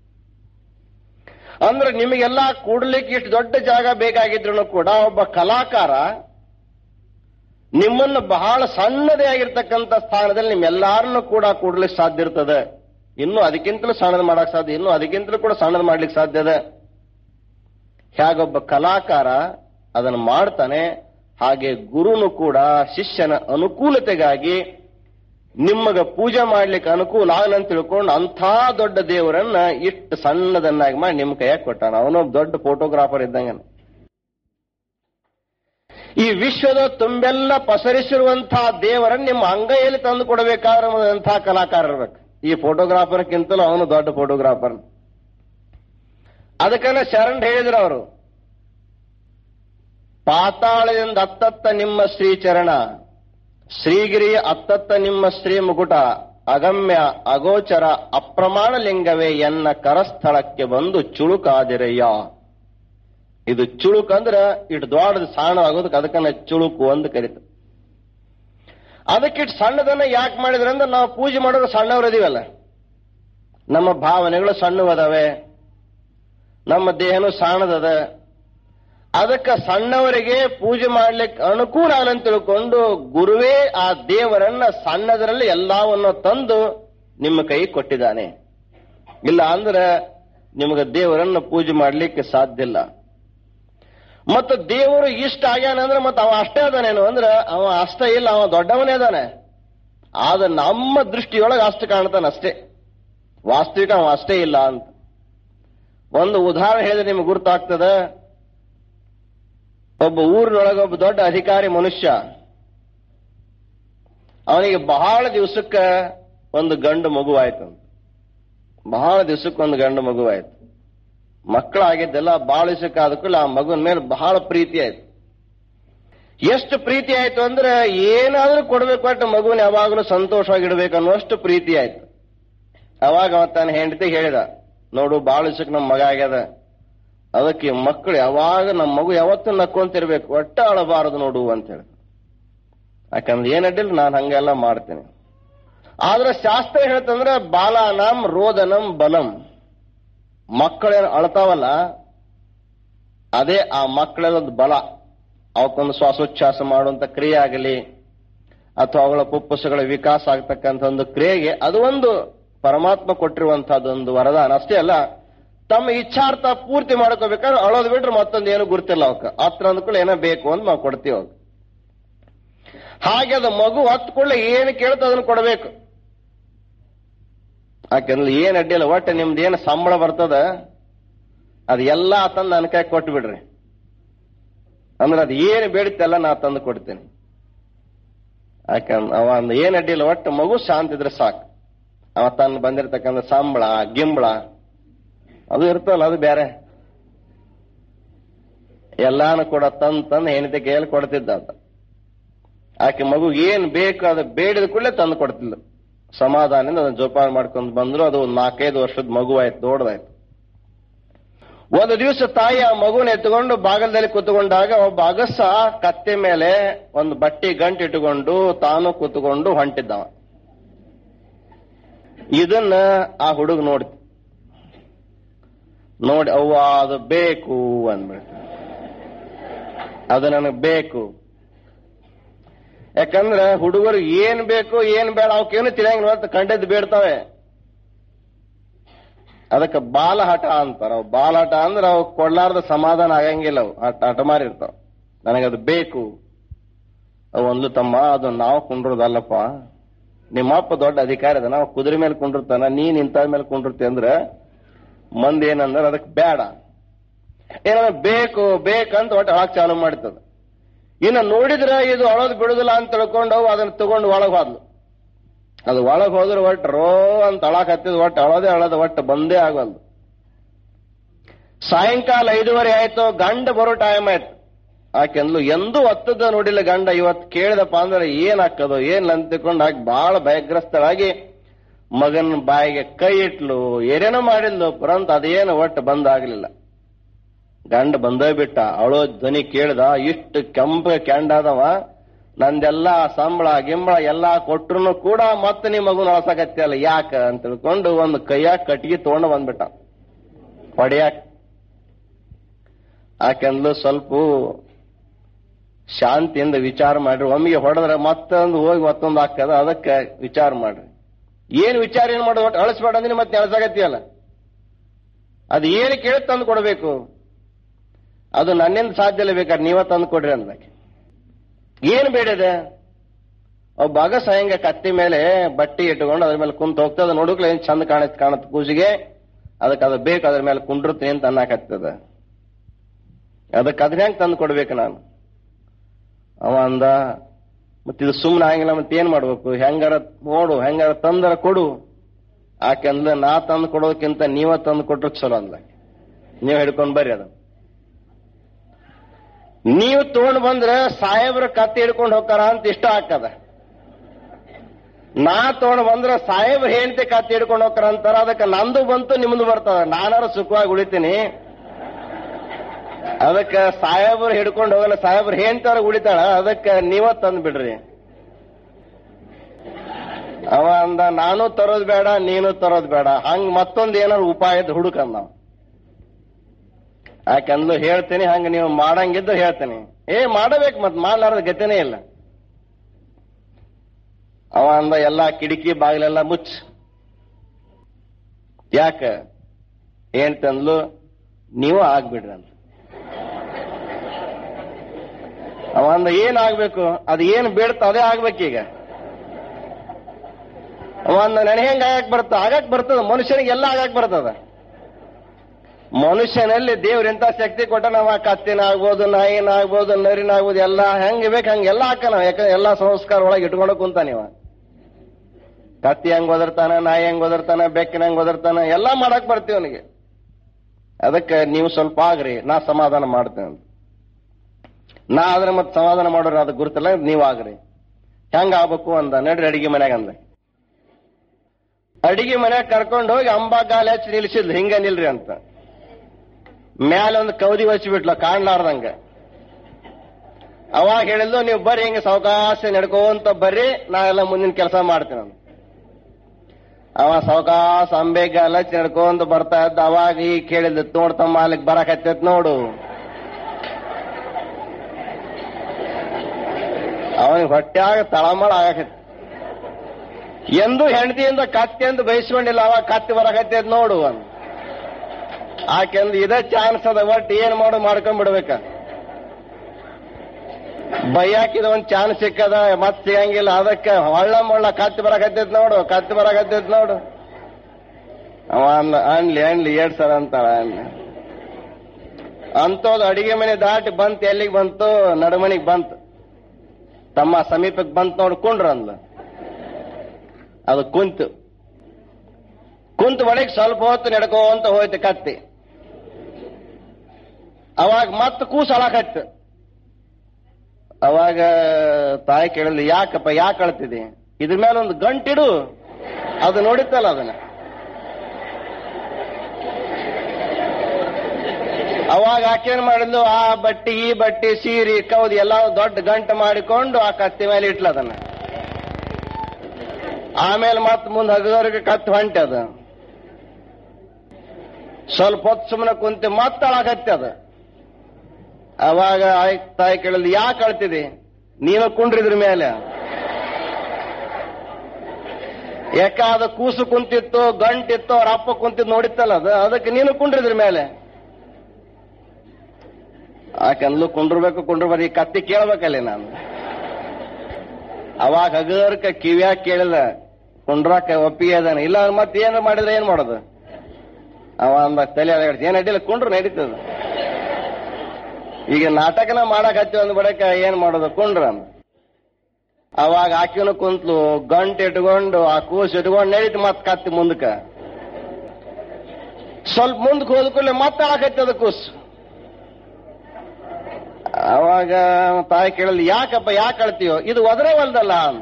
ಅಂದ್ರೆ ನಿಮಗೆಲ್ಲ ಕೂಡ್ಲಿಕ್ಕೆ ಇಷ್ಟು ದೊಡ್ಡ ಜಾಗ ಬೇಕಾಗಿದ್ರು ಕೂಡ ಒಬ್ಬ ಕಲಾಕಾರ ನಿಮ್ಮನ್ನು ಬಹಳ ಸಣ್ಣದೇ ಆಗಿರ್ತಕ್ಕಂಥ ಸ್ಥಾನದಲ್ಲಿ ನಿಮ್ಮೆಲ್ಲಾರನ್ನು ಕೂಡ ಕೂಡ್ಲಿಕ್ಕೆ ಸಾಧ್ಯ ಇರ್ತದೆ ಇನ್ನು ಅದಕ್ಕಿಂತಲೂ ಸಣ್ಣದು ಮಾಡಕ್ ಸಾಧ್ಯ ಇನ್ನು ಅದಕ್ಕಿಂತಲೂ ಕೂಡ ಸಣ್ಣದು ಮಾಡ್ಲಿಕ್ಕೆ ಸಾಧ್ಯ ಇದೆ ಹೇಗೊಬ್ಬ ಕಲಾಕಾರ ಅದನ್ನು ಮಾಡ್ತಾನೆ ಹಾಗೆ ಗುರುನು ಕೂಡ ಶಿಷ್ಯನ ಅನುಕೂಲತೆಗಾಗಿ ನಿಮ್ಮಗ ಪೂಜೆ ಮಾಡ್ಲಿಕ್ಕೆ ಅನುಕೂಲ ಆಗಲಂತ ತಿಳ್ಕೊಂಡು ಅಂಥ ದೊಡ್ಡ ದೇವರನ್ನ ಇಷ್ಟು ಸಣ್ಣದನ್ನಾಗಿ ಮಾಡಿ ನಿಮ್ಮ ಕೈಯಾಗ ಕೊಟ್ಟಾನ ಅವನೊಬ್ಬ ದೊಡ್ಡ ಫೋಟೋಗ್ರಾಫರ್ ಇದ್ದಂಗ ಈ ವಿಶ್ವದ ತುಂಬೆಲ್ಲ ಪಸರಿಸಿರುವಂತಹ ದೇವರನ್ನ ನಿಮ್ಮ ಅಂಗೈಯಲ್ಲಿ ತಂದು ಕೊಡಬೇಕಾದ್ರೆ ಅಂತಹ ಕಲಾಕಾರ ಇರ್ಬೇಕು ಈ ಫೋಟೋಗ್ರಾಫರ್ಕ್ಕಿಂತಲೂ ಅವನು ದೊಡ್ಡ ಫೋಟೋಗ್ರಾಫರ್ ಅದಕ್ಕನ್ನ ಶರಣ್ ಹೇಳಿದ್ರು ಅವರು ಪಾತಾಳದಿಂದ ಅತ್ತತ್ತ ನಿಮ್ಮ ಶ್ರೀಚರಣ ಶ್ರೀಗಿರಿ ಅತ್ತತ್ತ ನಿಮ್ಮ ಶ್ರೀ ಮುಕುಟ ಅಗಮ್ಯ ಅಗೋಚರ ಅಪ್ರಮಾಣ ಲಿಂಗವೇ ಎನ್ನ ಕರಸ್ಥಳಕ್ಕೆ ಬಂದು ಚುಳುಕಾದಿರಯ್ಯ ಇದು ಚುಳುಕ್ ಅಂದ್ರ ಇಟ್ಟು ದೊಡ್ಡದು ಸಾಣ ಆಗೋದಕ್ಕೆ ಅದಕ್ಕನ್ನ ಚುಳುಕು ಅಂತ ಕರೀತ ಅದಕ್ಕಿಟ್ಟು ಸಣ್ಣದನ್ನ ಯಾಕೆ ಮಾಡಿದ್ರೆ ಅಂದ್ರೆ ನಾವು ಪೂಜೆ ಮಾಡೋರು ಸಣ್ಣವ್ರು ಇದೀವಲ್ಲ ನಮ್ಮ ಭಾವನೆಗಳು ಸಣ್ಣವದಾವೆ ನಮ್ಮ ದೇಹನು ಸಣ್ಣದದ ಅದಕ್ಕೆ ಸಣ್ಣವರಿಗೆ ಪೂಜೆ ಮಾಡ್ಲಿಕ್ಕೆ ಅನುಕೂಲ ಆಗಲಂತ ತಿಳ್ಕೊಂಡು ಗುರುವೇ ಆ ದೇವರನ್ನ ಸಣ್ಣದರಲ್ಲಿ ಎಲ್ಲವನ್ನು ತಂದು ನಿಮ್ಮ ಕೈ ಕೊಟ್ಟಿದ್ದಾನೆ ಇಲ್ಲ ಅಂದ್ರೆ ನಿಮಗೆ ದೇವರನ್ನ ಪೂಜೆ ಮಾಡ್ಲಿಕ್ಕೆ ಸಾಧ್ಯ ಇಲ್ಲ ಮತ್ತು ದೇವರು ಇಷ್ಟ ಆಗ್ಯಾನಂದ್ರೆ ಮತ್ತೆ ಅವ ಅಷ್ಟೇ ಅದಾನೇನು ಅಂದ್ರೆ ಅವ ಅಷ್ಟ ಇಲ್ಲ ಅವ ದೊಡ್ಡವನೇ ಅದಾನೆ ಆದ್ರೆ ನಮ್ಮ ದೃಷ್ಟಿಯೊಳಗೆ ಅಷ್ಟು ಕಾಣ್ತಾನೆ ಅಷ್ಟೇ ವಾಸ್ತವಿಕ ಅವ ಅಷ್ಟೇ ಇಲ್ಲ ಅಂತ ಒಂದು ಉದಾಹರಣೆ ಹೇಳಿದ್ರೆ ನಿಮ್ಗೆ ಗುರ್ತಾಗ್ತದ ಒಬ್ಬ ಊರಿನೊಳಗೆ ಒಬ್ಬ ದೊಡ್ಡ ಅಧಿಕಾರಿ ಮನುಷ್ಯ ಅವನಿಗೆ ಬಹಳ ದಿವಸಕ್ಕ ಒಂದು ಗಂಡು ಮಗುವಾಯ್ತು ಬಹಳ ದಿವಸಕ್ಕೆ ಒಂದು ಗಂಡು ಮಗುವಾಯ್ತು ಮಕ್ಕಳಾಗಿದ್ದೆಲ್ಲ ಬಹಳ ದಿವಸಕ್ಕೆ ಆದಕ್ಕೂ ಆ ಮಗುವಿನ ಮೇಲೆ ಬಹಳ ಪ್ರೀತಿ ಆಯ್ತು ಎಷ್ಟು ಪ್ರೀತಿ ಆಯ್ತು ಅಂದ್ರೆ ಏನಾದ್ರೂ ಕೊಡ್ಬೇಕು ಒಟ್ಟು ಮಗುವಿನ ಯಾವಾಗಲೂ ಸಂತೋಷವಾಗಿಡ್ಬೇಕು ಅನ್ನೋಷ್ಟು ಪ್ರೀತಿ ಆಯ್ತು ಅವಾಗ ಅವ ತನ್ನ ಹೆಂಡತಿ ಹೇಳಿದ ನೋಡು ಬಹಳ ದಿವಸಕ್ಕೆ ನಮ್ಮ ಮಗ ಆಗ್ಯದ ಅದಕ್ಕೆ ಮಕ್ಕಳು ಯಾವಾಗ ನಮ್ಮ ಮಗು ಯಾವತ್ತೂ ನಕ್ಕೊಂತಿರ್ಬೇಕು ಒಟ್ಟ ಅಳಬಾರದು ನೋಡು ಅಂತ ಹೇಳಿ ಯಾಕಂದ್ರೆ ಏನಡ್ಡಿಲ್ಲ ನಾನು ಹಂಗೆಲ್ಲ ಮಾಡ್ತೇನೆ ಆದ್ರೆ ಶಾಸ್ತ್ರ ಹೇಳ್ತಂದ್ರೆ ಬಾಲಾನಂ ರೋದನಂ ಬಲಂ ಮಕ್ಕಳೇನು ಅಳ್ತಾವಲ್ಲ ಅದೇ ಆ ಮಕ್ಕಳದೊಂದು ಬಲ ಅವಕ್ಕೊಂದು ಶ್ವಾಸೋಚ್ಛ್ವಾಸ ಮಾಡುವಂತ ಕ್ರಿಯೆ ಆಗಲಿ ಅಥವಾ ಅವುಗಳ ಪುಪ್ಪುಸಗಳ ವಿಕಾಸ ಆಗ್ತಕ್ಕಂಥ ಒಂದು ಕ್ರಿಯೆಗೆ ಅದು ಒಂದು ಪರಮಾತ್ಮ ಕೊಟ್ಟಿರುವಂತಹದ್ದೊಂದು ವರದಾನ ಅಷ್ಟೇ ಅಲ್ಲ ತಮ್ಮ ಇಚ್ಛಾರ್ಥ ಪೂರ್ತಿ ಮಾಡ್ಕೋಬೇಕಾದ್ರೆ ಅಳೋದು ಬಿಟ್ರೆ ಮತ್ತೊಂದು ಏನು ಗುರುತಿಲ್ಲ ಅವಕ್ಕೆ ಹತ್ರ ಅಂದ್ಕೊಳ್ಳಿ ಏನೋ ಬೇಕು ಅಂತ ನಾವು ಕೊಡ್ತೀವಿ ಅವಾಗ ಹಾಗೆ ಅದು ಮಗು ಹತ್ಕೊಳ್ಳೆ ಏನು ಕೇಳ್ತಾ ಅದನ್ನು ಕೊಡಬೇಕು ಯಾಕಂದ್ರೆ ಏನ್ ಅಡ್ಡಿಲ್ಲ ಒಟ್ಟು ನಿಮ್ದು ಏನು ಸಂಬಳ ಬರ್ತದ ಅದು ಎಲ್ಲಾ ತಂದು ನನ್ನ ಕೈ ಕೊಟ್ಟು ಬಿಡ್ರಿ ಅಂದ್ರೆ ಅದು ಏನು ಬೇಡುತ್ತೆಲ್ಲ ನಾ ತಂದು ಕೊಡ್ತೇನೆ ಯಾಕಂದ್ರೆ ಅವ ಅಂದ್ ಏನ್ ಅಡ್ಡಿಲ್ಲ ಒಟ್ಟು ಮಗು ಶಾಂತಿ ಇದ್ರೆ ಸಾಕು ಅವ ತನ್ನ ಬಂದಿರತಕ್ಕಂಥ ಸಂಬಳ ಗಿಂಬಳ ಅದು ಇರ್ತಲ್ಲ ಅದು ಬೇರೆ ಎಲ್ಲಾನು ಕೂಡ ತಂದ್ ತಂದು ಹೆಂಡತಿ ಕೈಯಲ್ಲಿ ಕೊಡ್ತಿದ್ದ ಅಂತ ಆಕೆ ಮಗು ಏನ್ ಬೇಕು ಅದು ಬೇಡಿದ ಕೂಡಲೇ ತಂದು ಕೊಡ್ತಿಲ್ಲ ಸಮಾಧಾನದಿಂದ ಅದನ್ನ ಜೋಪಾನ ಮಾಡ್ಕೊಂಡು ಬಂದ್ರು ಅದು ಒಂದು ನಾಲ್ಕೈದು ವರ್ಷದ ಮಗು ಆಯ್ತು ದೊಡ್ಡದಾಯ್ತು ಒಂದು ದಿವಸ ತಾಯಿ ಆ ಮಗುನ ಎತ್ತುಕೊಂಡು ಬಾಗಲದಲ್ಲಿ ಕೂತ್ಕೊಂಡಾಗ ಒಬ್ಬ ಅಗಸ ಕತ್ತೆ ಮೇಲೆ ಒಂದು ಬಟ್ಟಿ ಗಂಟು ಇಟ್ಟುಕೊಂಡು ತಾನು ಕೂತ್ಕೊಂಡು ಹೊಂಟಿದ್ದವ ಇದನ್ನ ಆ ಹುಡುಗ ನೋಡ್ತಿ ನೋಡಿ ಅವ್ವ ಅದು ಬೇಕು ಅಂದ್ಬಿಡ್ತ ಅದು ನನಗೆ ಬೇಕು ಯಾಕಂದ್ರೆ ಹುಡುಗರು ಏನ್ ಬೇಕು ಏನ್ ಬೇಡ ಅವಕ್ಕೇನು ತಿಳಿಯಂಗಿಲ್ಲ ಅಂತ ಕಂಡದ್ದು ಬೇಡ್ತಾವೆ ಅದಕ್ಕೆ ಬಾಲಹಟ ಅಂತಾರ ಅವು ಬಾಲಹಟ ಅಂದ್ರೆ ಅವು ಕೊಡ್ಲಾರ್ದ ಸಮಾಧಾನ ಆಗಂಗಿಲ್ಲ ಅವು ಹಠ ಹಠ ಮಾರಿರ್ತಾವ ನನಗದು ಬೇಕು ಅವು ಒಂದು ತಮ್ಮ ಅದು ನಾವು ಕುಂಡ್ರದಲ್ಲಪ್ಪ ನಿಮ್ಮಪ್ಪ ದೊಡ್ಡ ಅಧಿಕಾರಿ ಅದ ನಾವು ಕುದುರೆ ಮೇಲೆ ಕುಂಡಿರ್ತಾನ ನೀನ್ ಇಂಥ ಮೇಲೆ ಕುಂಡಿರ್ತಿ ಅಂದ್ರೆ ಮಂದಿ ಏನಂದ್ರೆ ಅದಕ್ಕೆ ಬೇಡ ಏನಾದ್ರೆ ಬೇಕು ಬೇಕಂತ ಒಟ್ಟು ಹಾಕಿ ಚಾಲು ಮಾಡ್ತದ ಇನ್ನು ನೋಡಿದ್ರೆ ಇದು ಅಳೋದು ಬಿಡುದಿಲ್ಲ ಅಂತ ತಿಳ್ಕೊಂಡು ಅವು ಅದನ್ನ ತಗೊಂಡು ಒಳಗೆ ಹೋದ್ಲು ಅದು ಒಳಗೆ ಹೋದ್ರೆ ಒಟ್ಟು ರೋ ಅಂತ ಅಳಕ್ ಹತ್ತಿದ್ ಒಟ್ಟು ಅಳೋದೇ ಅಳೋದು ಒಟ್ಟು ಬಂದೇ ಆಗಲ್ದು ಸಾಯಂಕಾಲ ಐದುವರೆ ಆಯ್ತು ಗಂಡ ಬರೋ ಟೈಮ್ ಆಯ್ತು ಆಕೆಂದ್ಲು ಎಂದೂ ಒತ್ತದ ನೋಡಿಲ್ಲ ಗಂಡ ಇವತ್ತು ಕೇಳಿದಪ್ಪ ಅಂದ್ರೆ ಏನ್ ಹಾಕದು ಏನ್ ಅಂತ ತಿಳ್ಕೊಂಡು ಆಕೆ ಬಹಳ ಭಯಗ್ರಸ್ತಳಾಗಿ ಮಗನ ಬಾಯಿಗೆ ಕೈ ಇಟ್ಲು ಏನೇನೋ ಮಾಡಿದ್ಲು ಪರಂತ ಅದೇನು ಒಟ್ಟು ಬಂದಾಗ್ಲಿಲ್ಲ ಗಂಡ ಬಂದೇ ಬಿಟ್ಟ ಅವಳೋ ಧ್ವನಿ ಕೇಳ್ದ ಇಷ್ಟು ಕೆಂಪ ಕೆಂಡಾದವ ನಂದೆಲ್ಲ ಸಂಬಳ ಗಿಂಬಳ ಎಲ್ಲಾ ಕೊಟ್ರು ಕೂಡ ಮತ್ತೆ ನಿಮ್ಮ ಮಗುನ ಅಳಸಕತ್ತಿಯಲ್ಲ ಯಾಕ ಅಂತ ತಿಳ್ಕೊಂಡು ಒಂದು ಕೈಯಾಗ ಕಟ್ಟಿಗೆ ತಗೊಂಡು ಬಂದ್ಬಿಟ್ಟ ಹೊಡೆಯಾಕ ಆಕೆಂದ್ಲು ಸ್ವಲ್ಪ ಶಾಂತಿಯಿಂದ ವಿಚಾರ ಮಾಡ್ರಿ ಒಮ್ಮಿಗೆ ಹೊಡೆದ್ರೆ ಮತ್ತೊಂದು ಹೋಗಿ ಮತ್ತೊಂದು ಹಾಕದ ಅದಕ್ಕೆ ವಿಚಾರ ಮಾಡ್ರಿ ಏನ್ ವಿಚಾರ ಏನ್ ಮಾಡೋದು ಒಟ್ಟು ಅಳಿಸ್ಬೇಡ ಅಂದ್ರೆ ಮತ್ತೆ ಅಳಸಾಗತ್ತಿಯಲ್ಲ ಅದು ಏನು ಕೇಳಿ ತಂದು ಕೊಡಬೇಕು ಅದು ನನ್ನಿಂದ ಸಾಧ್ಯ ಇಲ್ಲ ಬೇಕಾದ್ರೆ ನೀವ ತಂದು ಕೊಡ್ರಿ ಅಂದಾಕೆ ಏನ್ ಬೇಡಿದೆ ಒಬ್ಬ ಅಗಸ ಹೆಂಗ ಕತ್ತಿ ಮೇಲೆ ಬಟ್ಟಿ ಇಟ್ಟುಕೊಂಡು ಅದ್ರ ಮೇಲೆ ಕುಂತ ಹೋಗ್ತದ ನೋಡಕ್ಲೆ ಏನ್ ಚಂದ ಕಾಣತ್ ಕಾಣತ್ ಕೂಸಿಗೆ ಅದಕ್ಕೆ ಅದು ಬೇಕು ಅದ್ರ ಮೇಲೆ ಕುಂಡಿರ್ತೀನಿ ಅಂತ ಅನ್ನಕತ್ತದ ಅದಕ್ಕೆ ಅದ್ರ ಹೆಂಗ್ ತಂದು ಕೊಡ್ಬೇಕು ನಾನು ಅವ ಅಂದ ಮತ್ತಿದು ಸುಮ್ಮನೆ ಆಗಿಲ್ಲ ಮತ್ತೆ ಏನ್ ಮಾಡ್ಬೇಕು ಹೆಂಗಾರ ನೋಡು ಹೆಂಗಾರ ತಂದರ ಕೊಡು ಆಕೆ ಅಂದ್ಲ ನಾ ತಂದು ಕೊಡೋದಕ್ಕಿಂತ ನೀವ ತಂದು ಕೊಟ್ರು ಚಲೋ ಅಂದ್ಲ ನೀವ್ ಹಿಡ್ಕೊಂಡ್ ಬರ್ರಿ ಅದನ್ನ ನೀವು ತಗೊಂಡ್ ಬಂದ್ರೆ ಸಾಹೇಬ್ರ ಕತ್ತಿ ಹಿಡ್ಕೊಂಡು ಹೋಗ್ತಾರ ಅಂತ ಇಷ್ಟ ಹಾಕದ ನಾ ತಗೊಂಡ್ ಬಂದ್ರೆ ಸಾಹೇಬ್ರ ಹೆಂಡತಿ ಕತ್ತಿ ಹಿಡ್ಕೊಂಡು ಹೋಗ್ತಾರ ಅಂತಾರ ಅದಕ್ಕೆ ನಂದು ಬಂತು ನಿಮ್ದು ಬರ್ತದ ನಾನಾರು ಸುಖವಾಗಿ ಉಳಿತೀನಿ ಅದಕ್ಕೆ ಸಾಹೇಬ್ರು ಹಿಡ್ಕೊಂಡು ಹೋಗಲ್ಲ ಸಾಹೇಬ್ರು ಹೆಂಡ್ತಾರ ಉಳಿತಾಳ ಅದಕ್ಕೆ ನೀವ ತಂದ್ ಬಿಡ್ರಿ ಅವ ಅಂದ ನಾನು ತರೋದ್ ಬೇಡ ನೀನು ತರೋದ್ ಬೇಡ ಹಂಗ್ ಮತ್ತೊಂದ್ ಏನಾರು ಉಪಾಯದ ಹುಡುಕಂದ ನಾವು ಯಾಕಂದ್ಲು ಹೇಳ್ತೀನಿ ಹಂಗ ನೀವು ಮಾಡಂಗಿದ್ದು ಹೇಳ್ತೀನಿ ಏ ಮಾಡಬೇಕು ಮತ್ ಮಾಡ್ಲಾರ್ದ ಗತಿನೇ ಇಲ್ಲ ಅವ ಅಂದ ಎಲ್ಲಾ ಕಿಟಕಿ ಬಾಗಿಲೆಲ್ಲ ಮುಚ್ಚ ಯಾಕ ಹೇಳ್ತಂದ್ಲು ನೀವು ಆಗ್ಬಿಡ್ರಿ ಅಂತ ಅವ ಅಂದ ಏನ್ ಆಗ್ಬೇಕು ಅದು ಏನ್ ಬೇಡ್ತಾ ಅದೇ ಆಗ್ಬೇಕೀಗ ಅವ ಅಂದ ನನಗೆ ಹೆಂಗ ಆಗಕ್ ಬರ್ತದ ಆಗಕ್ ಬರ್ತದ ಮನುಷ್ಯನಿಗೆ ಎಲ್ಲ ಆಗಕ್ ಬರ್ತದ ಮನುಷ್ಯನಲ್ಲಿ ದೇವ್ರ ಎಂತ ಶಕ್ತಿ ಕೊಟ್ಟ ನಾವ ಕತ್ತಿನ ಆಗ್ಬೋದು ನಾಯಿನ ಆಗ್ಬೋದು ನರಿನ ಆಗ್ಬೋದು ಎಲ್ಲ ಹೆಂಗ್ ಬೇಕು ಹಂಗ ಎಲ್ಲ ಹಾಕನ ಯಾಕಂದ್ರೆ ಎಲ್ಲಾ ಸಂಸ್ಕಾರ ಒಳಗೆ ಇಟ್ಕೊಂಡು ಕುಂತ ನೀವ ಕತ್ತಿ ಹೆಂಗ್ ಒದರ್ತಾನ ನಾಯಿ ಹೆಂಗ್ ಒದರ್ತಾನ ಬೆಕ್ಕಿನ ಹೆಂಗ್ ಒದರ್ತಾನ ಎಲ್ಲಾ ಮಾಡಕ್ ಬರ್ತೀವಿ ಅವನಿಗೆ ಅದಕ್ಕೆ ನೀವು ಸ್ವಲ್ಪ ಆಗ್ರಿ ನಾ ಸಮಾಧಾನ ಮಾಡ್ತೇನೆ ಅಂತ ನಾ ಆದ್ರೆ ಮತ್ತೆ ಸಮಾಧಾನ ಮಾಡೋರು ಅದು ಗುರುತಿಲ್ಲ ನೀವ್ ಆಗ್ರಿ ಹೆಂಗ ಆಗ್ಬೇಕು ಅಂದ ನಡ್ರಿ ಅಡಿಗೆ ಮನ್ಯಾಗ ಅಂದ ಅಡಿಗೆ ಮನ್ಯಾಗ ಕರ್ಕೊಂಡು ಹೋಗಿ ಅಂಬಾ ಗಾಲಿ ಹಚ್ಚಿ ನಿಲ್ಸಿದ್ಲು ಹಿಂಗ ನಿಲ್ರಿ ಅಂತ ಮ್ಯಾಲ ಒಂದು ಕೌದಿ ಹಚ್ಚಿಬಿಟ್ಲ ಕಾಣ್ಲಾರ್ದಂಗ ಅವಾಗ ಹೇಳಿದ್ಲು ನೀವು ಬರ್ರಿ ಹಿಂಗ ಸಾವಕಾಶ ನಡ್ಕೋಂತ ಬರ್ರಿ ನಾ ಎಲ್ಲ ಮುಂದಿನ ಕೆಲಸ ಮಾಡ್ತೀನಿ ಅಂತ ಅವ ಸಾವಕಾಶ ಅಂಬೆಗೆ ಲಚ್ ನಡ್ಕೊಂತ ಬರ್ತಾ ಇದ್ದ ಅವಾಗ ಈ ಕೇಳಿದ ನೋಡ್ತಮ್ಮ ಅಲ್ಲಿಗೆ ಬರಕತ್ತೈತ್ ನೋಡು ಅವನಿಗೆ ಹೊಟ್ಯಾಗ ತಳಮಳ ಆಗಕೈತಿ ಎಂದು ಹೆಂಡತಿಯಿಂದ ಕತ್ತಿ ಎಂದು ಬಯಸ್ಕೊಂಡಿಲ್ಲ ಅವಾಗ ಕತ್ತಿ ಬರಕತ್ತೈತ್ ನೋಡು ಅಂತ ಆಕೆಂದು ಇದೇ ಚಾನ್ಸ್ ಅದ ಒಟ್ಟು ಏನ್ ಮಾಡು ಮಾಡ್ಕೊಂಡ್ ಬಿಡ್ಬೇಕ ಬೈಯಾಕಿದ ಒಂದ್ ಚಾನ್ಸ್ ಸಿಕ್ಕದ ಮತ್ ಸಿಗಂಗಿಲ್ಲ ಅದಕ್ಕೆ ಹೊಳ್ಳ ಮೊಳ್ಳ ಕತ್ತಿ ಬರಕತ್ತೈತ್ ನೋಡು ಕತ್ತಿ ಬರಕತ್ತೈತ್ ನೋಡು ಅವ ಅನ್ಲ ಅನ್ಲಿ ಅನ್ಲಿ ಏಡ್ ಸರ್ ಅಂತಾಳ ಅನ್ಲಿ ಅಂತೋದು ಅಡಿಗೆ ಮನೆ ದಾಟಿ ಬಂತು ಎಲ್ಲಿಗೆ ಬಂತು ನಡುಮನಿಗೆ ಬಂತು ತಮ್ಮ ಸಮೀಪಕ್ಕೆ ಬಂತು ನೋಡ್ಕೊಂಡ್ರ ಅಂದ್ಲ ಅದು ಕುಂತು ಕುಂತು ಒಳಗೆ ಸ್ವಲ್ಪ ಹೊತ್ತು ನಡ್ಕೋಂತ ಹೋಯ್ತು ಕತ್ತಿ ಅವಾಗ ಮತ್ತ ಕೂಸು ಅಳಕತ್ತು ಅವಾಗ ತಾಯಿ ಕೇಳಲಿ ಯಾಕಪ್ಪ ಯಾಕೆ ಅಳ್ತಿದೆ ಇದ್ರ ಮೇಲೆ ಒಂದು ಗಂಟಿಡು ಅದು ನೋಡಿತ್ತಲ್ಲ ಅದನ್ನ ಅವಾಗ ಆಕೇನ್ ಮಾಡಿದ್ಲು ಆ ಬಟ್ಟಿ ಈ ಬಟ್ಟಿ ಸೀರೆ ಕೌದಿ ಎಲ್ಲ ದೊಡ್ಡ ಗಂಟು ಮಾಡಿಕೊಂಡು ಆ ಕತ್ತಿ ಮೇಲೆ ಇಟ್ಲ ಅದನ್ನ ಆಮೇಲೆ ಮತ್ ಮುಂದೆ ಹಗದವ್ರಿಗೆ ಕತ್ತಿ ಹೊಂಟೆ ಅದು ಸ್ವಲ್ಪ ಹೊತ್ತು ಸುಮ್ಮನೆ ಕುಂತೆ ಮತ್ತೆ ಅಳಕತ್ತೆ ಅದು ಅವಾಗ ಆಯ್ ತಾಯಿ ಕೇಳಲ್ ಯಾಕೆ ಅಳ್ತಿದೆ ನೀನು ಕುಂಡ್ರಿದ್ರ ಮೇಲೆ ಯಾಕ ಅದು ಕೂಸು ಕುಂತಿತ್ತು ಗಂಟಿತ್ತು ಅವ್ರ ಅಪ್ಪ ಕುಂತಿದ್ದು ನೋಡಿತ್ತಲ್ಲ ಅದು ಅದಕ್ಕೆ ನೀನು ಕುಂಡ್ರಿದ್ರ ಮೇಲೆ ಆಕಂದ್ಲು ಕುಂಡ್ರಬೇಕು ಕುಂಡ್ರಬಾರ ಈ ಕತ್ತಿ ಕೇಳ್ಬೇಕಲ್ಲಿ ನಾನು ಅವಾಗ ಹಗರ್ಕ ಕಿವ್ಯಾಗ ಕೇಳಿದ ಕುಂಡ್ರಾಕ ಒಪ್ಪಿಗೆ ಅದಾನ ಇಲ್ಲ ಮತ್ತೆ ಏನು ಮಾಡಿದ್ರೆ ಏನ್ ಮಾಡೋದು ಅವ ಅಂದ ತಲೆ ಅದಾಗಡ್ಸಿ ಏನ್ ಅಡ್ಡಿಲ್ಲ ಕುಂಡ್ರು ನಡೀತದ ಈಗ ನಾಟಕನ ಮಾಡಕ್ ಹತ್ತಿ ಅಂದ್ ಬಡಕ ಏನ್ ಮಾಡೋದು ಕುಂಡ್ರ ಅಂದ ಅವಾಗ ಆಕಿನ ಕುಂತ್ಲು ಗಂಟು ಇಟ್ಕೊಂಡು ಆ ಕೂಸು ಇಟ್ಕೊಂಡು ನಡೀತು ಮತ್ ಕತ್ತಿ ಮುಂದಕ್ಕ ಸ್ವಲ್ಪ ಮುಂದಕ್ಕೆ ಹೋದ ಕೂಡಲೇ ಮತ್ತೆ ಆಳಕತ್ತದ ಕೂಸು ಅವಾಗ ತಾಯಿ ಕೇಳಲಿ ಯಾಕಪ್ಪ ಯಾಕೆ ಅಳ್ತೀಯೋ ಇದು ಒದರೇ ಹೊಲ್ದಲ್ಲ ಅಂದ.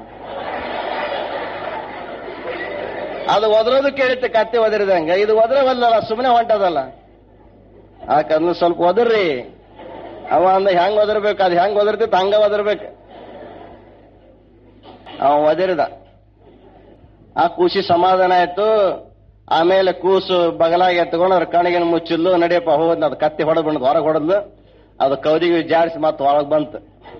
ಅದು ಒದರೋದು ಕೇಳಿತ್ತೆ ಕತ್ತೆ ಒದರಿದಂಗ ಇದು ಒದರೇ ಹೊಲ್ದಲ್ಲ ಸುಮ್ಮನೆ ಹೊಂಟದಲ್ಲ ಯಾಕಂದ್ರೆ ಸ್ವಲ್ಪ ಒದರ್ರಿ ಅವ ಅಂದ ಹೆಂಗ್ ಒದರ್ಬೇಕು ಅದು ಹೆಂಗ್ ಒದರ್ತಿತ್ತು ಹಂಗ ಒದರ್ಬೇಕು ಅವ ಒದರಿದ ಆ ಕೂಸಿ ಸಮಾಧಾನ ಆಯ್ತು ಆಮೇಲೆ ಕೂಸು ಬಗಲಾಗಿ ಎತ್ಕೊಂಡು ಅದ್ರ ಕಣಿಗೆ ಮುಚ್ಚಿದ್ಲು ನಡಿಯಪ್ಪ ಹೋದ್ ಅದು ಕತ್ತಿ ಹೊಡೆದ್ ಬಂದ್ ಹೊರಗೆ ಹೊಡೆದ್ಲು ಅದು ಕೌದಿಗೆ ಜಾಡಿಸಿ ಮತ್ತೆ ಒಳಗ್ ಬಂತು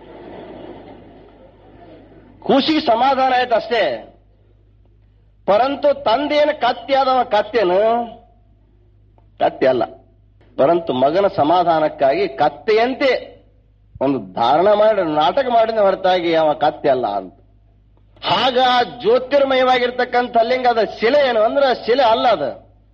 ಕೂಸಿಗೆ ಸಮಾಧಾನ ಆಯ್ತು ಅಷ್ಟೇ ಪರಂತು ತಂದೇನು ಕತ್ತಿ ಆದವ ಕತ್ತೇನು ಕತ್ತಿ ಅಲ್ಲ ಪರಂತು ಮಗನ ಸಮಾಧಾನಕ್ಕಾಗಿ ಕತ್ತೆಯಂತೆ ಒಂದು ಧಾರಣ ಮಾಡಿ ನಾಟಕ ಮಾಡಿದ ಹೊರತಾಗಿ ಅವ ಕತ್ತಿ ಅಲ್ಲ ಅಂತ ಹಾಗ ಜ್ಯೋತಿರ್ಮಯವಾಗಿರ್ತಕ್ಕಂಥ ಲಿಂಗ ಅದ ಶಿಲೆ ಏನು ಅಂದ್ರೆ ಶಿಲೆ ಅಲ್ಲ ಅದು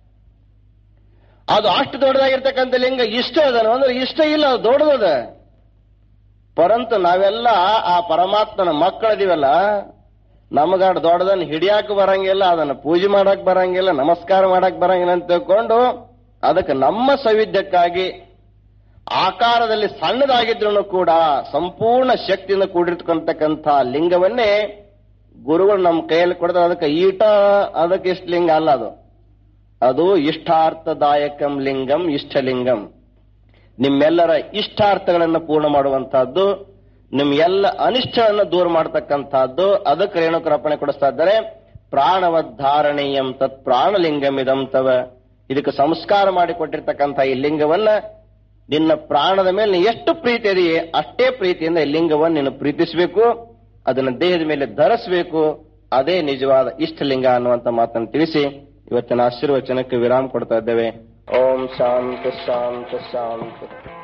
ಅದು ಅಷ್ಟು ದೊಡ್ಡದಾಗಿರ್ತಕ್ಕಂಥ ಲಿಂಗ ಇಷ್ಟ ಅದನು ಅಂದ್ರೆ ಇಷ್ಟ ಇಲ್ಲ ಅದು ದೊಡ್ಡದದ ಪರಂತು ನಾವೆಲ್ಲ ಆ ಪರಮಾತ್ಮನ ಮಕ್ಕಳದಿವಲ್ಲ ನಮಗಾಡ್ ದೊಡ್ಡದನ್ನ ಹಿಡಿಯಾಕ ಬರಂಗಿಲ್ಲ ಅದನ್ನ ಪೂಜೆ ಮಾಡಕ್ ಬರಂಗಿಲ್ಲ ನಮಸ್ಕಾರ ಮಾಡಕ್ ಬರಂಗಿಲ್ಲ ಅಂತ ತಿಳ್ಕೊಂಡು ಅದಕ್ಕೆ ನಮ್ಮ ಸೌವಿಧ್ಯಕ್ಕಾಗಿ ಆಕಾರದಲ್ಲಿ ಸಣ್ಣದಾಗಿದ್ರು ಕೂಡ ಸಂಪೂರ್ಣ ಶಕ್ತಿಯಿಂದ ಕೂಡಿರ್ತಕ್ಕಂಥ ಲಿಂಗವನ್ನೇ ಗುರುಗಳು ನಮ್ಮ ಕೈಯಲ್ಲಿ ಕೊಡ್ತಾರೆ ಅದಕ್ಕೆ ಈಟ ಅದಕ್ಕೆ ಇಷ್ಟ ಲಿಂಗ ಅಲ್ಲ ಅದು ಅದು ಇಷ್ಟಾರ್ಥದಾಯಕಂ ಲಿಂಗಂ ಇಷ್ಟಲಿಂಗಂ ನಿಮ್ಮೆಲ್ಲರ ಇಷ್ಟಾರ್ಥಗಳನ್ನು ಪೂರ್ಣ ಮಾಡುವಂತಹದ್ದು ನಿಮ್ ಎಲ್ಲ ಅನಿಷ್ಟಗಳನ್ನು ದೂರ ಮಾಡತಕ್ಕಂತಹದ್ದು ಅದಕ್ಕೆ ರೇಣುಕರಪ್ಪಣೆ ಕೊಡಿಸ್ತಾ ಇದ್ದಾರೆ ಪ್ರಾಣವದ್ಧಾರಣೀಯಂ ತತ್ ಪ್ರಾಣಲಿಂಗಮಿದಂ ತವ ಇದಕ್ಕೆ ಸಂಸ್ಕಾರ ಮಾಡಿ ಕೊಟ್ಟಿರ್ತಕ್ಕಂಥ ಈ ಲಿಂಗವನ್ನ ನಿನ್ನ ಪ್ರಾಣದ ಮೇಲೆ ನೀ ಎಷ್ಟು ಪ್ರೀತಿ ಇದೆಯೇ ಅಷ್ಟೇ ಪ್ರೀತಿಯಿಂದ ಈ ಲಿಂಗವನ್ನು ನೀನು ಪ್ರೀತಿಸಬೇಕು ಅದನ್ನ ದೇಹದ ಮೇಲೆ ಧರಿಸಬೇಕು ಅದೇ ನಿಜವಾದ ಇಷ್ಟಲಿಂಗ ಅನ್ನುವಂತ ಮಾತನ್ನು ತಿಳಿಸಿ ಇವತ್ತಿನ ಆಶೀರ್ವಚನಕ್ಕೆ ವಿರಾಮ ಕೊಡ್ತಾ ಇದ್ದೇವೆ ಓಂ ಶಾಂತ ಶಾಂತ ಶಾಂತ